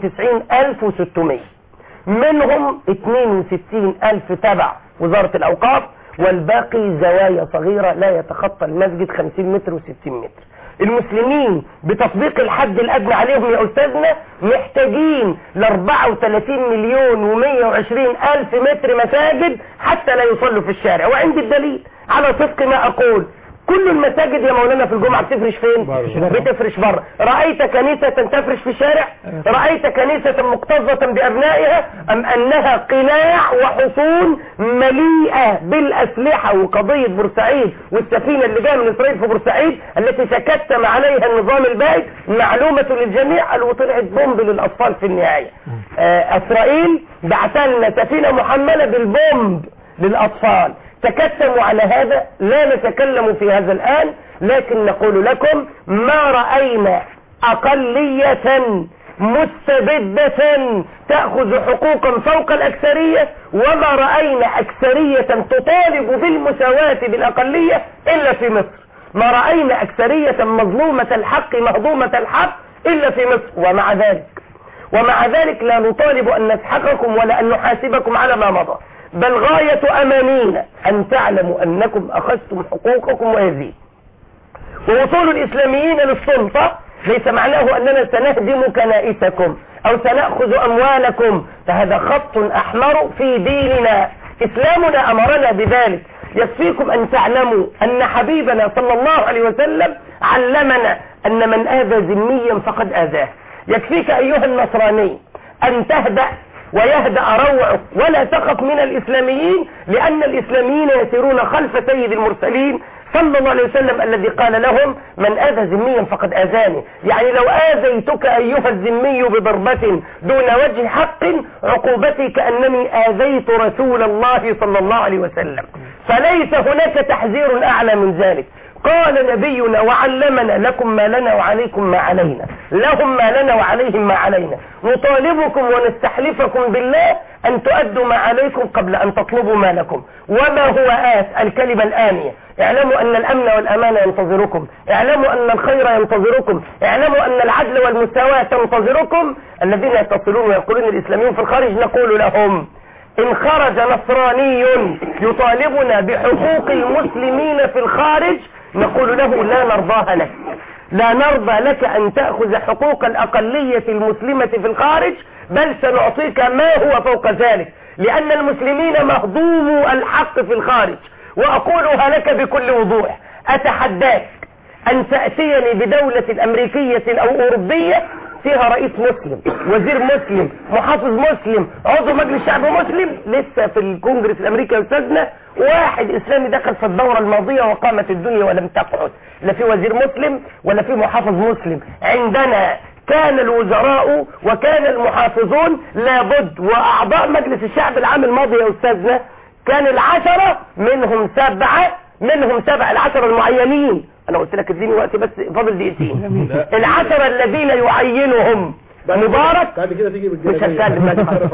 92600 منهم 62000 تبع وزارة الأوقاف والباقي زوايا صغيرة لا يتخطى المسجد 50 متر و60 متر المسلمين بتطبيق الحد الأدنى عليهم يا أستاذنا محتاجين ل 34 مليون و120 ألف متر مساجد حتى لا يصلوا في الشارع وعندي الدليل على صدق ما أقول كل المساجد يا مولانا في الجمعة بتفرش فين بتفرش بره رأيت كنيسة تفرش في شارع رأيت كنيسة مكتظة بأبنائها أم أنها قلاع وحصون مليئة بالأسلحة وقضية بورسعيد والسفينة اللي جاية من إسرائيل في بورسعيد التي تكتم عليها النظام البائد معلومة للجميع قالوا طلعت بومب للأطفال في النهاية آه، إسرائيل بعثلنا سفينة محملة بالبومب للأطفال تكتموا على هذا لا نتكلم في هذا الآن لكن نقول لكم ما رأينا أقلية مستبدة تأخذ حقوقا فوق الأكثرية وما رأينا أكثرية تطالب بالمساواة بالأقلية إلا في مصر ما رأينا أكثرية مظلومة الحق مهضومة الحق إلا في مصر ومع ذلك ومع ذلك لا نطالب أن نسحقكم ولا أن نحاسبكم على ما مضى بل غاية أمانينا أن تعلموا أنكم أخذتم حقوقكم وهذه ووصول الإسلاميين للسلطة ليس معناه أننا سنهدم كنائسكم أو سنأخذ أموالكم فهذا خط أحمر في ديننا إسلامنا أمرنا بذلك يكفيكم أن تعلموا أن حبيبنا صلى الله عليه وسلم علمنا أن من آذى ذميا فقد آذاه يكفيك أيها النصراني أن تهدأ ويهدأ روعه ولا تخف من الإسلاميين لأن الإسلاميين يسيرون خلف سيد المرسلين صلى الله عليه وسلم الذي قال لهم من آذى ذميا فقد آذاني يعني لو آذيتك أيها الذمي بضربة دون وجه حق عقوبتي كأنني آذيت رسول الله صلى الله عليه وسلم فليس هناك تحذير أعلى من ذلك قال نبينا وعلمنا لكم ما لنا وعليكم ما علينا لهم ما لنا وعليهم ما علينا نطالبكم ونستحلفكم بالله أن تؤدوا ما عليكم قبل أن تطلبوا ما لكم وما هو آت الكلمة الآنية اعلموا أن الأمن والأمان ينتظركم اعلموا أن الخير ينتظركم اعلموا أن العدل والمساواة تنتظركم الذين يتصلون ويقولون الإسلاميون في الخارج نقول لهم إن خرج نصراني يطالبنا بحقوق المسلمين في الخارج نقول له لا نرضاها لك لا نرضى لك أن تأخذ حقوق الأقلية المسلمة في الخارج بل سنعطيك ما هو فوق ذلك لأن المسلمين مهضوم الحق في الخارج وأقولها لك بكل وضوح أتحداك أن تأتيني بدولة أمريكية أو أوروبية فيها رئيس مسلم وزير مسلم محافظ مسلم عضو مجلس شعب مسلم لسه في الكونجرس الامريكي يا استاذنا واحد اسلامي دخل في الدورة الماضية وقامت الدنيا ولم تقعد لا في وزير مسلم ولا في محافظ مسلم عندنا كان الوزراء وكان المحافظون لابد واعضاء مجلس الشعب العام الماضي يا استاذنا كان العشرة منهم سبعة منهم سبعة العشرة المعينين انا قلت لك اديني وقت بس فاضل دقيقتين العشرة الذين يعينهم مبارك بعد كده تيجي مش هتكلم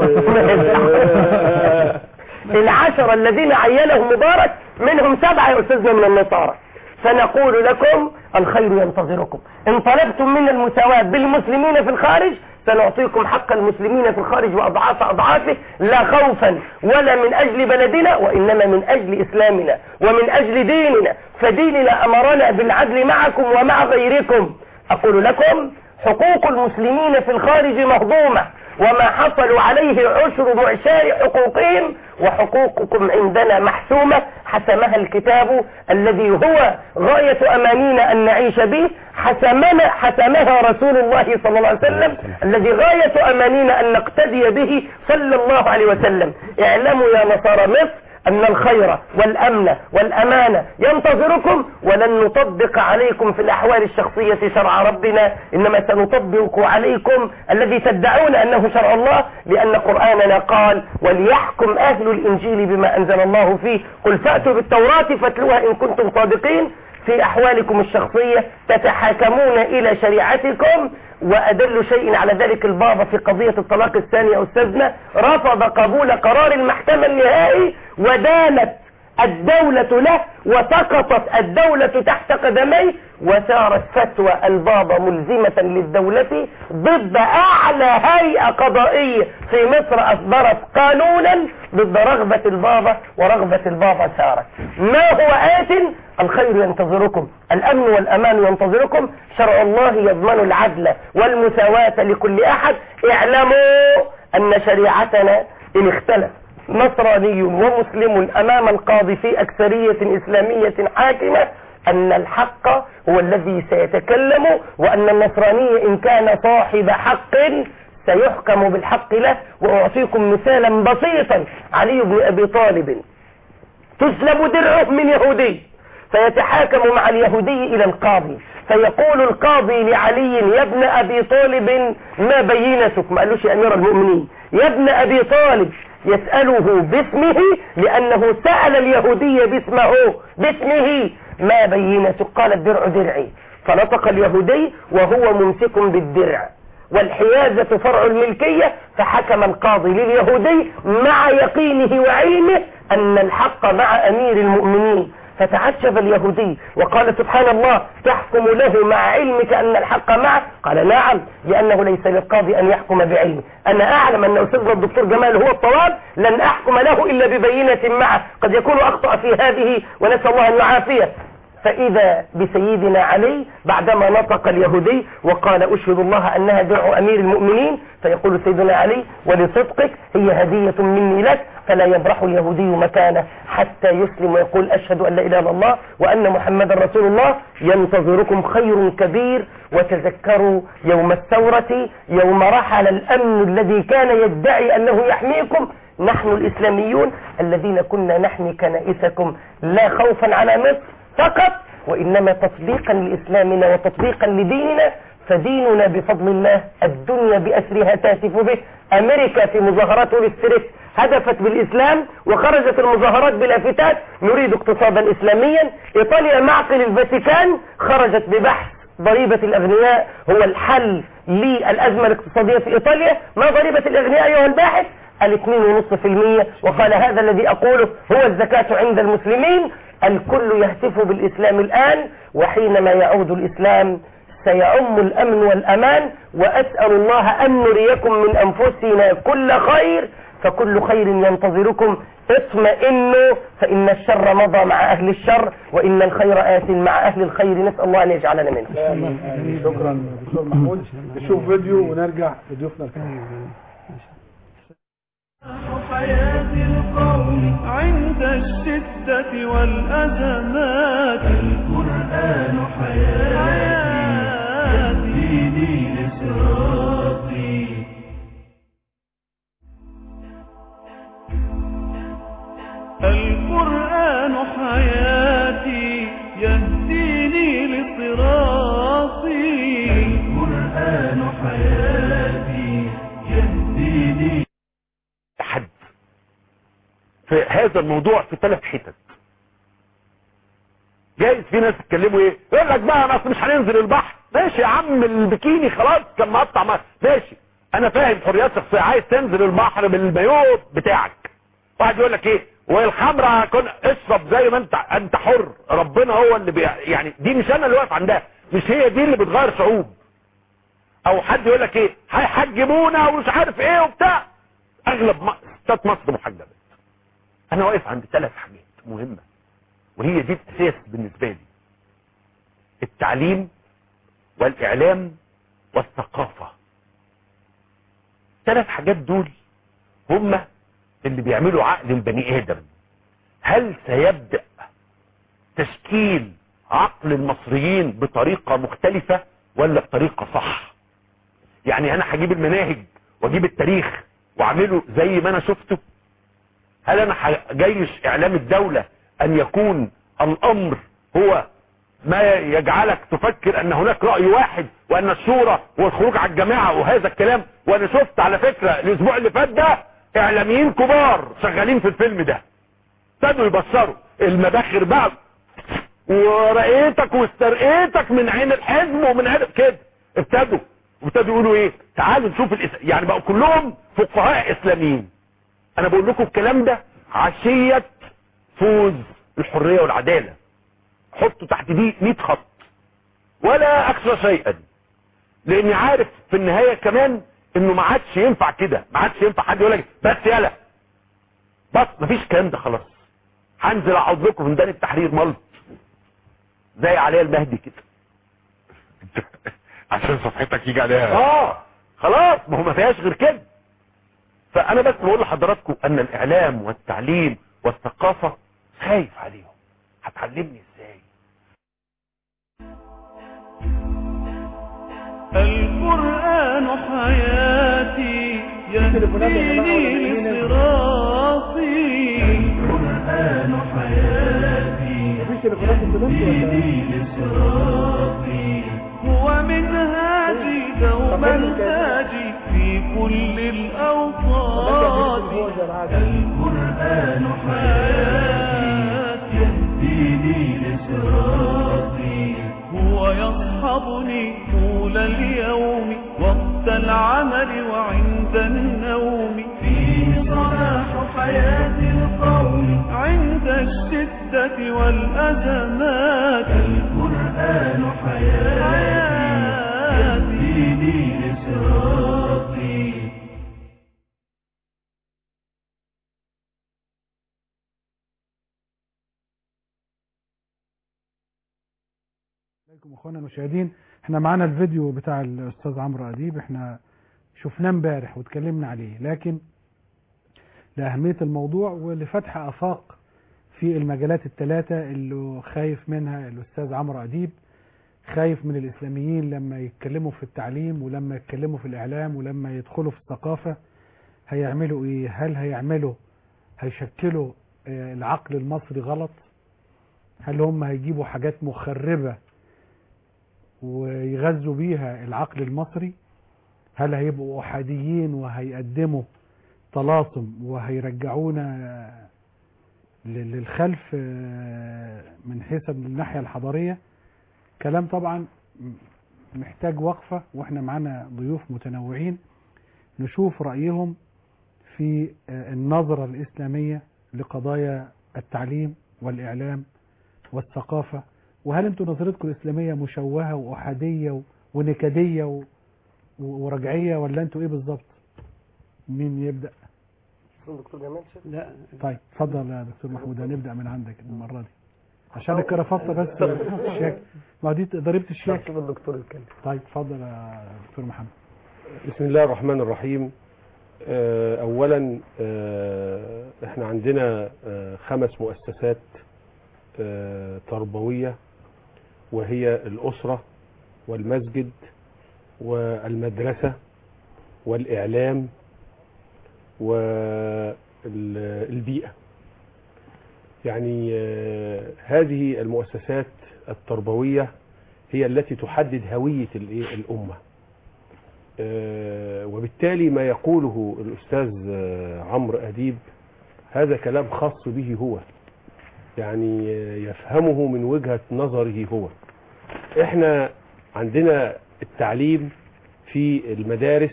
العشرة الذين عينهم مبارك منهم سبعة يا أستاذنا من النصارى فنقول لكم الخير ينتظركم ان طلبتم من المساواة بالمسلمين في الخارج سنعطيكم حق المسلمين في الخارج وأضعاف أضعافه لا خوفا ولا من أجل بلدنا وإنما من أجل إسلامنا ومن أجل ديننا فديننا أمرنا بالعدل معكم ومع غيركم أقول لكم حقوق المسلمين في الخارج مهضومة وما حصلوا عليه عشر معشار حقوقهم وحقوقكم عندنا محسومة حسمها الكتاب الذي هو غاية أمانينا أن نعيش به حسمنا حسمها رسول الله صلى الله عليه وسلم الذي غاية أمانينا أن نقتدي به صلى الله عليه وسلم اعلموا يا نصارى مصر أن الخير والأمن والأمانة ينتظركم ولن نطبق عليكم في الأحوال الشخصية شرع ربنا إنما سنطبق عليكم الذي تدعون أنه شرع الله لأن قرآننا قال وليحكم أهل الإنجيل بما أنزل الله فيه قل فأتوا بالتوراة فاتلوها إن كنتم صادقين في أحوالكم الشخصية تتحاكمون إلى شريعتكم وأدل شيء على ذلك البابا في قضية الطلاق الثاني يا أستاذنا رفض قبول قرار المحكمة النهائي ودانت الدولة له وسقطت الدولة تحت قدميه وسارت فتوى البابا ملزمة للدولة ضد أعلى هيئة قضائية في مصر أصدرت قانونا ضد رغبة البابا ورغبة البابا سارت ما هو آت الخير ينتظركم الأمن والأمان ينتظركم شرع الله يضمن العدل والمساواة لكل أحد اعلموا أن شريعتنا إن اختلف نصراني ومسلم أمام القاضي في أكثرية إسلامية حاكمة أن الحق هو الذي سيتكلم وأن النصراني إن كان صاحب حق سيحكم بالحق له وأعطيكم مثالا بسيطا علي بن أبي طالب تسلب درعه من يهودي فيتحاكم مع اليهودي إلى القاضي فيقول القاضي لعلي يا ابن أبي طالب ما بينتك ما قالوش يا أمير المؤمنين يا ابن أبي طالب يسأله باسمه لأنه سأل اليهودي باسمه باسمه ما بينتك قال الدرع درعي فنطق اليهودي وهو ممسك بالدرع والحيازة فرع الملكية فحكم القاضي لليهودي مع يقينه وعلمه أن الحق مع أمير المؤمنين فتعجب اليهودي وقال سبحان الله تحكم له مع علمك أن الحق معه قال نعم لأنه ليس للقاضي أن يحكم بعلمه أنا أعلم أن أستاذنا الدكتور جمال هو الصواب لن أحكم له إلا ببينة معه قد يكون أخطأ في هذه ونسأل الله أن يعافيه فإذا بسيدنا علي بعدما نطق اليهودي وقال أشهد الله أنها درع أمير المؤمنين فيقول سيدنا علي ولصدقك هي هدية مني لك فلا يبرح اليهودي مكانه حتى يسلم ويقول أشهد أن لا إله إلا الله وأن محمد رسول الله ينتظركم خير كبير وتذكروا يوم الثورة يوم رحل الأمن الذي كان يدعي أنه يحميكم نحن الإسلاميون الذين كنا نحمي كنائسكم لا خوفا على مصر فقط وإنما تطبيقا لإسلامنا وتطبيقا لديننا فديننا بفضل الله الدنيا بأسرها تهتف به أمريكا في مظاهرات الاستريت هدفت بالإسلام وخرجت المظاهرات بلافتات نريد اقتصادا إسلاميا إيطاليا معقل الفاتيكان خرجت ببحث ضريبة الأغنياء هو الحل للأزمة الاقتصادية في إيطاليا ما ضريبة الأغنياء أيها الباحث الاثنين ونصف في المية وقال هذا الذي أقوله هو الزكاة عند المسلمين الكل يهتف بالإسلام الآن وحينما يعود الإسلام سيعم الأمن والأمان وأسأل الله أن نريكم من أنفسنا كل خير فكل خير ينتظركم اطمئنوا فإن الشر مضى مع أهل الشر وإن الخير آت مع أهل الخير نسأل الله أن يجعلنا منه شكرا دكتور محمود نشوف فيديو ونرجع لضيوفنا الكريم حياة القوم عند الشدة والأزمات القرآن حياتي يهديني لصراط حياتي يهديني حد في هذا الموضوع في ثلاث حتت جايز في ناس يتكلموا ايه يقول لك بقى انا اصل مش هننزل البحر ماشي يا عم البكيني خلاص كان مقطع ما- ماشي انا فاهم حريات شخصيه عايز تنزل البحر بالمايوه بتاعك واحد يقول لك ايه والخمره كن اشرب زي ما انت انت حر ربنا هو اللي بي يعني دي مش انا اللي واقف عندها مش هي دي اللي بتغير شعوب او حد يقول لك ايه هيحجبونا ومش عارف ايه وبتاع اغلب م- ستات مصر محجبات انا واقف عند ثلاث حاجات مهمه وهي دي الاساس بالنسبه لي التعليم والاعلام والثقافه ثلاث حاجات دول هم اللي بيعملوا عقل البني ادم هل سيبدا تشكيل عقل المصريين بطريقه مختلفه ولا بطريقه صح يعني انا هجيب المناهج واجيب التاريخ واعمله زي ما انا شفته هل انا هجيش اعلام الدولة ان يكون الامر هو ما يجعلك تفكر ان هناك رأي واحد وان الشورى والخروج على الجماعة وهذا الكلام وانا شفت على فكرة الاسبوع اللي فات ده اعلاميين كبار شغالين في الفيلم ده ابتدوا يبشروا المباخر بقى ورقيتك واسترقيتك من عين الحزب ومن عين كده ابتدوا وابتدوا يقولوا ايه تعالوا نشوف الإس... يعني بقوا كلهم فقهاء اسلاميين انا بقول لكم الكلام ده عشية فوز الحرية والعدالة حطوا تحت دي 100 خط ولا اخشى شيئا لاني عارف في النهاية كمان انه ما عادش ينفع كده ما عادش ينفع حد يقول لك بس يلا بس مفيش الكلام ده خلاص هنزل اقعد لكم في ميدان التحرير ملط زي عليا المهدي كده عشان صفحتك يجي عليها اه خلاص ما هو ما فيهاش غير كده فانا بس بقول لحضراتكم ان الاعلام والتعليم والثقافة خايف عليهم هتعلمني ازاي القرآن حياتي يهديني لصراطي القرآن حياتي يهديني لصراطي هو منهاجي دوما تاجي في كل الأوقات القرآن حياتي يهديني لصراطي هو يصحبني طول اليوم وقت العمل وعند النوم فيه صلاح حياة القوم عند الشدة والأزمات القرآن حياتي يهديني لصراطي عليكم اخوانا المشاهدين احنا معانا الفيديو بتاع الاستاذ عمرو اديب احنا شفناه امبارح واتكلمنا عليه لكن لاهميه الموضوع ولفتح افاق في المجالات الثلاثه اللي خايف منها الاستاذ عمرو اديب خايف من الاسلاميين لما يتكلموا في التعليم ولما يتكلموا في الاعلام ولما يدخلوا في الثقافه هيعملوا ايه هل هيعملوا هيشكلوا آه، العقل المصري غلط هل هم هيجيبوا حاجات مخربه ويغذوا بيها العقل المصري هل هيبقوا احاديين وهيقدموا طلاسم وهيرجعونا ل- للخلف آه، من حيث الناحية الحضارية كلام طبعا م- محتاج وقفة واحنا معانا ضيوف متنوعين نشوف رأيهم في آه، النظرة الإسلامية لقضايا التعليم والإعلام والثقافة وهل انتوا نظرتكم الإسلامية مشوهة وأحادية و- ونكدية و- و- ورجعية ولا انتوا ايه بالظبط مين يبدأ دكتور جمال شيخ لا طيب اتفضل يا دكتور محمود هنبدأ من عندك المرة دي عشان الكرافطة بس الشيك ما دي ضريبة الشيك شوف الدكتور يتكلم طيب اتفضل يا دكتور محمد بسم الله الرحمن الرحيم آه، اولا آه، احنا عندنا آه، خمس مؤسسات آه، تربوية وهي الأسرة والمسجد والمدرسة والإعلام والبيئة يعني آه، هذه المؤسسات التربوية هي التي تحدد هوية الإيه؟ الأمة آه، وبالتالي ما يقوله الأستاذ آه، عمرو أديب هذا كلام خاص به هو يعني آه، يفهمه من وجهة نظره هو احنا عندنا التعليم في المدارس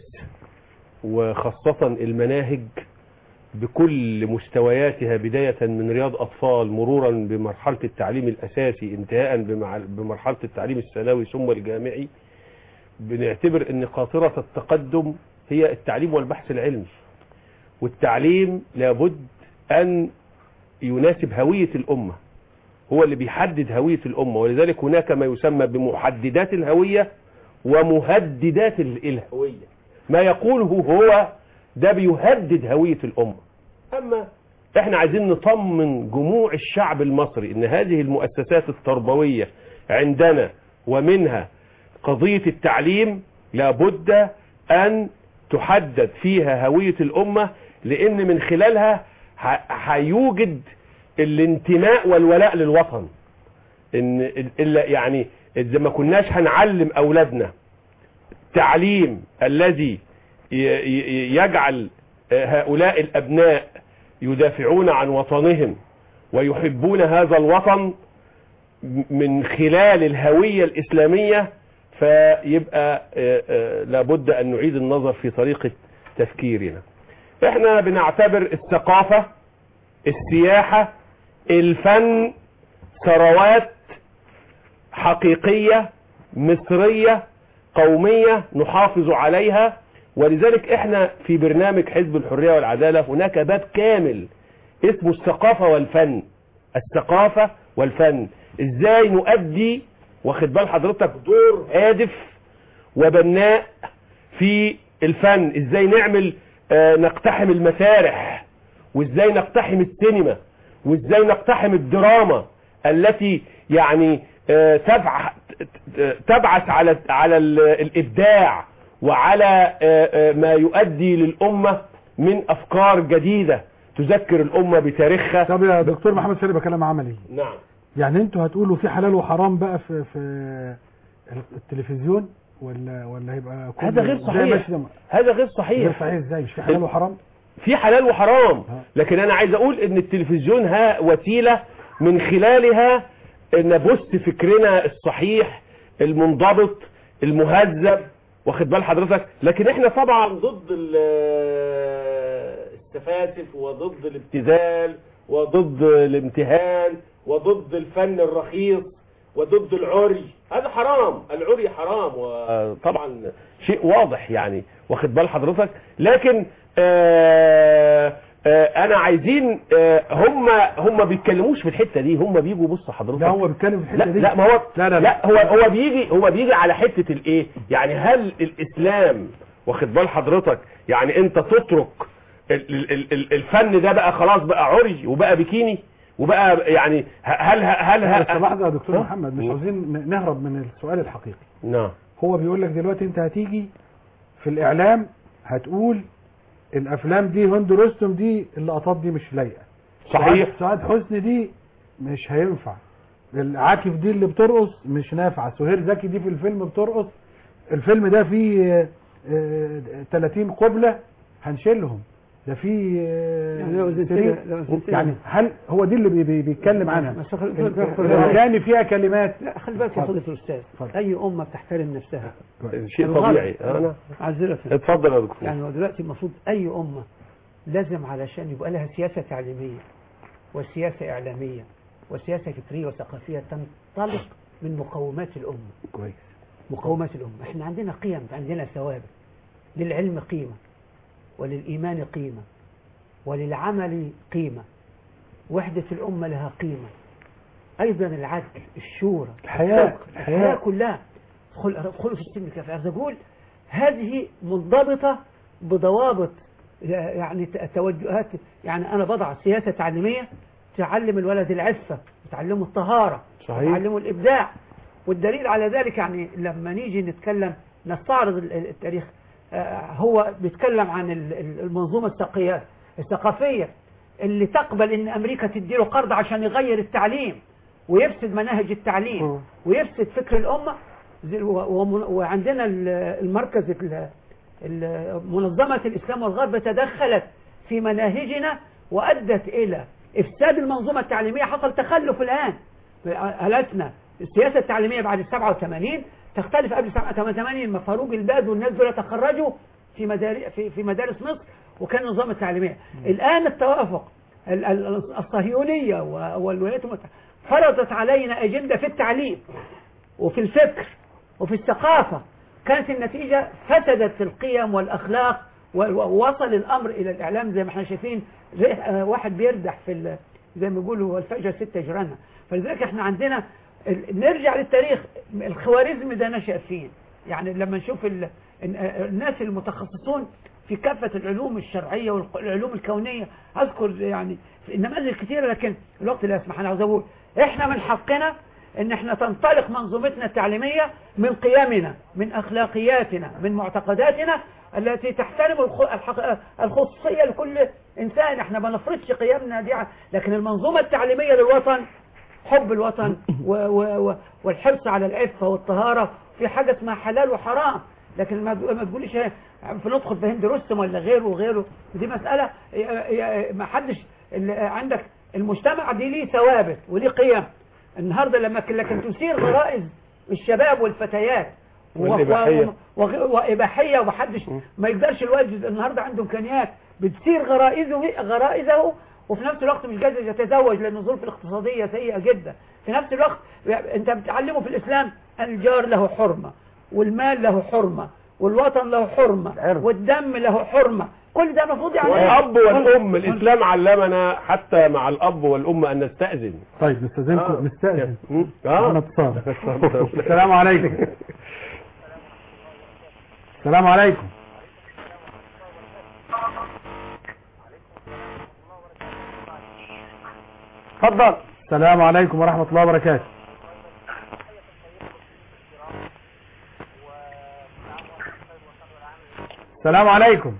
وخاصة المناهج بكل مستوياتها بداية من رياض أطفال مرورا بمرحلة التعليم الأساسي انتهاء بمع- بمرحلة التعليم الثانوي ثم الجامعي بنعتبر ان قاطرة التقدم هي التعليم والبحث العلمي والتعليم لابد ان يناسب هوية الامة هو اللي بيحدد هوية الامة ولذلك هناك ما يسمى بمحددات الهوية ومهددات ال- الهوية ما يقوله هو ده بيهدد هوية الامة اما احنا عايزين نطمن جموع الشعب المصري ان هذه المؤسسات التربوية عندنا ومنها قضية التعليم لابد أن تحدد فيها هوية الأمة لأن من خلالها ه- هيوجد الانتماء والولاء للوطن إن إلا يعني إذا ما كناش هنعلم أولادنا تعليم الذي ي- ي- يجعل هؤلاء الأبناء يدافعون عن وطنهم ويحبون هذا الوطن من خلال الهوية الإسلامية فيبقى آه، آه، لابد أن نعيد النظر في طريقة تفكيرنا احنا بنعتبر الثقافة السياحة الفن ثروات حقيقية مصرية قومية نحافظ عليها ولذلك احنا في برنامج حزب الحرية والعدالة هناك باب كامل اسمه الثقافة والفن الثقافة والفن ازاي نؤدي واخد بال حضرتك دور هادف وبناء في الفن ازاي نعمل آه نقتحم المسارح وازاي نقتحم السينما وازاي نقتحم الدراما التي يعني آه تبع تبعث على على ال- الابداع وعلى آه، آه، ما يؤدي للامه من افكار جديده تذكر الامه بتاريخها طب يا دكتور محمد سالم بكلام عملي نعم يعني انتوا هتقولوا في حلال وحرام بقى في في التلفزيون ولا ولا هيبقى كله هذا غير زي صحيح. ماشي ده؟ هذا غير غير صحيح صحيح ازاي مش في حلال وحرام في حلال وحرام ها. لكن انا عايز اقول ان التلفزيون ها وسيلة من خلالها نبث فكرنا الصحيح المنضبط المهذب واخد بال حضرتك لكن احنا طبعا ضد ال- السفاسف وضد الابتذال وضد الامتهان وضد الفن الرخيص وضد العري هذا حرام العري حرام وطبعا شيء واضح يعني واخد بال حضرتك لكن آه آه انا عايزين آه هم هم بيتكلموش في الحته دي هم بيجوا بص حضرتك ده هو بيتكلم في لا الحته دي لا ما هو لا لا, لا هو هو بيجي هو بيجي على حته الايه يعني هل الاسلام واخد بال حضرتك يعني انت تترك ال- ال- ال- ال- الفن ده بقى خلاص بقى عري وبقى بيكيني وبقى يعني ه- هل هل بس هل لحظه يا دكتور ها؟ محمد مش عاوزين نهرب من السؤال الحقيقي نعم هو بيقول لك دلوقتي انت هتيجي في الاعلام هتقول الافلام دي هند رستم دي اللقطات دي مش لايقه صحيح سعاد حسني دي مش هينفع العاكف دي اللي بترقص مش نافعه سهير زكي دي في الفيلم بترقص الفيلم ده فيه آه، آه، 30 قبلة هنشيلهم ده فيه آه، يعني لو زدت سرير. لو زدت يعني هل هو دي اللي بي- بي- بيتكلم عنها بس خل- ال- خل- خل- الاغاني فيها كلمات لا خلي بالك يا اتفضل. فضيلة الأستاذ اتفضل. أي أمة بتحترم نفسها شيء الغرب. طبيعي انا معذرة اتفضل يا دكتور يعني هو دلوقتي المفروض أي أمة لازم علشان يبقى لها سياسة تعليمية وسياسة إعلامية وسياسة فكرية وثقافية تنطلق من مقومات الأمة كويس مقومات الأمة احنا عندنا قيم عندنا ثوابت للعلم قيمة وللإيمان قيمة وللعمل قيمة وحدة الأمة لها قيمة أيضا العدل الشورى الحياة. الصدق، الحياة كلها ادخل- ادخلوا في السلم الكافي عايز أقول هذه منضبطة بضوابط يعني ت- توجهات يعني أنا بضع سياسة تعليمية تعلم الولد العفة وتعلمه الطهارة صحيح. وتعلمه الإبداع والدليل على ذلك يعني لما نيجي نتكلم نستعرض ال- ال- التاريخ آه، هو بيتكلم عن ال- ال- المنظومة الثقافية الثقافية اللي تقبل ان امريكا تديله قرض عشان يغير التعليم ويفسد مناهج التعليم ويفسد فكر الامة زي- و- ومن- وعندنا ال- المركز ال- ال- منظمة الإسلام والغرب تدخلت في مناهجنا وأدت إلى إفساد المنظومة التعليمية حصل تخلف الآن آلتنا السياسة التعليمية بعد ال 87 تختلف قبل 87 لما فاروق الباز والناس دول تخرجوا في مدارس في, في مدارس مصر وكان النظام التعليمية الآن التوافق ال- ال- الصهيونية و- والولايات المتحدة فرضت علينا أجندة في التعليم وفي الفكر وفي الثقافة كانت النتيجة فسدت القيم والأخلاق و- ووصل الأمر إلى الإعلام زي ما احنا شايفين زي آه، واحد بيردح في ال- زي ما بيقولوا والفجر ستة جيرانها فلذلك احنا عندنا ال- نرجع للتاريخ الخوارزم ده نشأ فين يعني لما نشوف ال- ال- الناس المتخصصون في كافة العلوم الشرعية والعلوم الكونية أذكر يعني في نماذج كثيرة لكن الوقت لا يسمح أنا عاوز أقول إحنا من حقنا ان احنا تنطلق منظومتنا التعليمية من قيمنا من اخلاقياتنا من معتقداتنا التي تحترم الخ- الحق- الخصوصية لكل انسان احنا ما نفرضش قيمنا دي ع- لكن المنظومة التعليمية للوطن حب الوطن و و و والحرص على العفة والطهارة في حاجة اسمها حلال وحرام لكن ما ما تقوليش إيه، في ندخل في هند رستم ولا غيره وغيره دي مسألة ي- ي- ما حدش ال- عندك المجتمع دي ليه ثوابت وليه قيم النهاردة لما ك- لكن تثير غرائز الشباب والفتيات و- والإباحية. و- وغ- وإباحية ومحدش ما يقدرش الوالد النهاردة عنده إمكانيات بتثير غرائزه غرائزه وفي نفس الوقت مش قادر يتزوج لأن الظروف الاقتصادية سيئة جدا في نفس الوقت أنت بتعلمه في الإسلام الجار له حرمة والمال له حرمة والوطن له حرمة والدم له حرمة كل ده المفروض يعني والأب والأم الإسلام علمنا حتى مع الأب والأم أن نستأذن طيب نستاذنكم آه. نستأذن اه معنا اتصال السلام عليكم السلام عليكم اتفضل السلام عليكم ورحمة الله وبركاته السلام عليكم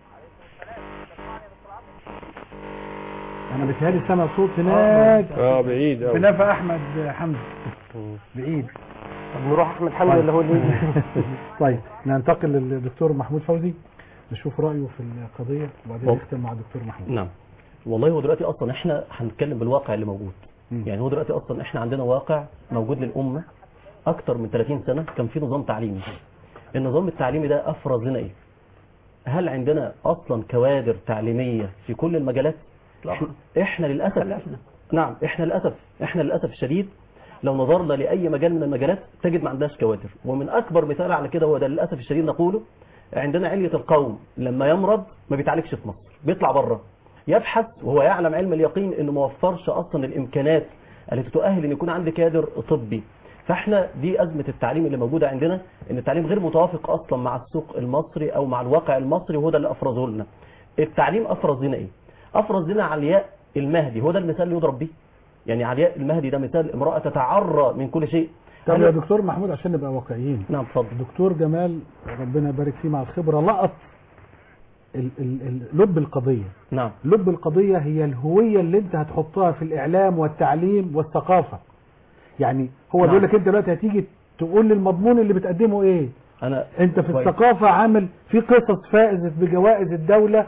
انا بتهيألي سامع صوت هناك اه بعيد في أوي. نفى احمد حمدي بعيد طب نروح احمد حمدي اللي هو اللي طيب ننتقل للدكتور محمود فوزي نشوف رأيه في القضية وبعدين طب. نختم مع الدكتور محمود نعم والله هو دلوقتي اصلا احنا هنتكلم بالواقع اللي موجود مم. يعني هو دلوقتي اصلا احنا عندنا واقع موجود للامه اكتر من 30 سنه كان في نظام تعليمي النظام التعليمي ده افرز لنا ايه هل عندنا اصلا كوادر تعليميه في كل المجالات احنا, احنا للاسف نعم احنا للاسف احنا للاسف الشديد لو نظرنا لاي مجال من المجالات تجد ما عندناش كوادر ومن اكبر مثال على كده هو ده للاسف الشديد نقوله عندنا علية القوم لما يمرض ما بيتعالجش في مصر بيطلع بره يبحث وهو يعلم علم اليقين انه ما وفرش اصلا الامكانات التي تؤهل ان يكون عندي كادر طبي فاحنا دي ازمه التعليم اللي موجوده عندنا ان التعليم غير متوافق اصلا مع السوق المصري او مع الواقع المصري وهو ده اللي افرزه لنا التعليم افرز لنا ايه افرز لنا علياء المهدي هو ده المثال اللي يضرب بيه يعني علياء المهدي ده مثال امراه تتعرى من كل شيء طب أنا- يا دكتور محمود عشان نبقى واقعيين نعم اتفضل دكتور جمال ربنا يبارك فيه مع الخبرة لقط ال- ال- ال- لب القضية نعم لب القضية هي الهوية اللي انت هتحطها في الإعلام والتعليم والثقافة يعني هو نعم. بيقول لك انت دلوقتي هتيجي تقول للمضمون اللي بتقدمه ايه انا انت في كويس. الثقافة عامل في قصص فائزت بجوائز الدولة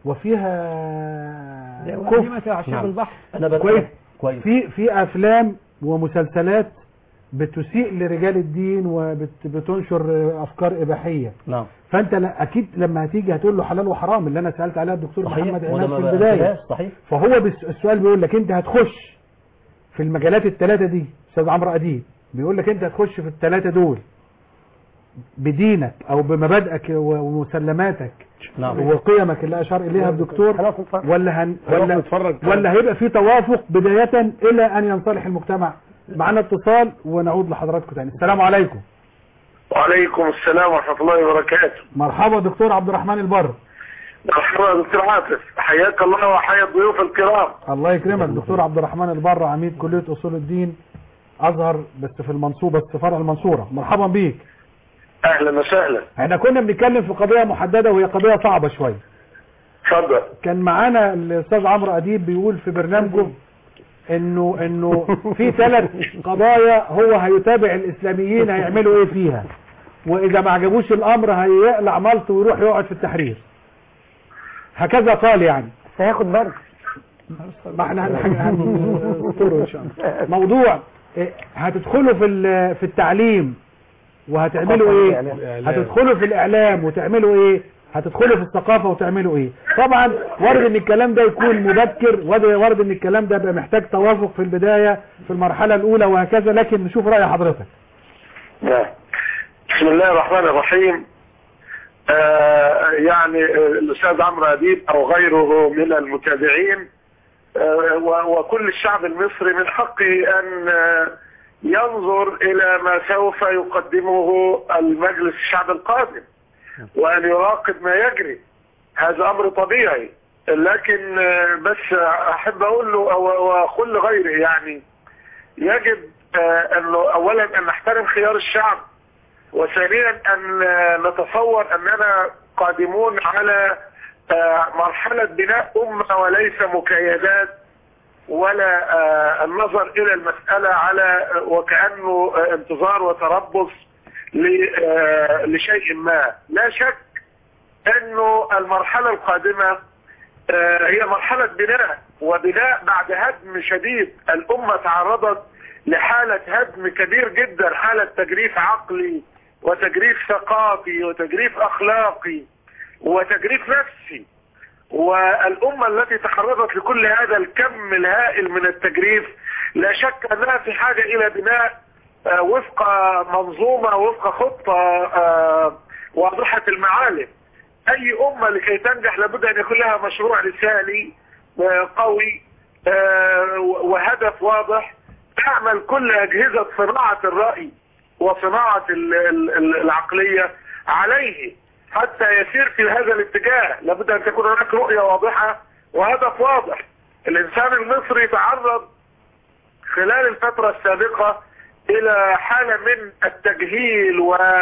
وفيها كفر كفر عشان نعم. البحر انا بس كويس. كويس في في افلام ومسلسلات بتسيء لرجال الدين وبتنشر افكار اباحيه نعم فانت لا اكيد لما هتيجي هتقول له حلال وحرام اللي انا سالت عليها الدكتور صحيح محمد وده عماد ما في البدايه بقاش صحيح فهو بس السؤال بيقول لك انت هتخش في المجالات الثلاثه دي استاذ عمرو اديب بيقول لك انت هتخش في الثلاثه دول بدينك او بمبادئك ومسلماتك نعم وقيمك اللي اشار اليها الدكتور خلاص نتفرج. ولا هن هنروح ولا نتفرج ولا هيبقى في توافق بداية الى ان ينصلح المجتمع معنا اتصال ونعود لحضراتكم تاني السلام عليكم وعليكم السلام ورحمة الله وبركاته مرحبا دكتور عبد الرحمن البر مرحبا يا دكتور عاطف حياك الله وحيا الضيوف الكرام الله يكرمك دكتور عبد الرحمن البر عميد كلية اصول الدين ازهر بس في المنصوبة بس فرع المنصورة مرحبا بيك اهلا وسهلا احنا كنا بنتكلم في قضية محددة وهي قضية صعبة شوية اتفضل كان معانا الاستاذ عمرو اديب بيقول في برنامجه انه انه في ثلاث قضايا هو هيتابع الاسلاميين هيعملوا ايه فيها واذا ما عجبوش الامر هيقلع مالته ويروح يقعد في التحرير هكذا قال يعني سياخد برد ما احنا هن- هنذكره ان شاء الله موضوع إيه، هتدخلوا في ال- في التعليم وهتعملوا ايه هتدخلوا في الاعلام وتعملوا ايه هتدخلوا في الثقافة وتعملوا ايه طبعا وارد ان الكلام ده يكون مبكر وارد وارد ان الكلام ده يبقى محتاج توافق في البداية في المرحلة الاولى وهكذا لكن نشوف رأي حضرتك نعم. بسم الله الرحمن الرحيم آه يعني آه، الأستاذ عمرو أديب أو غيره من المتابعين آه و- وكل الشعب المصري من حقه أن آه، ينظر إلى ما سوف يقدمه المجلس الشعب القادم وأن يراقب ما يجري هذا أمر طبيعي لكن آه، بس أحب أقول له أو- وأقول لغيره يعني يجب آه، أنه أولا أن نحترم خيار الشعب وثانيا أن آه، نتصور أننا قادمون على آه، مرحلة بناء أمة وليس مكيدات ولا آه، النظر إلى المسألة على آه، وكأنه آه، انتظار وتربص ل- آه، لشيء ما لا شك أنه المرحلة القادمة آه، هي مرحلة بناء وبناء بعد هدم شديد الأمة تعرضت لحالة هدم كبير جدا حالة تجريف عقلي وتجريف ثقافي وتجريف أخلاقي وتجريف نفسي والأمة التي تعرضت لكل هذا الكم الهائل من التجريف لا شك أنها في حاجة إلى بناء آه، وفق منظومة وفق خطة آه، واضحة المعالم أي أمة لكي تنجح لابد أن يكون لها مشروع رسالي آه، قوي آه، وهدف واضح تعمل كل أجهزة صناعة الرأي وصناعة ال- ال- ال- العقلية عليه حتى يسير في هذا الاتجاه لابد أن تكون هناك رؤية واضحة وهدف واضح الإنسان المصري تعرض خلال الفترة السابقة إلى حالة من التجهيل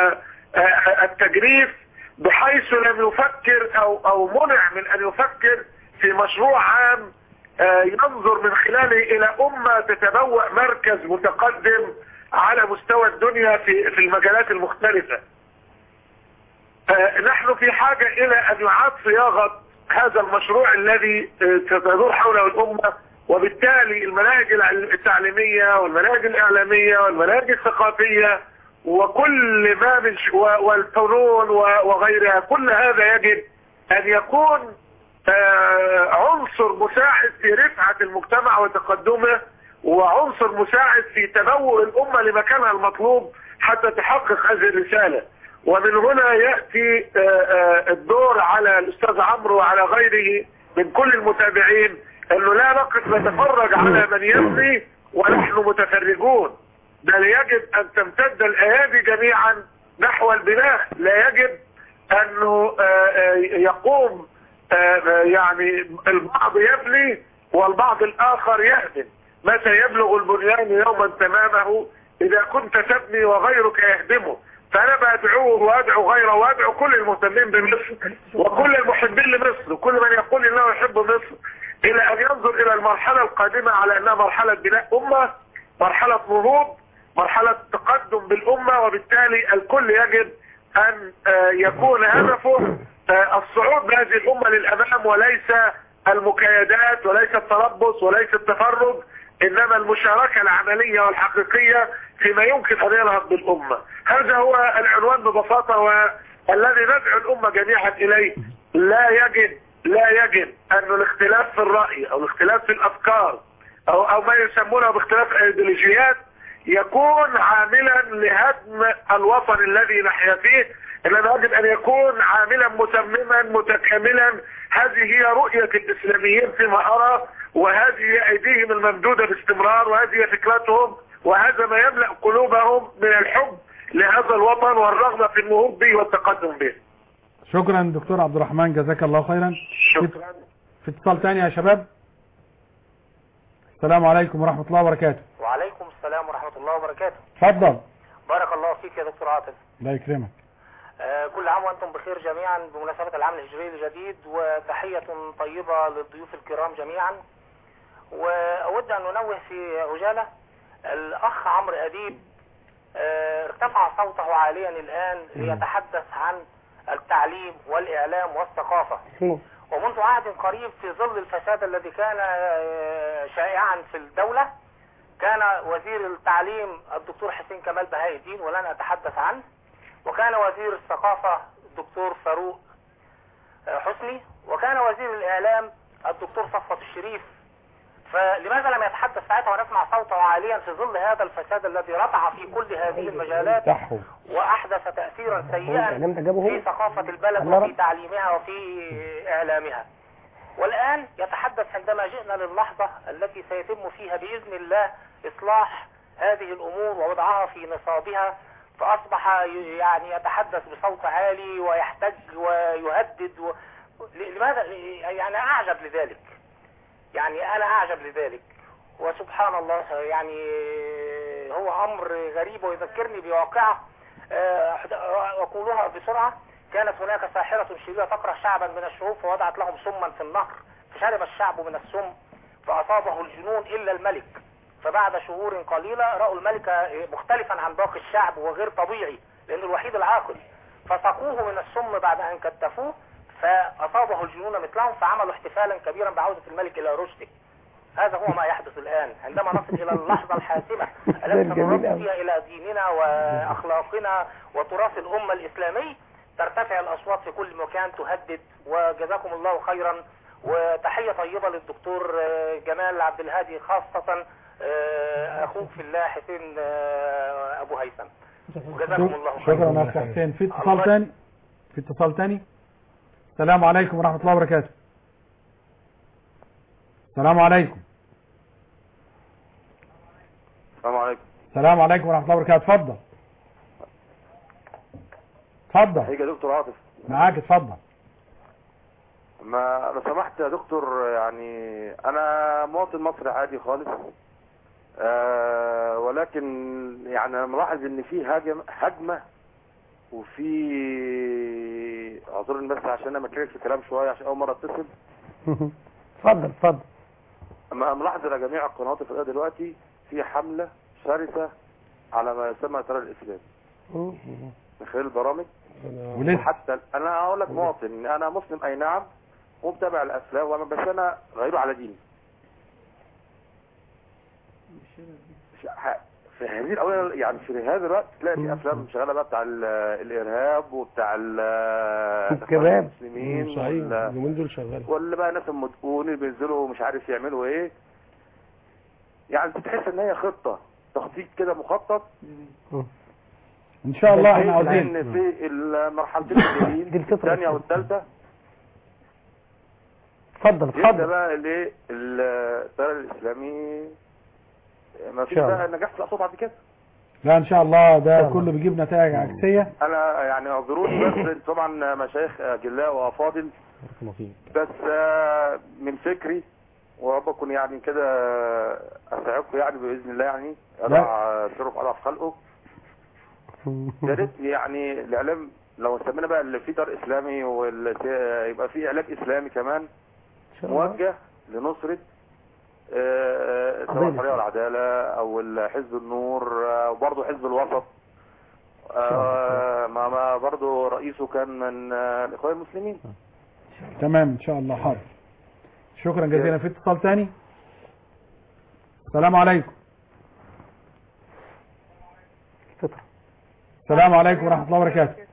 والتجريف بحيث لم يفكر أو أو منع من أن يفكر في مشروع عام آه، ينظر من خلاله إلى أمة تتبوأ مركز متقدم على مستوى الدنيا في في المجالات المختلفة. آه، نحن في حاجة إلى أن يعاد صياغة هذا المشروع الذي آه، تدور حوله الأمة وبالتالي المناهج الع- التعليمية والمناهج الإعلامية والمناهج الثقافية وكل ما من ش... و- والفنون و- وغيرها كل هذا يجب أن يكون آه، عنصر مساعد في رفعة المجتمع وتقدمه وعنصر مساعد في تبوء الأمة لمكانها المطلوب حتى تحقق هذه الرسالة ومن هنا يأتي آه، آه، الدور على الأستاذ عمرو وعلى غيره من كل المتابعين أنه لا نقف نتفرج على من يبني ونحن متفرجون بل يجب أن تمتد الأيادي جميعا نحو البناء لا يجب أنه آه، آه، يقوم آه، يعني البعض يبني والبعض الآخر يهدم متى يبلغ البنيان يوما تمامه إذا كنت تبني وغيرك يهدمه فأنا بدعوه وأدعو غيره وأدعو كل المهتمين بمصر وكل المحبين لمصر وكل من يقول إنه يحب مصر إلى أن ينظر إلى المرحلة القادمة على أنها مرحلة بناء أمة مرحلة نهوض مرحلة تقدم بالأمة وبالتالي الكل يجب أن آه، يكون هدفه آه، الصعود بهذه الأمة للأمام وليس المكايدات وليس التربص وليس التفرج إنما المشاركة العملية والحقيقية فيما يمكن أن ينهض بالأمة هذا هو العنوان ببساطة والذي ندعو الأمة جميعا إليه لا يجب لا يجب أن الاختلاف في الرأي أو الاختلاف في الأفكار أو, أو ما يسمونه باختلاف الأيديولوجيات يكون عاملا لهدم الوطن الذي نحيا فيه انما يجب ان يكون عاملا متمما متكاملا هذه هي رؤية الاسلاميين فيما ارى وهذه هي ايديهم الممدودة باستمرار وهذه هي فكرتهم وهذا ما يملأ قلوبهم من الحب لهذا الوطن والرغبة في النهوض به والتقدم به شكرا دكتور عبد الرحمن جزاك الله خيرا شكرا في اتصال تاني يا شباب السلام عليكم ورحمة الله وبركاته وعليكم السلام ورحمة الله وبركاته اتفضل بارك الله فيك يا دكتور عاطف الله يكرمك آه، كل عام وأنتم بخير جميعا بمناسبة العام الهجري الجديد وتحية طيبة للضيوف الكرام جميعا وأود أن أنوه في عجالة الأخ عمرو أديب آه، ارتفع صوته عاليا الآن ليتحدث عن التعليم والإعلام والثقافة ومنذ عهد قريب في ظل الفساد الذي كان آه، شائعا في الدولة كان وزير التعليم الدكتور حسين كمال بهاء الدين ولن أتحدث عنه وكان وزير الثقافة الدكتور فاروق آه، حسني وكان وزير الإعلام الدكتور صفوت الشريف فلماذا لم يتحدث ساعتها ونسمع صوته عاليا في ظل هذا الفساد الذي رفع في كل هذه المجالات بتاعهم وأحدث تأثيرا سيئا الإعلام ده جابه هو في ثقافة البلد الله وفي رب. تعليمها وفي إعلامها والآن يتحدث عندما جئنا للحظة التي سيتم فيها بإذن الله إصلاح هذه الأمور ووضعها في نصابها فأصبح ي- يعني يتحدث بصوت عالي ويحتج ويهدد و... ل- لماذا يعني أعجب لذلك يعني أنا أعجب لذلك وسبحان الله يعني هو أمر غريب ويذكرني بواقعة آه، أحد- أقولها بسرعة كانت هناك ساحرة شريرة تكره شعبا من الشعوب فوضعت لهم سما في النهر فشرب الشعب من السم فأصابه الجنون إلا الملك فبعد شهور قليلة رأوا الملك مختلفا عن باقي الشعب وغير طبيعي لأنه الوحيد العاقل فسقوه من السم بعد أن كتفوه فأصابه الجنون مثلهم فعملوا احتفالا كبيرا بعودة الملك إلى رشده هذا هو ما يحدث الآن عندما نصل إلى اللحظة الحاسمة التي جميل سنرد أوي. فيها إلى ديننا وأخلاقنا وتراث الأمة الإسلامي ترتفع الأصوات في كل مكان تهدد وجزاكم الله خيرا وتحية طيبة للدكتور آه، جمال عبد الهادي خاصة آه، أخوك في الله حسين آه، أبو هيثم وجزاكم الله خيرا شكرا يا اخ حسين في اتصال تاني في اتصال تاني السلام عليكم ورحمة الله وبركاته السلام عليكم السلام عليكم السلام عليكم ورحمة الله وبركاته اتفضل اتفضل هيجي يا دكتور عاطف معاك اتفضل ما لو سمحت يا دكتور يعني انا مواطن مصري عادي خالص آه ولكن يعني انا ملاحظ ان في هجم هجمه وفي اعذرني بس عشان انا مكرر في الكلام شويه عشان اول مره اتصل اتفضل اتفضل اما ملاحظ على جميع القنوات الفضائيه دلوقتي في حمله شرسه على ما يسمى ترى الاسلام من خلال البرامج ولسه. وحتى انا اقول لك مواطن انا مسلم اي نعم ومتابع الافلام وأنا- بس انا غير على ديني ش- ح- في هذه الاوقات يعني في هذا الوقت تلاقي في افلام شغاله بقى بتاع ال- الارهاب وبتاع ال- الكباب. الإخوان المسلمين صحيح وال- اليومين دول شغال واللي بقى ناس المدقون اللي بينزلوا مش عارف يعملوا ايه يعني بتحس ان هي خطه تخطيط كده مخطط ان شاء الله احنا بحيث عاوزين ان في المرحلتين الجايين الثانيه والثالثه اتفضل يبدا اتفضل بقى الايه التيار الاسلامي ما فيش شاء الله. بقى نجاح في الاصوات بعد كده لا ان شاء الله ده كله بيجيب نتائج عكسية انا يعني اعذروني بس انتوا طبعا مشايخ اجلاء وافاضل بس آه، من فكري ورب اكون يعني كده اساعدكم يعني باذن الله يعني اضع سره في اضعف خلقه يا ريت يعني الاعلام لو سمينا بقى اللي فيه دار اسلامي واللي يبقى فيه اعلام اسلامي كمان موجه لنصره آه، سواء قضية الحريه والعداله او حزب النور آه، وبرضه حزب الوسط آه، ما ما برضه رئيسه كان من آه، الاخوان المسلمين تمام ان شاء الله حاضر شكرا جزيلا في اتصال تاني السلام عليكم السلام عليكم ورحمة الله وبركاته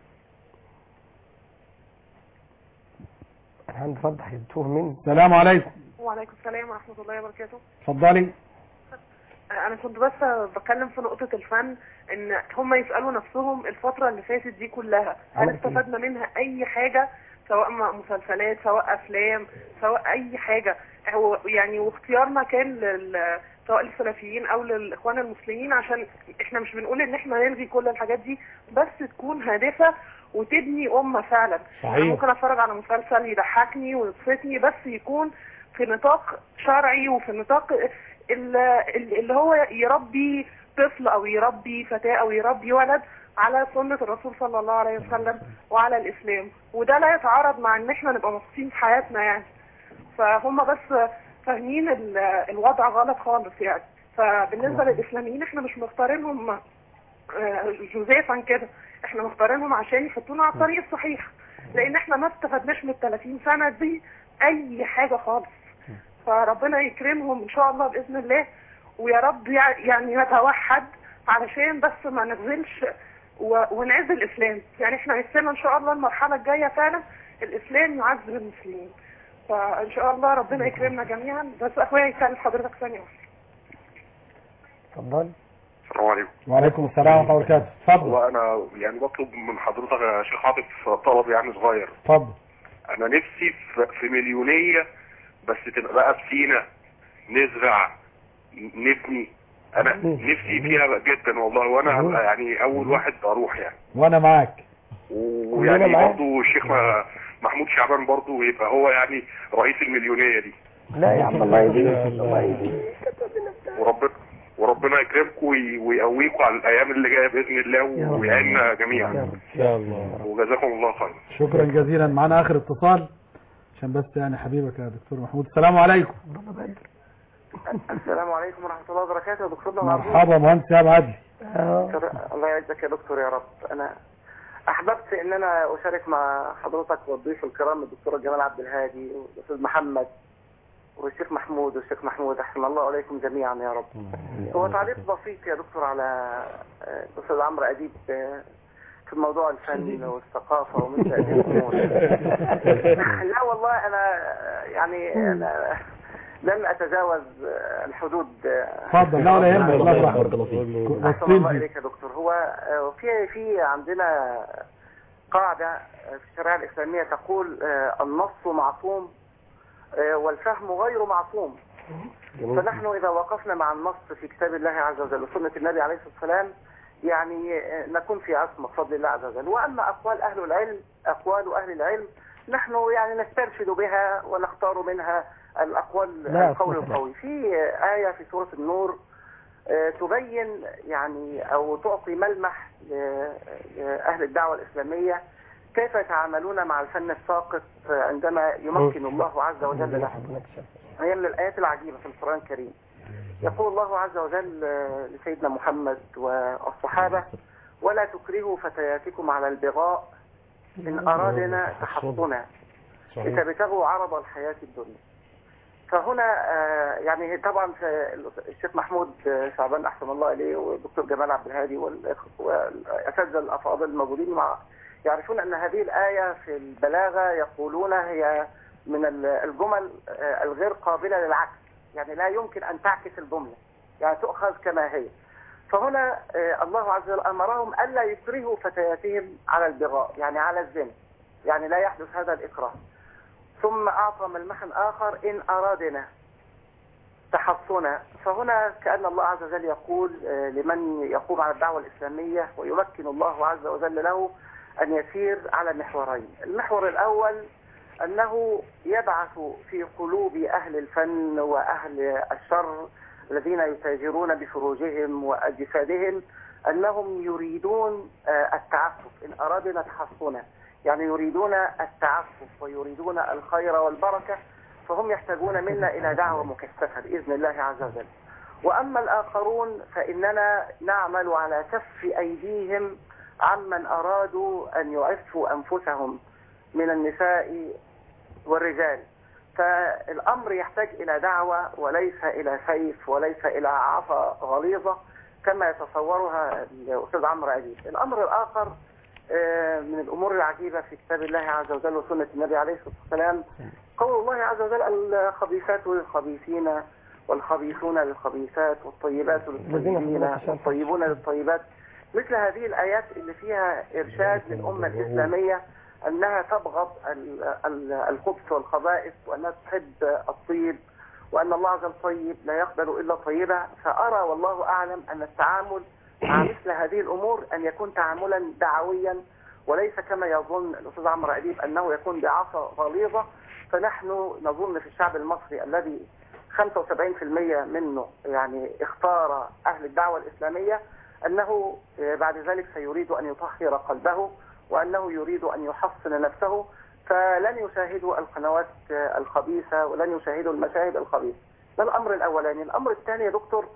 الحمد فتح يتوه مني السلام عليكم وعليكم السلام ورحمة الله وبركاته اتفضلي أنا كنت بس بتكلم في نقطة الفن إن هم يسألوا نفسهم الفترة اللي فاتت دي كلها هل عملت إيه؟ استفدنا منها أي حاجة سواء م- مسلسلات سواء أفلام سواء أي حاجة هو يعني واختيارنا كان لل سواء للسلفيين أو للإخوان المسلمين عشان إحنا مش بنقول إن إحنا نلغي كل الحاجات دي بس تكون هادفة وتبني أمة فعلا صحيح. أنا ممكن أتفرج على مسلسل يضحكني ويبسطني بس يكون في نطاق شرعي وفي نطاق ال- ال- اللي هو يربي طفل او يربي فتاة او يربي ولد على سنة الرسول صلى الله عليه وسلم وعلى الاسلام وده لا يتعارض مع ان احنا نبقى مبسوطين في حياتنا يعني فهم بس فاهمين ال- الوضع غلط خالص يعني فبالنسبة للاسلاميين احنا مش مختارينهم آه، جزافا كده احنا مختارينهم عشان يحطونا على الطريق الصحيح لان احنا ما استفدناش من ال 30 سنه دي اي حاجه خالص فربنا يكرمهم ان شاء الله باذن الله ويا رب يع- يعني نتوحد علشان بس ما نغزلش و- ونعز الاسلام يعني احنا نفسنا ان شاء الله المرحله الجايه فعلا الاسلام يعز المسلمين فان شاء الله ربنا يكرمنا جميعا بس اخويا يسال حضرتك ثانيه واحده اتفضل السلام عليكم وعليكم السلام ورحمه الله وبركاته اتفضل وانا يعني بطلب من حضرتك يا شيخ عاطف طلب يعني صغير اتفضل انا نفسي في- في مليونيه بس تبقى بقى بسينا نزرع نبني انا نفسي فيها جدا والله وانا هبقى يعني اول واحد اروح يعني وانا معاك ويعني كلنا معاك. برضه الشيخ م- محمود شعبان برضه يبقى هو يعني رئيس المليونيه دي لا يا عم الله يهديك الله يهديك وربنا وربنا يكرمكم وي- ويقويكم على الايام اللي جايه باذن الله ويعيننا جميعا ان شاء الله وجزاكم الله خير شكرا جزيلا معانا اخر اتصال عشان بس يعني حبيبك يا دكتور محمود السلام عليكم السلام عليكم ورحمة الله وبركاته يا دكتور مرحبا مهندس يا عدلي دكتور الله يعزك يا دكتور يا رب أنا أحببت إن أنا أشارك مع حضرتك والضيف الكرام الدكتور جمال عبد الهادي والأستاذ محمد والشيخ محمود والشيخ محمود أحسن الله عليكم جميعا يا رب هو تعليق بسيط يا دكتور على آه، الأستاذ عمرو أديب آه، في موضوع الفن والثقافة ومثل هذه الأمور لا والله أنا آه، يعني أنا لن أتجاوز آه، الحدود آه، اتفضل لا ولا يهمك الله يفرح بارك الله فيك أحسن الله إليك يا دكتور هو آه، في في عندنا قاعدة آه، في الشريعة الإسلامية تقول آه، النص معصوم آه، والفهم غير معصوم فنحن إذا وقفنا مع النص في كتاب الله عز وجل وسنة النبي عليه الصلاة والسلام يعني آه، نكون في عصمة بفضل الله عز وجل وأما أقوال أهل العلم أقوال أهل العلم نحن يعني نسترشد بها ونختار منها الأقوال لا، القول أصلاً. القوي في آه، آية في سورة النور آه، تبين يعني أو تعطي ملمح ل- لأهل الدعوة الإسلامية كيف يتعاملون مع الفن الساقط آه، عندما يمكن الله عز وجل له هي من الآيات العجيبة في القرآن الكريم يقول الله عز وجل آه، لسيدنا محمد والصحابة ولا تكرهوا فتياتكم على البغاء إن أرادنا تحصنا لتبتغوا عرض الحياة الدنيا فهنا آه، يعني طبعا في الشيخ محمود آه، شعبان احسن الله اليه والدكتور جمال عبد الهادي والإخ- والاساتذه الافاضل الموجودين مع يعرفون ان هذه الايه في البلاغه يقولون هي من ال- الجمل آه، الغير قابله للعكس يعني لا يمكن ان تعكس الجمله يعني تؤخذ كما هي فهنا آه، الله عز وجل امرهم الا يكرهوا فتياتهم على البغاء يعني على الزنا يعني لا يحدث هذا الاكراه ثم أعطى ملمحا آخر إن أرادنا تحصنا فهنا كأن الله عز وجل يقول آه، لمن يقوم على الدعوة الإسلامية ويمكن الله عز وجل له أن يسير على محورين المحور الأول أنه يبعث في قلوب أهل الفن وأهل الشر الذين يتاجرون بفروجهم وأجسادهم أنهم يريدون آه، التعفف إن أرادنا تحصنا يعني يريدون التعفف ويريدون الخير والبركة فهم يحتاجون منا إلى دعوة مكثفة بإذن الله عز وجل وأما الآخرون فإننا نعمل على كف أيديهم عمن أرادوا أن يعفوا أنفسهم من النساء والرجال فالأمر يحتاج إلى دعوة وليس إلى سيف وليس إلى عصا غليظة كما يتصورها الأستاذ عمرو أديب الأمر الآخر آه، من الأمور العجيبة في كتاب الله عز وجل وسنة النبي عليه الصلاة والسلام قول الله عز وجل الخبيثات للخبيثين والخبيثون للخبيثات والطيبات للطيبين والطيبون للطيبات مثل هذه الآيات اللي فيها إرشاد للأمة الإسلامية أنها تبغض ال- ال- الخبث والخبائث وأنها تحب الطيب وأن الله عز وجل طيب لا يقبل إلا طيبا فأرى والله أعلم أن التعامل مع مثل هذه الأمور أن يكون تعاملا دعويا وليس كما يظن الأستاذ عمرو أديب أنه يكون بعصا غليظة فنحن نظن في الشعب المصري الذي 75% منه يعني اختار أهل الدعوة الإسلامية أنه آه، بعد ذلك سيريد أن يطهر قلبه وأنه يريد أن يحصن نفسه فلن يشاهدوا القنوات آه، الخبيثة ولن يشاهدوا المشاهد الخبيثة ده الأمر الأولاني الأمر الثاني يا دكتور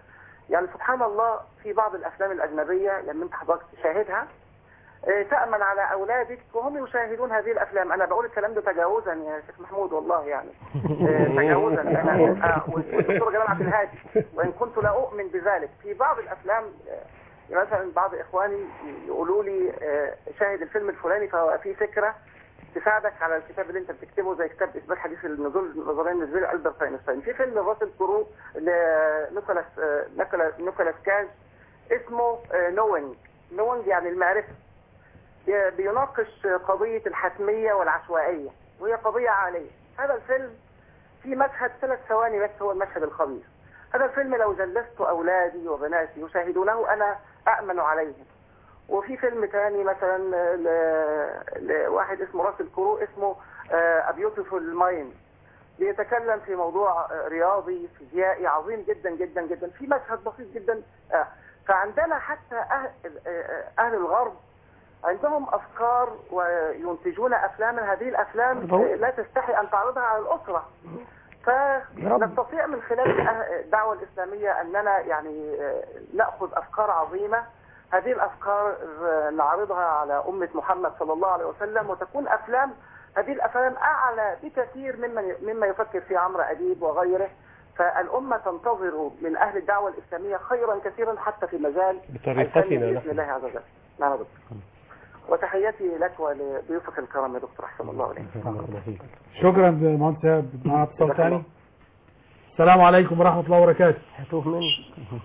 يعني سبحان الله في بعض الافلام الاجنبيه لما انت حضرتك تشاهدها آه، تأمن على أولادك وهم يشاهدون هذه الأفلام أنا بقول الكلام ده تجاوزا يا شيخ محمود والله يعني آه، تجاوزا أنا آه، والدكتور جمال عبد الهادي وإن كنت لا أؤمن بذلك في بعض الأفلام آه، مثلا بعض إخواني يقولوا لي آه، شاهد الفيلم الفلاني فهو فيه فكرة تساعدك على الكتاب اللي انت بتكتبه زي كتاب اثبات حديث النزول النظريه النسبيه لالبرت اينشتاين في فيلم راسل كرو لنيكولاس آه، نيكولاس نيكولاس كاج اسمه نوينج نوينج يعني المعرفه بيناقش قضية الحتمية والعشوائية وهي قضية عالية هذا الفيلم في مشهد ثلاث ثواني بس هو المشهد الخبيث هذا الفيلم لو جلست أولادي وبناتي يشاهدونه أنا أأمن عليهم وفي فيلم تاني مثلا ل- لواحد اسمه راسل كرو اسمه A Beautiful Mind بيتكلم في موضوع آه، رياضي فيزيائي عظيم جدا جدا جدا في مشهد بسيط جدا آه، فعندنا حتى أهل, آه، أهل الغرب عندهم افكار وينتجون افلاما هذه الافلام لا تستحي ان تعرضها على الاسره فنستطيع من خلال الدعوه الاسلاميه اننا يعني ناخذ افكار عظيمه هذه الافكار نعرضها على امه محمد صلى الله عليه وسلم وتكون افلام هذه الافلام اعلى بكثير مما مما يفكر فيه عمرو اديب وغيره فالامه تنتظر من اهل الدعوه الاسلاميه خيرا كثيرا حتى في مجال بطريقتنا الفن باذن نحن. الله عز وجل نعم يا دكتور وتحياتي لك ولضيوفك الكرام يا دكتور احسن الله عليك شكرا مهندس إيهاب. معنا اتصال ثاني السلام عليكم ورحمة الله وبركاته هتوه مني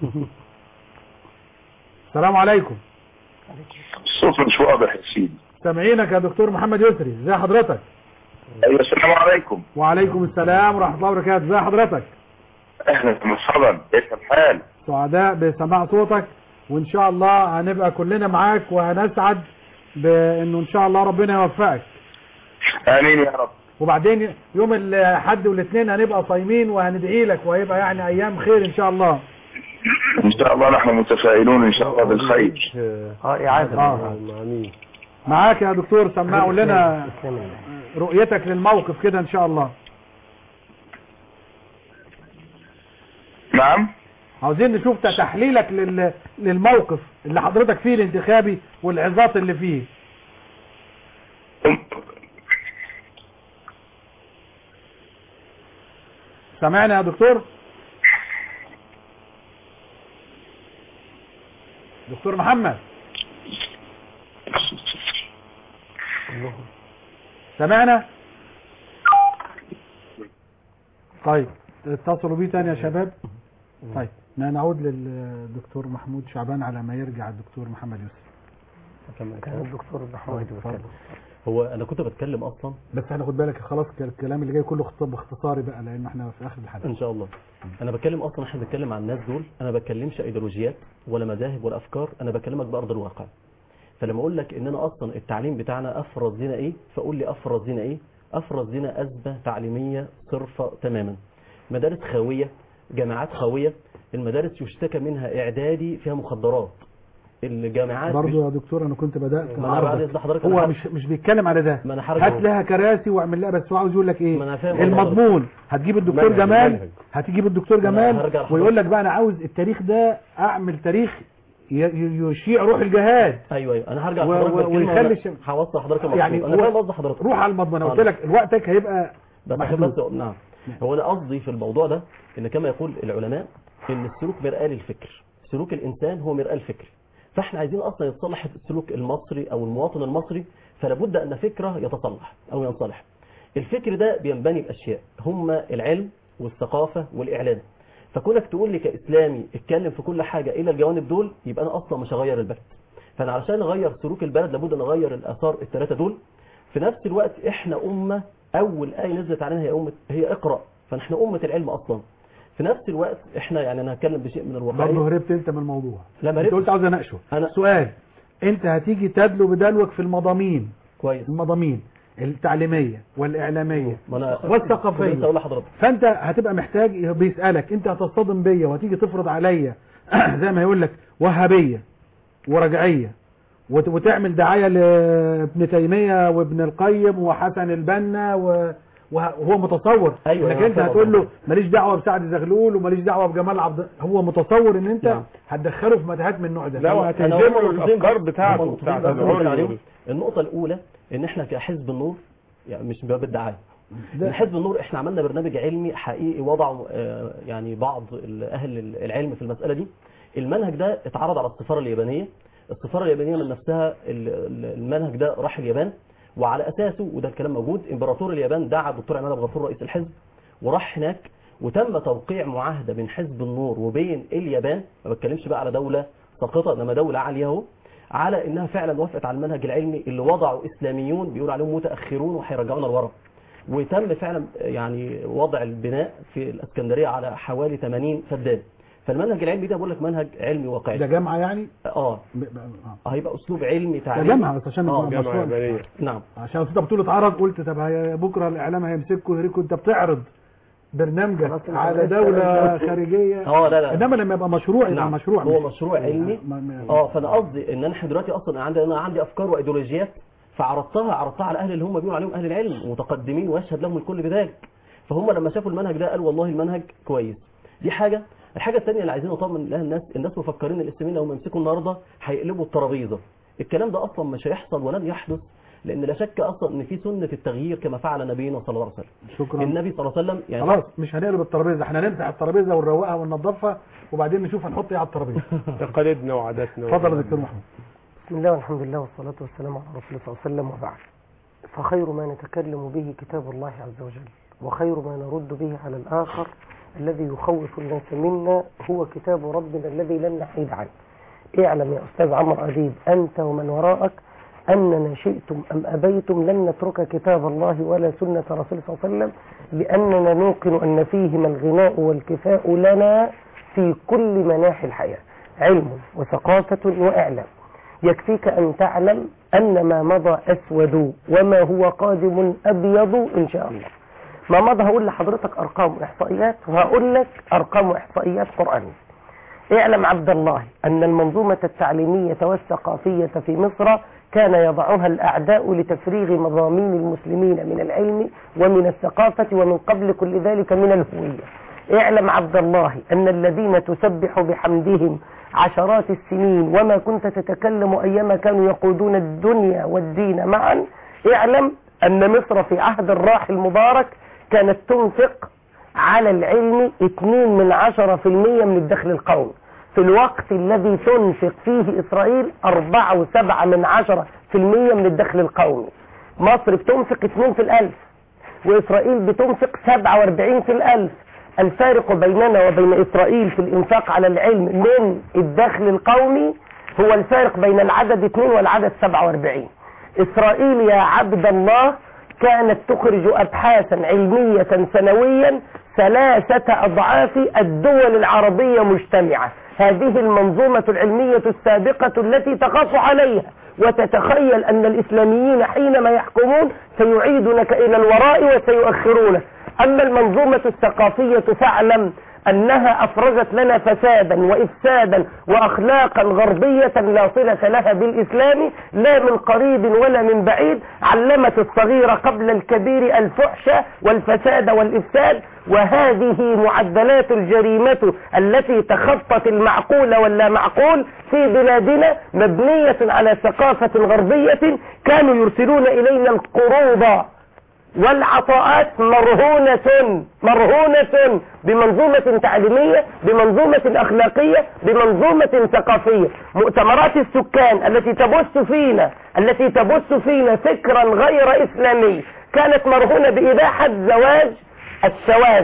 السلام عليكم الصوت مش واضح يا سيدي سامعينك يا دكتور محمد يسري ازي حضرتك ايوه السلام عليكم وعليكم السلام ورحمة الله وبركاته ازي حضرتك اهلا ومرحبا كيف الحال؟ سعداء بسماع صوتك وان شاء الله هنبقى كلنا معاك وهنسعد بانه ان شاء الله ربنا يوفقك امين يا رب وبعدين يوم الاحد والاثنين هنبقى صايمين وهندعي لك وهيبقى يعني ايام خير ان شاء الله ان شاء الله نحن متفائلون ان شاء الله بالخير اه اعاده آه. معاك يا دكتور سمعوا لنا رؤيتك للموقف كده ان شاء الله نعم عاوزين نشوف تحليلك لل... للموقف اللي حضرتك فيه الانتخابي والعظات اللي فيه سامعني يا دكتور دكتور محمد سمعنا طيب اتصلوا بيه تاني يا شباب طيب ن- نعود للدكتور محمود شعبان على ما يرجع الدكتور محمد يوسف كان الدكتور محمود بيتكلم هو انا كنت بتكلم اصلا بس احنا خد بالك خلاص ك- الكلام اللي جاي كله خطاب اختصاري بقى لان احنا في اخر الحلقه ان شاء الله انا بتكلم اصلا احنا بنتكلم عن الناس دول انا ما بتكلمش ايديولوجيات ولا مذاهب ولا افكار انا بكلمك بارض الواقع فلما اقول لك اننا اصلا التعليم بتاعنا افرز لنا ايه فقول لي افرز لنا ايه افرز لنا ازمه تعليميه صرفه تماما مدارس خاويه جامعات خاويه المدارس يشتكى منها اعدادي فيها مخدرات الجامعات برضه يا دكتور انا كنت بدات ما أنا بعد إذن حضرتك أنا هو هر- مش مش بيتكلم على ده ما أنا هرجع هات أهو. لها كراسي واعمل لها بس هو عاوز يقول لك ايه ما أنا فاهم المضمون هتجيب الدكتور منهج- جمال منهج. هتجيب الدكتور أنا جمال هرجع لحضرتك. ويقول لك بقى انا عاوز التاريخ ده اعمل تاريخ ي- ي- يشيع روح الجهاد ايوه ايوه انا هرجع و- لحضرتك و- بالكلمة ويخلي وأنا الشم- هوصل حضرتك المقصود يعني انا هو- فاهم قصد حضرتك روح على المضمون انا قلت آه. لك وقتك هيبقى بس عشان محدود. بس نعم هو انا قصدي في الموضوع ده ان كما يقول العلماء ان السلوك مرآة للفكر سلوك الانسان هو مرآة الفكر فاحنا عايزين اصلا يتصلح السلوك المصري او المواطن المصري فلا بد ان فكره يتصلح او ينصلح الفكر ده بينبني باشياء هم العلم والثقافه والاعلام فكونك تقول لي كاسلامي اتكلم في كل حاجه الا الجوانب دول يبقى انا اصلا مش هغير البلد فانا علشان اغير سلوك البلد لابد ان اغير الاثار الثلاثه دول في نفس الوقت احنا امه اول ايه نزلت علينا هي امه هي اقرا فنحن امه العلم اصلا في نفس الوقت احنا يعني انا هتكلم بشيء من برضه الواقعيه هربت انت من الموضوع لا ما انت قلت هربتش. عاوز اناقشه انا سؤال انت هتيجي تدلو بدلوك في المضامين كويس المضامين التعليميه والاعلاميه ما انا كنت لسه والثقافيه اقول لحضرتك فانت هتبقى محتاج بيسالك انت هتصطدم بيا وهتيجي تفرض عليا زي ما يقول لك وهابيه ورجعيه وت- وتعمل دعايه لابن تيميه وابن القيم وحسن البنا و... وه- وهو متصور أيوة، انك أنا انت فاهم هتقول له قصدك. ماليش دعوه بسعد زغلول وماليش دعوه بجمال عبد هو متصور ان انت نعم. هتدخله في متاهات من النوع ده لا، فهو- وهتهزمه أنا هم الأفكار نقطتين- بتاعته، هم بتاعت نقطتين بس العلوي بقول عليهم. وال- النقطة الأولى إن إحنا كحزب النور يعني مش من باب الدعاية ده- من حزب النور إحنا عملنا برنامج علمي حقيقي وضعه آه، يعني بعض ال- أهل العلم في المسألة دي المنهج ده اتعرض على السفارة اليابانية السفارة اليابانية من نفسها ال- ال- المنهج ده راح اليابان وعلى أساسه وده الكلام موجود إمبراطور اليابان دعا الدكتور عماد عبد الغفور رئيس الحزب وراح هناك وتم توقيع معاهدة بين حزب النور وبين اليابان ما بتكلمش بقى على دولة ساقطة انما دولة عالية اهو على انها فعلا وافقت على المنهج العلمي اللي وضعه اسلاميون بيقول عليهم متاخرون وهيرجعونا لورا وتم فعلا يعني وضع البناء في الاسكندريه على حوالي 80 فدان فالمنهج العلمي ده بقول لك منهج علمي واقعي ده جامعه يعني اه ب- ب- آه. هيبقى اسلوب علمي ده تعليمي جامعه بس عشان اه يبقى مشروع. نعم عشان انت بتقول اتعرض قلت طب هي- بكره الاعلام هيمسكوا يهريكوا انت بتعرض برنامجك على دولة خارجية اه لا لا انما لما يبقى مشروع يبقى نعم. مشروع هو مش- مشروع علمي ما- ما- اه فانا قصدي ان انا دلوقتي اصلا عندي انا عندي افكار وايديولوجيات فعرضتها عرضتها على اهل اللي هم بيقولوا عليهم اهل العلم متقدمين ويشهد لهم الكل بذلك فهم لما شافوا المنهج ده قالوا والله المنهج كويس دي حاجه الحاجه الثانيه اللي عايزين نطمن لها الناس الناس مفكرين الاسلاميين لو يمسكوا النهارده هيقلبوا الترابيزه الكلام ده اصلا مش هيحصل ولن يحدث لان لا شك اصلا ان في سنه التغيير كما فعل نبينا صلى الله عليه وسلم شكرا النبي صلى الله عليه وسلم يعني خلاص مش هنقلب الترابيزه احنا نمسح الترابيزه ونروقها وننظفها وبعدين نشوف هنحط ايه على الترابيزه تقاليدنا وعاداتنا اتفضل يا دكتور محمود بسم الله والحمد لله والصلاة والسلام على رسول الله صلى الله عليه وسلم وبعد فخير ما نتكلم به كتاب الله عز وجل وخير ما نرد به على الآخر الذي يخوف الناس منا هو كتاب ربنا الذي لن نحيد عنه اعلم يا أستاذ عمرو أديب أنت ومن وراءك أننا شئتم أم أبيتم لن نترك كتاب الله ولا سنة رسول صلى الله عليه وسلم لأننا نوقن أن فيهما الغناء والكفاء لنا في كل مناحي الحياة علم وثقافة وإعلام يكفيك أن تعلم أن ما مضى أسود وما هو قادم أبيض إن شاء الله ما مضى هقول لحضرتك أرقام وإحصائيات وهقول لك أرقام وإحصائيات قرآنية اعلم عبد الله أن المنظومة التعليمية والثقافية في مصر كان يضعها الأعداء لتفريغ مضامين المسلمين من العلم ومن الثقافة ومن قبل كل ذلك من الهوية اعلم عبد الله أن الذين تسبح بحمدهم عشرات السنين وما كنت تتكلم أيما كانوا يقودون الدنيا والدين معا اعلم أن مصر في عهد الراحل المبارك كانت تنفق على العلم 2 من 10% من الدخل القومي في الوقت الذي تنفق فيه إسرائيل 4 و7 من 10% من الدخل القومي مصر بتنفق 2 في الألف وإسرائيل بتنفق 47 في الألف الفارق بيننا وبين إسرائيل في الإنفاق على العلم من الدخل القومي هو الفارق بين العدد 2 والعدد 47 إسرائيل يا عبد الله كانت تخرج أبحاثا علمية سنويا ثلاثة أضعاف الدول العربية مجتمعة هذه المنظومة العلمية السابقة التي تخاف عليها وتتخيل أن الإسلاميين حينما يحكمون سيعيدونك إلى الوراء وسيؤخرونك أما المنظومة الثقافية فاعلم أنها أفرزت لنا فسادا وإفسادا وأخلاقا غربية لا صلة لها بالإسلام لا من قريب ولا من بعيد علمت الصغير قبل الكبير الفحش والفساد والإفساد وهذه معدلات الجريمة التي تخطت المعقول واللا معقول في بلادنا مبنية على ثقافة غربية كانوا يرسلون إلينا القروض والعطاءات مرهونة مرهونة بمنظومة تعليمية بمنظومة أخلاقية بمنظومة ثقافية مؤتمرات السكان التي تبث فينا التي تبث فينا فكرا غير إسلامي كانت مرهونة بإباحة زواج الشواذ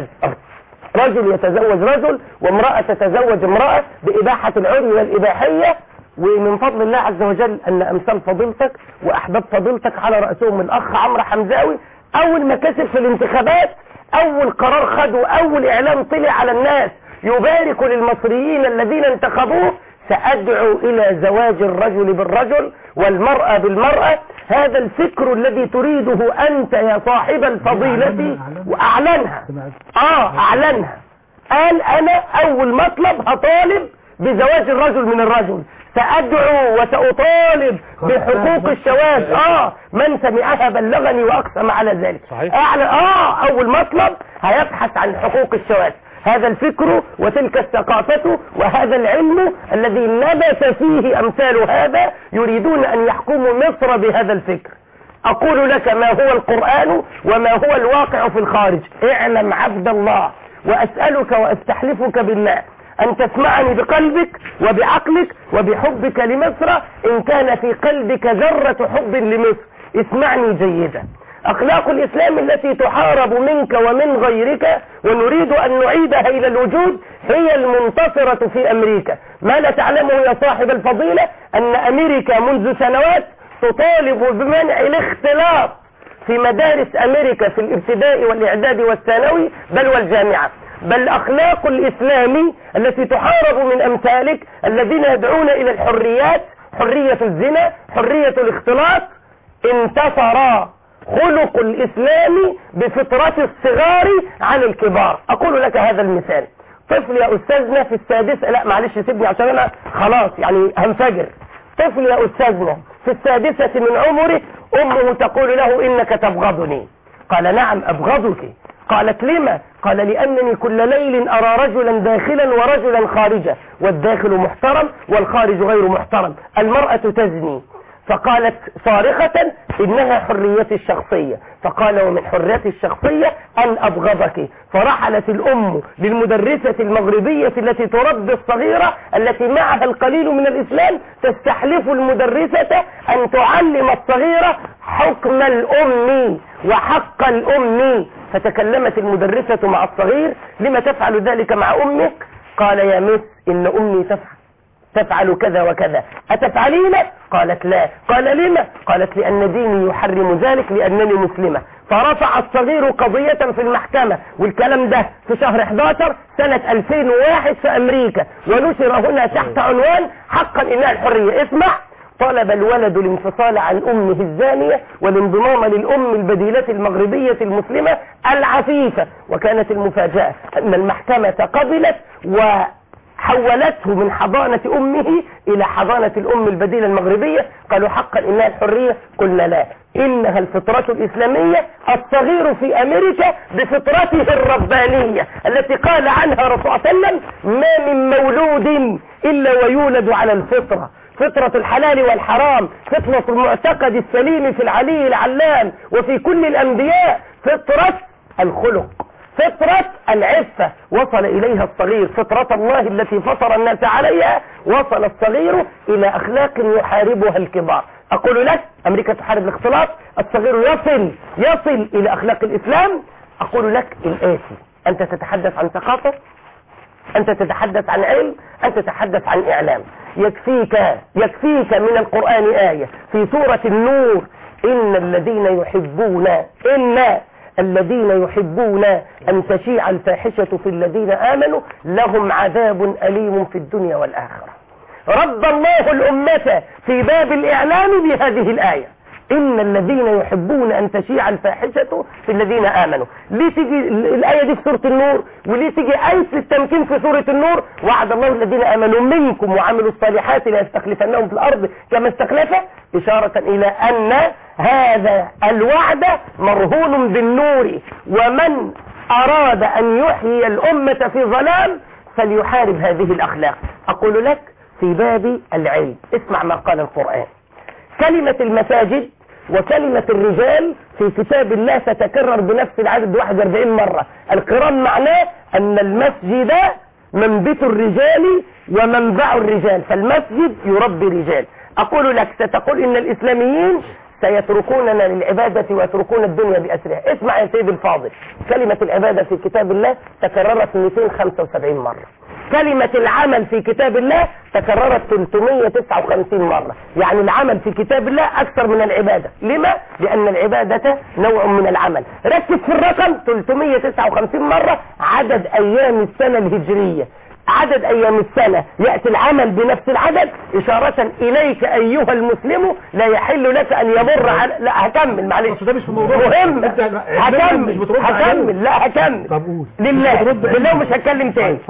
رجل يتزوج رجل وامرأة تتزوج امرأة بإباحة العري والإباحية ومن فضل الله عز وجل أن أمثال فضيلتك وأحباب فضيلتك على رأسهم الأخ عمرو حمزاوي أول ما كسب في الانتخابات أول قرار خده أول إعلام طلع على الناس يبارك للمصريين الذين انتخبوه سأدعو إلى زواج الرجل بالرجل والمرأة بالمرأة هذا الفكر الذي تريده أنت يا صاحب الفضيلة وأعلنها آه أعلنها قال أنا أول مطلب هطالب بزواج الرجل من الرجل سأدعو وسأطالب بحقوق الشواذ اه من سمعها بلغني واقسم على ذلك صحيح. اعلى اه اول مطلب هيبحث عن حقوق الشواذ هذا الفكر وتلك الثقافة وهذا العلم الذي نبت فيه امثال هذا يريدون ان يحكموا مصر بهذا الفكر اقول لك ما هو القرآن وما هو الواقع في الخارج اعلم عبد الله واسألك واستحلفك بالله ان تسمعني بقلبك وبعقلك وبحبك لمصر ان كان في قلبك ذرة حب لمصر اسمعني جيدا اخلاق الاسلام التي تحارب منك ومن غيرك ونريد ان نعيدها الى الوجود هي المنتصرة في امريكا ما لا تعلمه يا صاحب الفضيلة ان امريكا منذ سنوات تطالب بمنع الاختلاط في مدارس امريكا في الابتدائي والاعدادي والثانوي بل والجامعة بل اخلاق الاسلام التي تحارب من امثالك الذين يدعون الى الحريات حرية الزنا حرية الاختلاط انتصر خلق الاسلام بفطرة الصغار عن الكبار اقول لك هذا المثال طفل يا استاذنا في السادسة لا معلش سيبني عشان انا خلاص يعني هنفجر طفل يا استاذنا في السادسة من عمره امه تقول له انك تبغضني قال نعم ابغضك قالت لما قال لانني كل ليل ارى رجلا داخلا ورجلا خارجا والداخل محترم والخارج غير محترم المرأة تزني فقالت صارخة إنها حريتي الشخصية فقال ومن حريتي الشخصية أن أبغضك فرحلت الأم للمدرسة المغربية التي تربي الصغيرة التي معها القليل من الإسلام تستحلف المدرسة أن تعلم الصغيرة حكم الأم وحق الأم فتكلمت المدرسة مع الصغير لما تفعل ذلك مع أمك قال يا مس إن أمي تفعل تفعل كذا وكذا أتفعلين قالت لا قال لما قالت لأن ديني يحرم ذلك لأنني مسلمة فرفع الصغير قضية في المحكمة والكلام ده في شهر 11 سنة 2001 في أمريكا ونشر هنا تحت عنوان حقا إنها الحرية اسمع طلب الولد الانفصال عن أمه الزانية والانضمام للأم البديلة المغربية المسلمة العفيفة وكانت المفاجأة أن المحكمة قبلت و حولته من حضانة أمه إلى حضانة الأم البديلة المغربية قالوا حقا إنها الحرية قلنا لا إنها الفطرة الإسلامية الصغير في أمريكا بفطرته الربانية التي قال عنها رسول الله صلى الله عليه وسلم ما من مولود إلا ويولد على الفطرة فطرة الحلال والحرام فطرة المعتقد السليم في العلي العلام وفي كل الأنبياء فطرة الخلق فطرة العفة وصل إليها الصغير فطرة الله التي فطر الناس عليها وصل الصغير إلى أخلاق يحاربها الكبار أقول لك أمريكا تحارب الاختلاط الصغير يصل يصل إلى أخلاق الإسلام أقول لك الآتي أنت تتحدث عن ثقافة أنت تتحدث عن علم أنت تتحدث عن إعلام يكفيك يكفيك من القرآن آية في سورة النور إن الذين يحبون إن الذين يحبون أن تشيع الفاحشة في الذين آمنوا لهم عذاب أليم في الدنيا والآخرة رد الله الأمة في باب الإعلام بهذه الآية إن الذين يحبون أن تشيع الفاحشة في الذين آمنوا ليه تيجي الآية دي في سورة النور وليه تيجي آية التمكين في سورة النور وعد الله الذين آمنوا منكم وعملوا الصالحات ليستخلفنهم في الأرض كما استخلف إشارة إلى أن هذا الوعد مرهون بالنور ومن أراد أن يحيي الأمة في ظلام فليحارب هذه الأخلاق أقول لك في باب العلم اسمع ما قال القرآن كلمة المساجد وكلمة الرجال في كتاب الله تتكرر بنفس العدد 41 مرة القرآن معناه أن المسجد منبت الرجال ومنبع الرجال فالمسجد يربي رجال أقول لك ستقول إن الإسلاميين سيتركوننا للعبادة ويتركون الدنيا بأسرها اسمع يا سيدي الفاضل كلمة العبادة في كتاب الله تكررت 275 مرة كلمة العمل في كتاب الله تكررت 359 مرة يعني العمل في كتاب الله أكثر من العبادة لما؟ لأن العبادة نوع من العمل ركز في الرقم 359 مرة عدد أيام السنة الهجرية عدد ايام السنة يأتي العمل بنفس العدد اشارة اليك ايها المسلم لا يحل لك ان يمر على لا هكمل معلش ده مش في موضوع مهم انت مش هكمل بترد عليه. هكمل لا هكمل طب قول لله بترد بالله عليه. مش هتكلم تاني اتفضل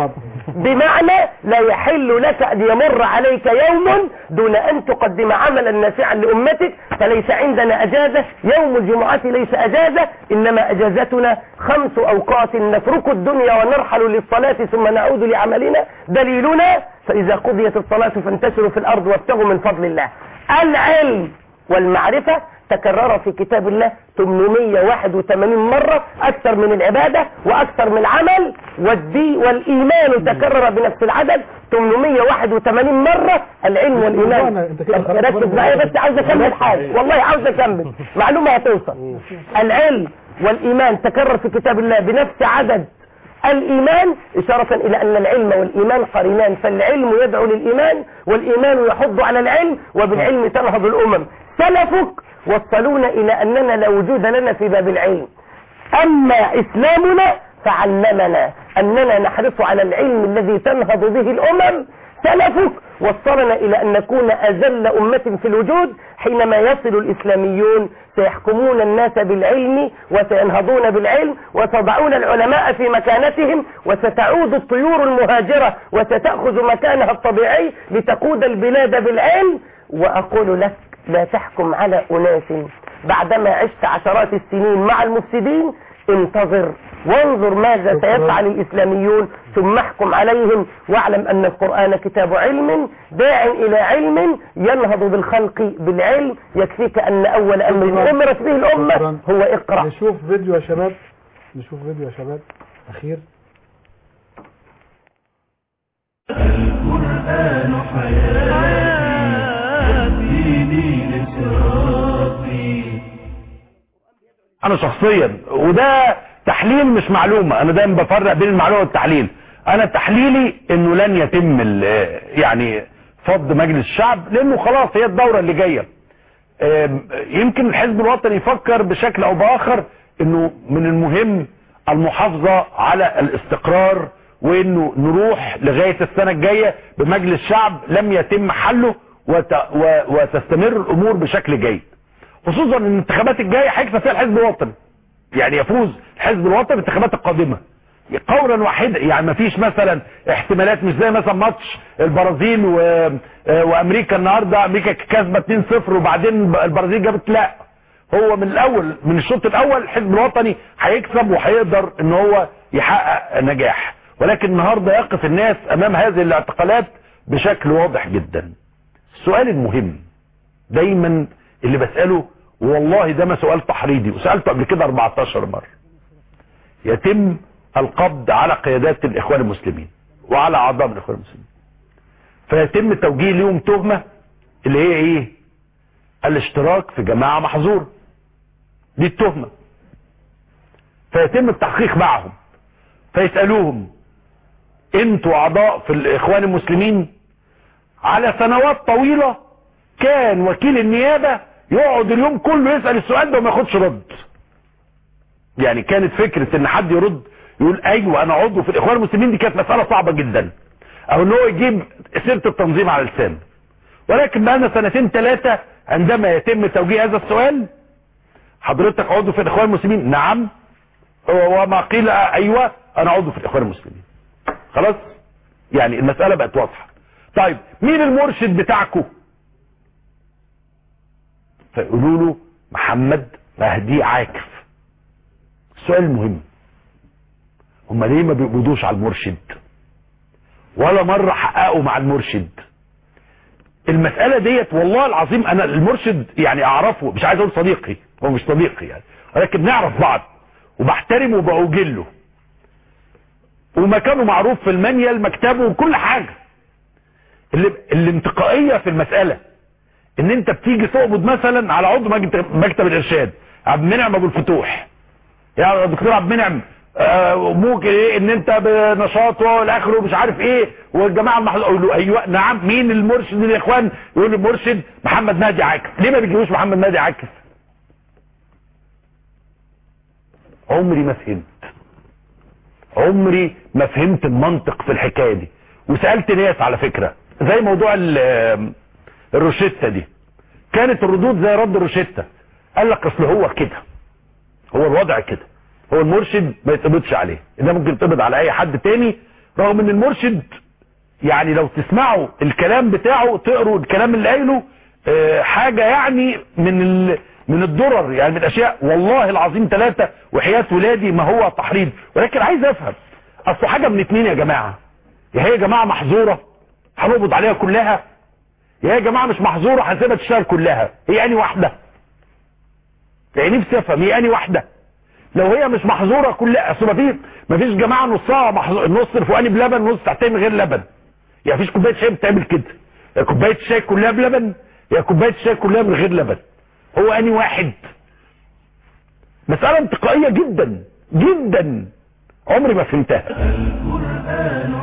بمعنى لا يحل لك أن يمر عليك يوم دون أن تقدم عملا نافعا لأمتك فليس عندنا أجازة يوم الجمعة ليس أجازة إنما أجازتنا خمس أوقات نترك الدنيا ونرحل للصلاة ثم نعود لعملنا دليلنا فإذا قضيت الصلاة فانتشروا في الأرض وابتغوا من فضل الله العلم والمعرفة تكرر في كتاب الله 881 مرة أكثر من العبادة وأكثر من العمل والدي والإيمان تكرر بنفس العدد 881 مرة العلم والإيمان ركز معايا بس عاوز أكمل حاجة والله عاوز أكمل معلومة هتوصل العلم والإيمان تكرر في كتاب الله بنفس عدد الإيمان إشارة إلى أن العلم والإيمان قرينان فالعلم يدعو للإيمان والإيمان يحض على العلم وبالعلم تنهض الأمم سلفك وصلونا إلى أننا لا وجود لنا في باب العلم أما إسلامنا فعلمنا أننا نحرص على العلم الذي تنهض به الأمم سلفك وصلنا إلى أن نكون أذل أمة في الوجود حينما يصل الإسلاميون سيحكمون الناس بالعلم وسينهضون بالعلم وتضعون العلماء في مكانتهم وستعود الطيور المهاجرة وستأخذ مكانها الطبيعي لتقود البلاد بالعلم وأقول لك لا تحكم على أناس بعدما عشت عشرات السنين مع المفسدين انتظر وانظر ماذا سيفعل الإسلاميون ثم احكم عليهم واعلم أن القرآن كتاب علم داع إلى علم ينهض بالخلق بالعلم يكفيك أن أول أمر أمرت به الأمة هو اقرأ نشوف فيديو يا شباب نشوف فيديو يا شباب أخير القرآن حياتي ديني لصراطي انا شخصيا وده تحليل مش معلومة انا دايما بفرق بين المعلومة والتحليل انا تحليلي انه لن يتم ال- يعني فض مجلس الشعب لانه خلاص هي الدورة اللي جاية آم، يمكن الحزب الوطني يفكر بشكل او باخر انه من المهم المحافظة على الاستقرار وانه نروح لغاية السنة الجاية بمجلس شعب لم يتم حله وت و وتستمر الامور بشكل جيد خصوصا ان الانتخابات الجاية هيكسب فيها الحزب الوطني يعني يفوز الحزب الوطني في الانتخابات القادمة قولا واحدا يعني ما فيش مثلا احتمالات مش زي مثلا ماتش البرازيل و... آه، وامريكا النهارده امريكا كسبت 2-0 وبعدين البرازيل جابت لا هو من الاول من الشوط الاول الحزب الوطني هيكسب وهيقدر ان هو يحقق نجاح ولكن النهارده يقف الناس امام هذه الاعتقالات بشكل واضح جدا السؤال المهم دايما اللي بسأله والله ده ما سؤال تحريضي وسألته قبل كده 14 مرة يتم القبض على قيادات الاخوان المسلمين وعلى اعضاء من الاخوان المسلمين فيتم توجيه ليهم تهمة اللي هي ايه الاشتراك في جماعة محظور دي التهمة فيتم التحقيق معهم فيسألوهم انتوا اعضاء في الاخوان المسلمين على سنوات طويلة كان وكيل النيابة يقعد اليوم كله يسأل السؤال ده وما ياخدش رد يعني كانت فكرة ان حد يرد يقول ايوه انا عضو في الاخوان المسلمين دي كانت مسألة صعبة جدا او ان هو يجيب سيرة التنظيم على لسانه ولكن بقالنا سنتين ثلاثة عندما يتم توجيه هذا السؤال حضرتك عضو في الاخوان المسلمين نعم وما قيل ايوه انا عضو في الاخوان المسلمين خلاص يعني المسألة بقت واضحة طيب مين المرشد بتاعكم فيقولوا له محمد مهدي عاكف السؤال المهم هم ليه ما بيقبضوش على المرشد ولا مرة حققوا مع المرشد المسألة ديت والله العظيم انا المرشد يعني اعرفه مش عايز اقول صديقي هو مش صديقي يعني ولكن نعرف بعض وبحترمه وبأجله ومكانه معروف في المانيال مكتبه وكل حاجة اللي الانتقائية في المسألة ان انت بتيجي تقبض مثلا على عضو مكتب, مكتب الارشاد عبد المنعم ابو الفتوح يا دكتور عبد المنعم آه، ممكن ايه ان انت بنشاط والاخر ومش عارف ايه والجماعه المحظوظ اقول له ايوه نعم مين المرشد الاخوان يقول لي المرشد محمد نادي عاكف ليه ما بيجيبوش محمد نادي عاكف عمري ما فهمت عمري ما فهمت المنطق في الحكايه دي وسالت ناس على فكره زي موضوع ال- الروشتة دي كانت الردود زي رد الروشتة قال لك اصل هو كده هو الوضع كده هو المرشد ما يتقبضش عليه ده ممكن يتقبض على اي حد تاني رغم ان المرشد يعني لو تسمعوا الكلام بتاعه تقروا الكلام اللي قايله آه، حاجة يعني من ال... من الدرر يعني من الاشياء والله العظيم ثلاثة وحياة ولادي ما هو تحريض ولكن عايز افهم اصل حاجة من اتنين يا جماعة يا هي يا جماعة محظورة هنقبض عليها كلها يا يا جماعة مش محظورة هنسيبها تشتغل كلها هي اني واحدة يعني نفسي افهم هي اني واحدة لو هي مش محظورة كلها اصل مفيش مفيش جماعة نصها محظور النص الفوقاني بلبن نص تحتاني من غير لبن يعني مفيش كوباية شاي بتعمل كده يا كوباية الشاي كلها بلبن يا كوباية الشاي كلها من غير لبن هو اني واحد مسألة انتقائية جدا جدا عمري ما فهمتها القرآن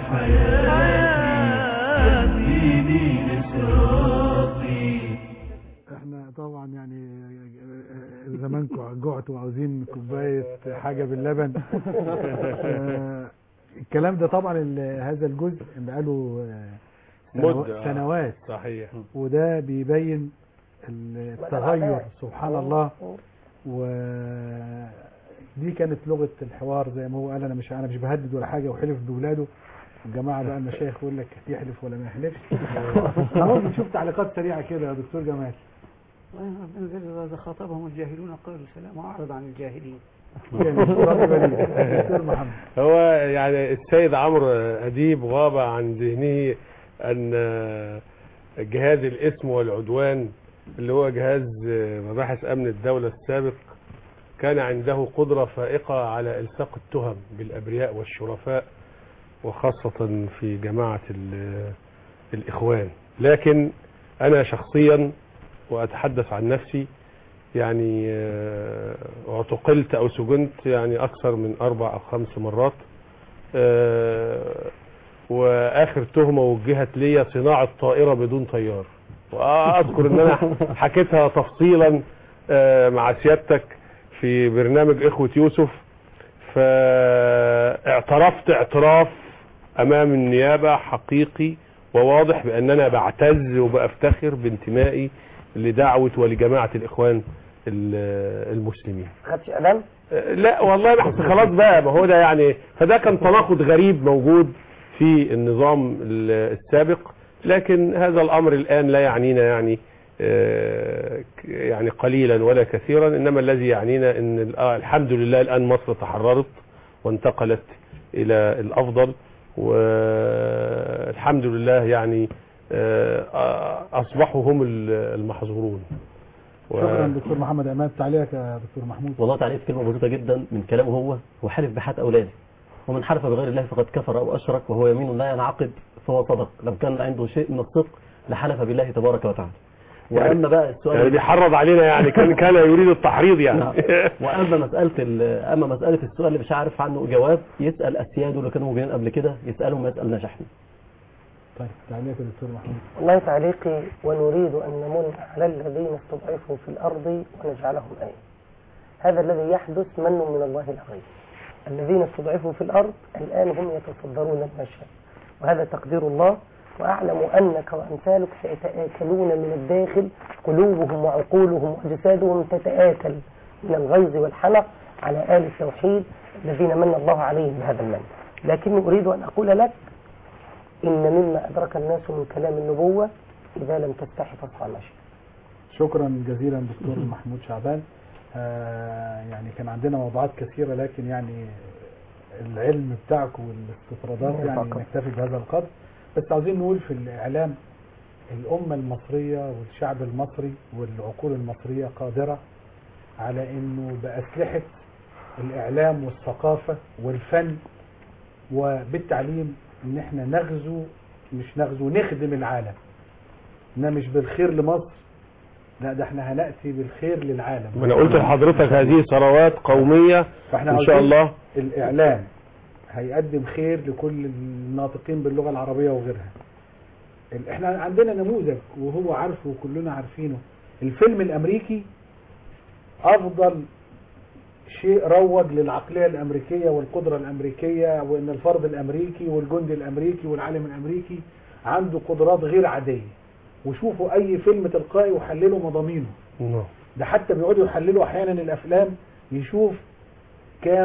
حياتي ديني صراطي احنا طبعا يعني زمانكم جعتوا وعاوزين كوبايه حاجه باللبن آه، الكلام ده طبعا ال- هذا الجزء بقاله آه، سنو- مدة. سنوات صحيح وده بيبين التغير سبحان الله و دي كانت لغه الحوار زي ما هو قال انا مش انا مش بهدد ولا حاجه وحلف باولاده الجماعه بقى المشايخ يقول لك يحلف ولا ما يحلفش اهو بنشوف تعليقات سريعه كده يا دكتور جمال إذا خاطبهم الجاهلون قالوا سلام وأعرض عن الجاهلين دكتور محمد هو يعني السيد عمرو أديب غاب عن ذهنه أن جهاز الاسم والعدوان اللي هو جهاز مباحث أمن الدولة السابق كان عنده قدرة فائقة على إلصاق التهم بالأبرياء والشرفاء وخاصة في جماعة ال- الإخوان لكن أنا شخصيا وأتحدث عن نفسي يعني آه، اعتقلت أو سجنت يعني أكثر من أربع أو خمس مرات آه، وآخر تهمة وجهت لي صناعة طائرة بدون طيار وأذكر أن أنا حكيتها تفصيلا آه، مع سيادتك في برنامج إخوة يوسف فاعترفت اعتراف أمام النيابة حقيقي وواضح بأن أنا بعتز وبأفتخر بانتمائي لدعوة ولجماعة الإخوان ال- المسلمين خدش قلم لا والله بحث خلاص بقى ما هو ده يعني فده كان تناقض غريب موجود في النظام ال- السابق لكن هذا الامر الان لا يعنينا يعني آه، ك- يعني قليلا ولا كثيرا انما الذي يعنينا ان ال- آه، الحمد لله الان مصر تحررت وانتقلت الى الافضل والحمد لله يعني آه، آه، اصبحوا هم ال- المحظورون و- شكرا دكتور محمد امان تعليقك يا دكتور محمود والله تعالى في كلمة بسيطة جدا من كلامه هو وحلف بحات أولاده ومن حلف بغير الله فقد كفر أو أشرك وهو يمين لا ينعقد فهو صدق لو كان عنده شيء من الصدق لحلف بالله تبارك وتعالى وأما بقى السؤال يعني بيحرض علينا يعني كان كان يريد التحريض يعني نعم. واما مساله ال- اما مساله السؤال اللي مش عارف عنه جواب يسال السياد اللي كانوا موجودين قبل كده يسالهم ما يسالناش احنا طيب تعليقك يا دكتور محمود والله تعليقي ونريد أن نمن على الذين استضعفوا في الأرض ونجعلهم آية هذا الذي يحدث من من الله العظيم الذين استضعفوا في الأرض الآن هم يتصدرون المشهد وهذا تقدير الله وأعلم أنك وأمثالك سيتآكلون من الداخل قلوبهم وعقولهم وأجسادهم تتآكل من الغيظ والحنق على آل التوحيد الذين من الله عليهم بهذا المن لكني أريد أن أقول لك إن مما أدرك الناس من كلام النبوة إذا لم تستحي فاصفع المشي شكرا جزيلا دكتور محمود شعبان آه يعني كان عندنا موضوعات كثيرة لكن يعني العلم بتاعكم والاستطرادات يعني فقط. نكتفي بهذا القدر بس عاوزين نقول في الإعلام الأمة المصرية والشعب المصري والعقول المصرية قادرة على أنه بأسلحة الإعلام والثقافة والفن وبالتعليم ان احنا نغزو مش نغزو نخدم العالم انما مش بالخير لمصر لا ده احنا هنأتي بالخير للعالم ما انا قلت لحضرتك هذه ثروات قومية فاحنا ان شاء عاوزين الله الاعلام هيقدم خير لكل الناطقين باللغة العربية وغيرها ال- احنا عندنا نموذج وهو عارفه وكلنا عارفينه الفيلم الامريكي افضل شيء روج للعقلية الامريكية والقدرة الامريكية وان الفرد الامريكي والجندي الامريكي والعالم الامريكي عنده قدرات غير عادية وشوفوا اي فيلم تلقائي وحللوا مضامينه نعم. ده حتى بيقعدوا يحللوا احيانا الافلام يشوف كام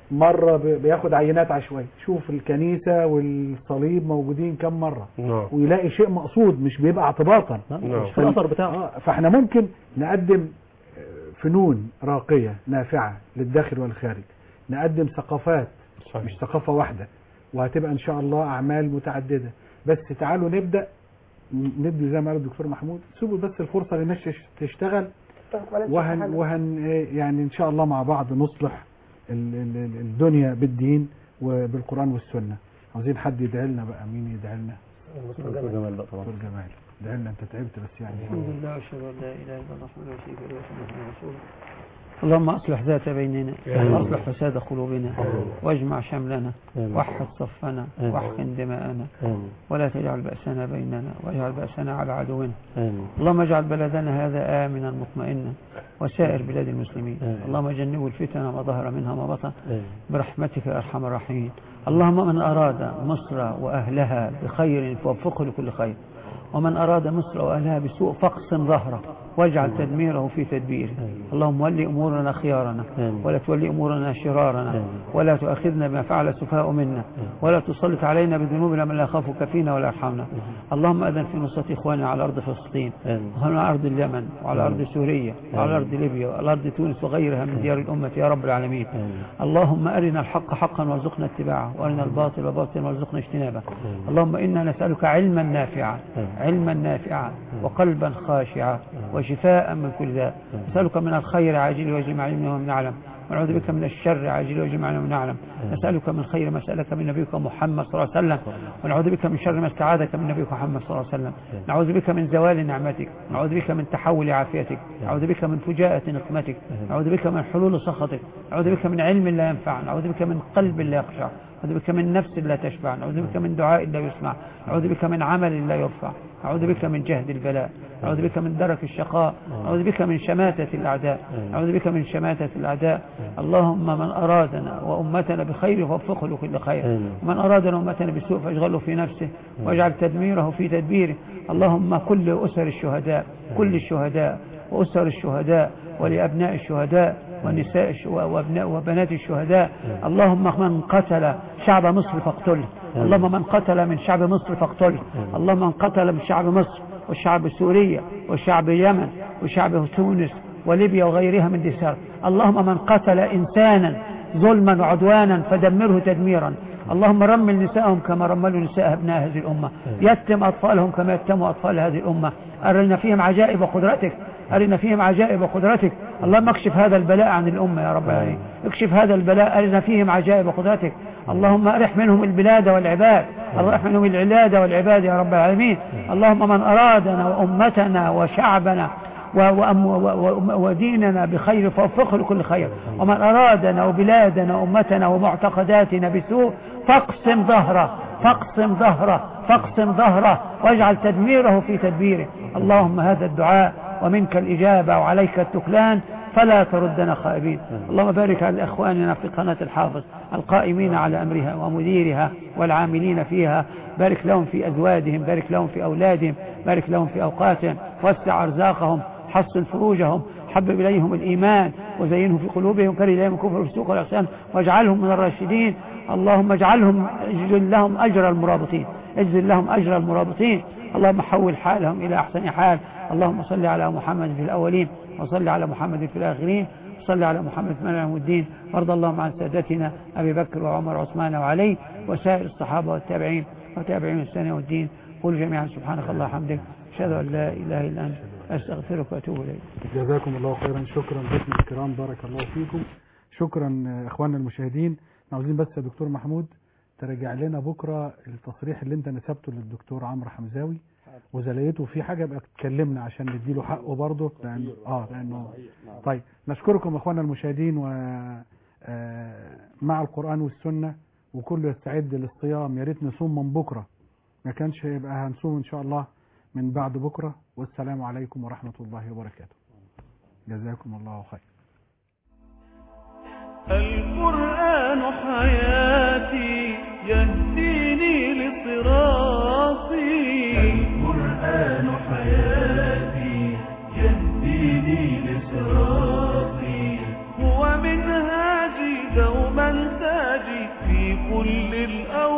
مرة ب- بياخد عينات عشوائية شوف الكنيسة والصليب موجودين كم مرة نعم ويلاقي شيء مقصود مش بيبقى اعتباطا نعم. في الأثر بتاعه آه، فاحنا ممكن نقدم آه، فنون راقية نافعة للداخل والخارج نقدم ثقافات صحيح. مش ثقافة واحدة وهتبقى ان شاء الله اعمال متعددة بس تعالوا نبدأ ن- ندي زي ما قال الدكتور محمود سيبوا بس الفرصة للناس تش- تشتغل طيب، معلش وهن حاجة. وهن إيه يعني ان شاء الله مع بعض نصلح ال- ال- ال- الدنيا بالدين وبالقرآن والسنة عاوزين حد يدعي لنا بقى مين يدعي لنا دكتور جمال بقى طبعا دكتور جمال ادعي لنا انت تعبت بس يعني الحمد لله واشهد ان لا اله الا الله وحده لا شريك له واشهد ان محمدا رسول الله اللهم اصلح ذات بيننا آمين. واصلح فساد قلوبنا واجمع شملنا آمين. وحد صفنا آمين. واحقن دماءنا آمين ولا تجعل بأسنا بيننا واجعل بأسنا على عدونا آمين اللهم اجعل بلدنا هذا آمنا مطمئنا وسائر بلاد المسلمين آمين. اللهم جنبوا الفتن ما ظهر منها ما بطن آمين برحمتك يا أرحم الراحمين اللهم من أراد مصر وأهلها بخير فوفقه لكل خير ومن أراد مصر وأهلها بسوء فاقسم ظهره واجعل تدميره في تدبيره اللهم ولي أمورنا خيارنا آمين. ولا تولي أمورنا شرارنا آمين. ولا تؤاخذنا بما فعل السفهاء منا ولا تسلط علينا بذنوبنا من لا يخافك فينا ولا يرحمنا اللهم أذن في نصرة إخواننا على أرض فلسطين آمين. وعلى أرض اليمن وعلى أرض سوريا وعلى أرض ليبيا وعلى أرض تونس وغيرها من ديار الأمة يا رب العالمين آمين. اللهم أرنا الحق حقا وارزقنا اتباعه وأرنا الباطل باطلا وارزقنا اجتنابه اللهم إنا نسألك علما نافعا علما نافعا وقلبا خاشعا وشفاء من كل ذا نسألك من الخير عاجل وجمع علمنا ومن نعلم ونعوذ بك من الشر عاجل وجمع علمنا ومن نعلم نسألك من خير ما سألك من نبيك محمد صلى الله عليه وسلم ونعوذ بك من شر ما استعاذك من نبيك محمد صلى الله عليه وسلم نعوذ بك من زوال نعمتك نعوذ بك من تحول عافيتك نعوذ بك من فجاءة نقمتك نعوذ بك من حلول سخطك نعوذ بك من علم لا ينفع نعوذ بك من قلب لا يخشع نعوذ بك من نفس لا تشبع نعوذ بك من دعاء لا يسمع نعوذ بك من عمل لا يرفع نعوذ بك من جهد البلاء نعوذ بك من درك الشقاء نعوذ بك من شماتة الأعداء نعوذ بك من شماتة الأعداء اللهم من أرادنا وأمتنا بخير فوفقه لكل خير ومن أرادنا وأمتنا بسوء فاشغله في نفسه واجعل تدميره في تدبيره اللهم كل أسر الشهداء كل الشهداء وأسر الشهداء ولأبناء الشهداء ونساء الش- وأبناء وبنات الشهداء اللهم من قتل شعب مصر فاقتله اللهم من قتل من شعب مصر فاقتله اللهم من قتل من شعب مصر والشعب سوريا والشعب اليمن وشعب تونس وليبيا وغيرها من دسار اللهم من قتل إنسانا ظلما وعدوانا فدمره تدميرا اللهم رمل نساءهم كما رملوا نساء أبناء هذه الأمة يتم أطفالهم كما يتموا أطفال هذه الأمة أرنا فيهم عجائب قدرتك أرنا فيهم عجائب قدرتك اللهم اكشف هذا البلاء عن الأمة يا رب العالمين اكشف هذا البلاء أرنا فيهم عجائب قدرتك اللهم أرح منهم البلاد والعباد اللهم أرح منهم العلاد والعباد يا رب العالمين اللهم من أرادنا وأمتنا وشعبنا و- وأم- و- و- وديننا بخير فوفقه لكل خير ومن أرادنا وبلادنا وأمتنا ومعتقداتنا بسوء فاقسم ظهره فاقسم ظهره فاقسم ظهره واجعل تدميره في تدبيره اللهم هذا الدعاء ومنك الإجابة وعليك التكلان فلا تردنا خائبين اللهم بارك على إخواننا في قناة الحافظ القائمين على أمرها ومديرها والعاملين فيها بارك لهم في أزواجهم بارك لهم في أولادهم بارك لهم في أوقاتهم وسع أرزاقهم حصن فروجهم حبب إليهم الإيمان وزينه في قلوبهم كره إليهم الكفر والفسوق والعصيان واجعلهم من الراشدين اللهم اجعلهم اجزل لهم أجر المرابطين اجزل لهم أجر المرابطين اللهم حول حالهم إلى أحسن حال اللهم صل على محمد في الأولين وصل على محمد في الآخرين صل على محمد من يوم الدين وارض اللهم عن سادتنا أبي بكر وعمر وعثمان وعلي وسائر الصحابة والتابعين وتابعين السنة والدين قل جميعا سبحانك الله وحمدك أشهد أن لا إله إلا أنت أستغفرك وأتوب إليك جزاكم الله خيرا شكرا ضيفنا الكرام بارك الله فيكم شكرا آه، اخواننا المشاهدين إحنا عاوزين بس يا دكتور محمود ترجع لنا بكره التصريح اللي انت نسبته للدكتور عمرو حمزاوي وزليته في حاجه بقى تكلمنا عشان نديله حقه برضه لان اه لانه طيب نشكركم اخواننا المشاهدين و آه، مع القران والسنه وكله يستعد للصيام يا ريت نصوم من بكره ما كانش هيبقى هنصوم ان شاء الله من بعد بكره والسلام عليكم ورحمه الله وبركاته جزاكم الله خير القرآن حياتي يهديني لصراطي القرآن حياتي يهديني لصراطي هو منهاجي دوما كل الأوقات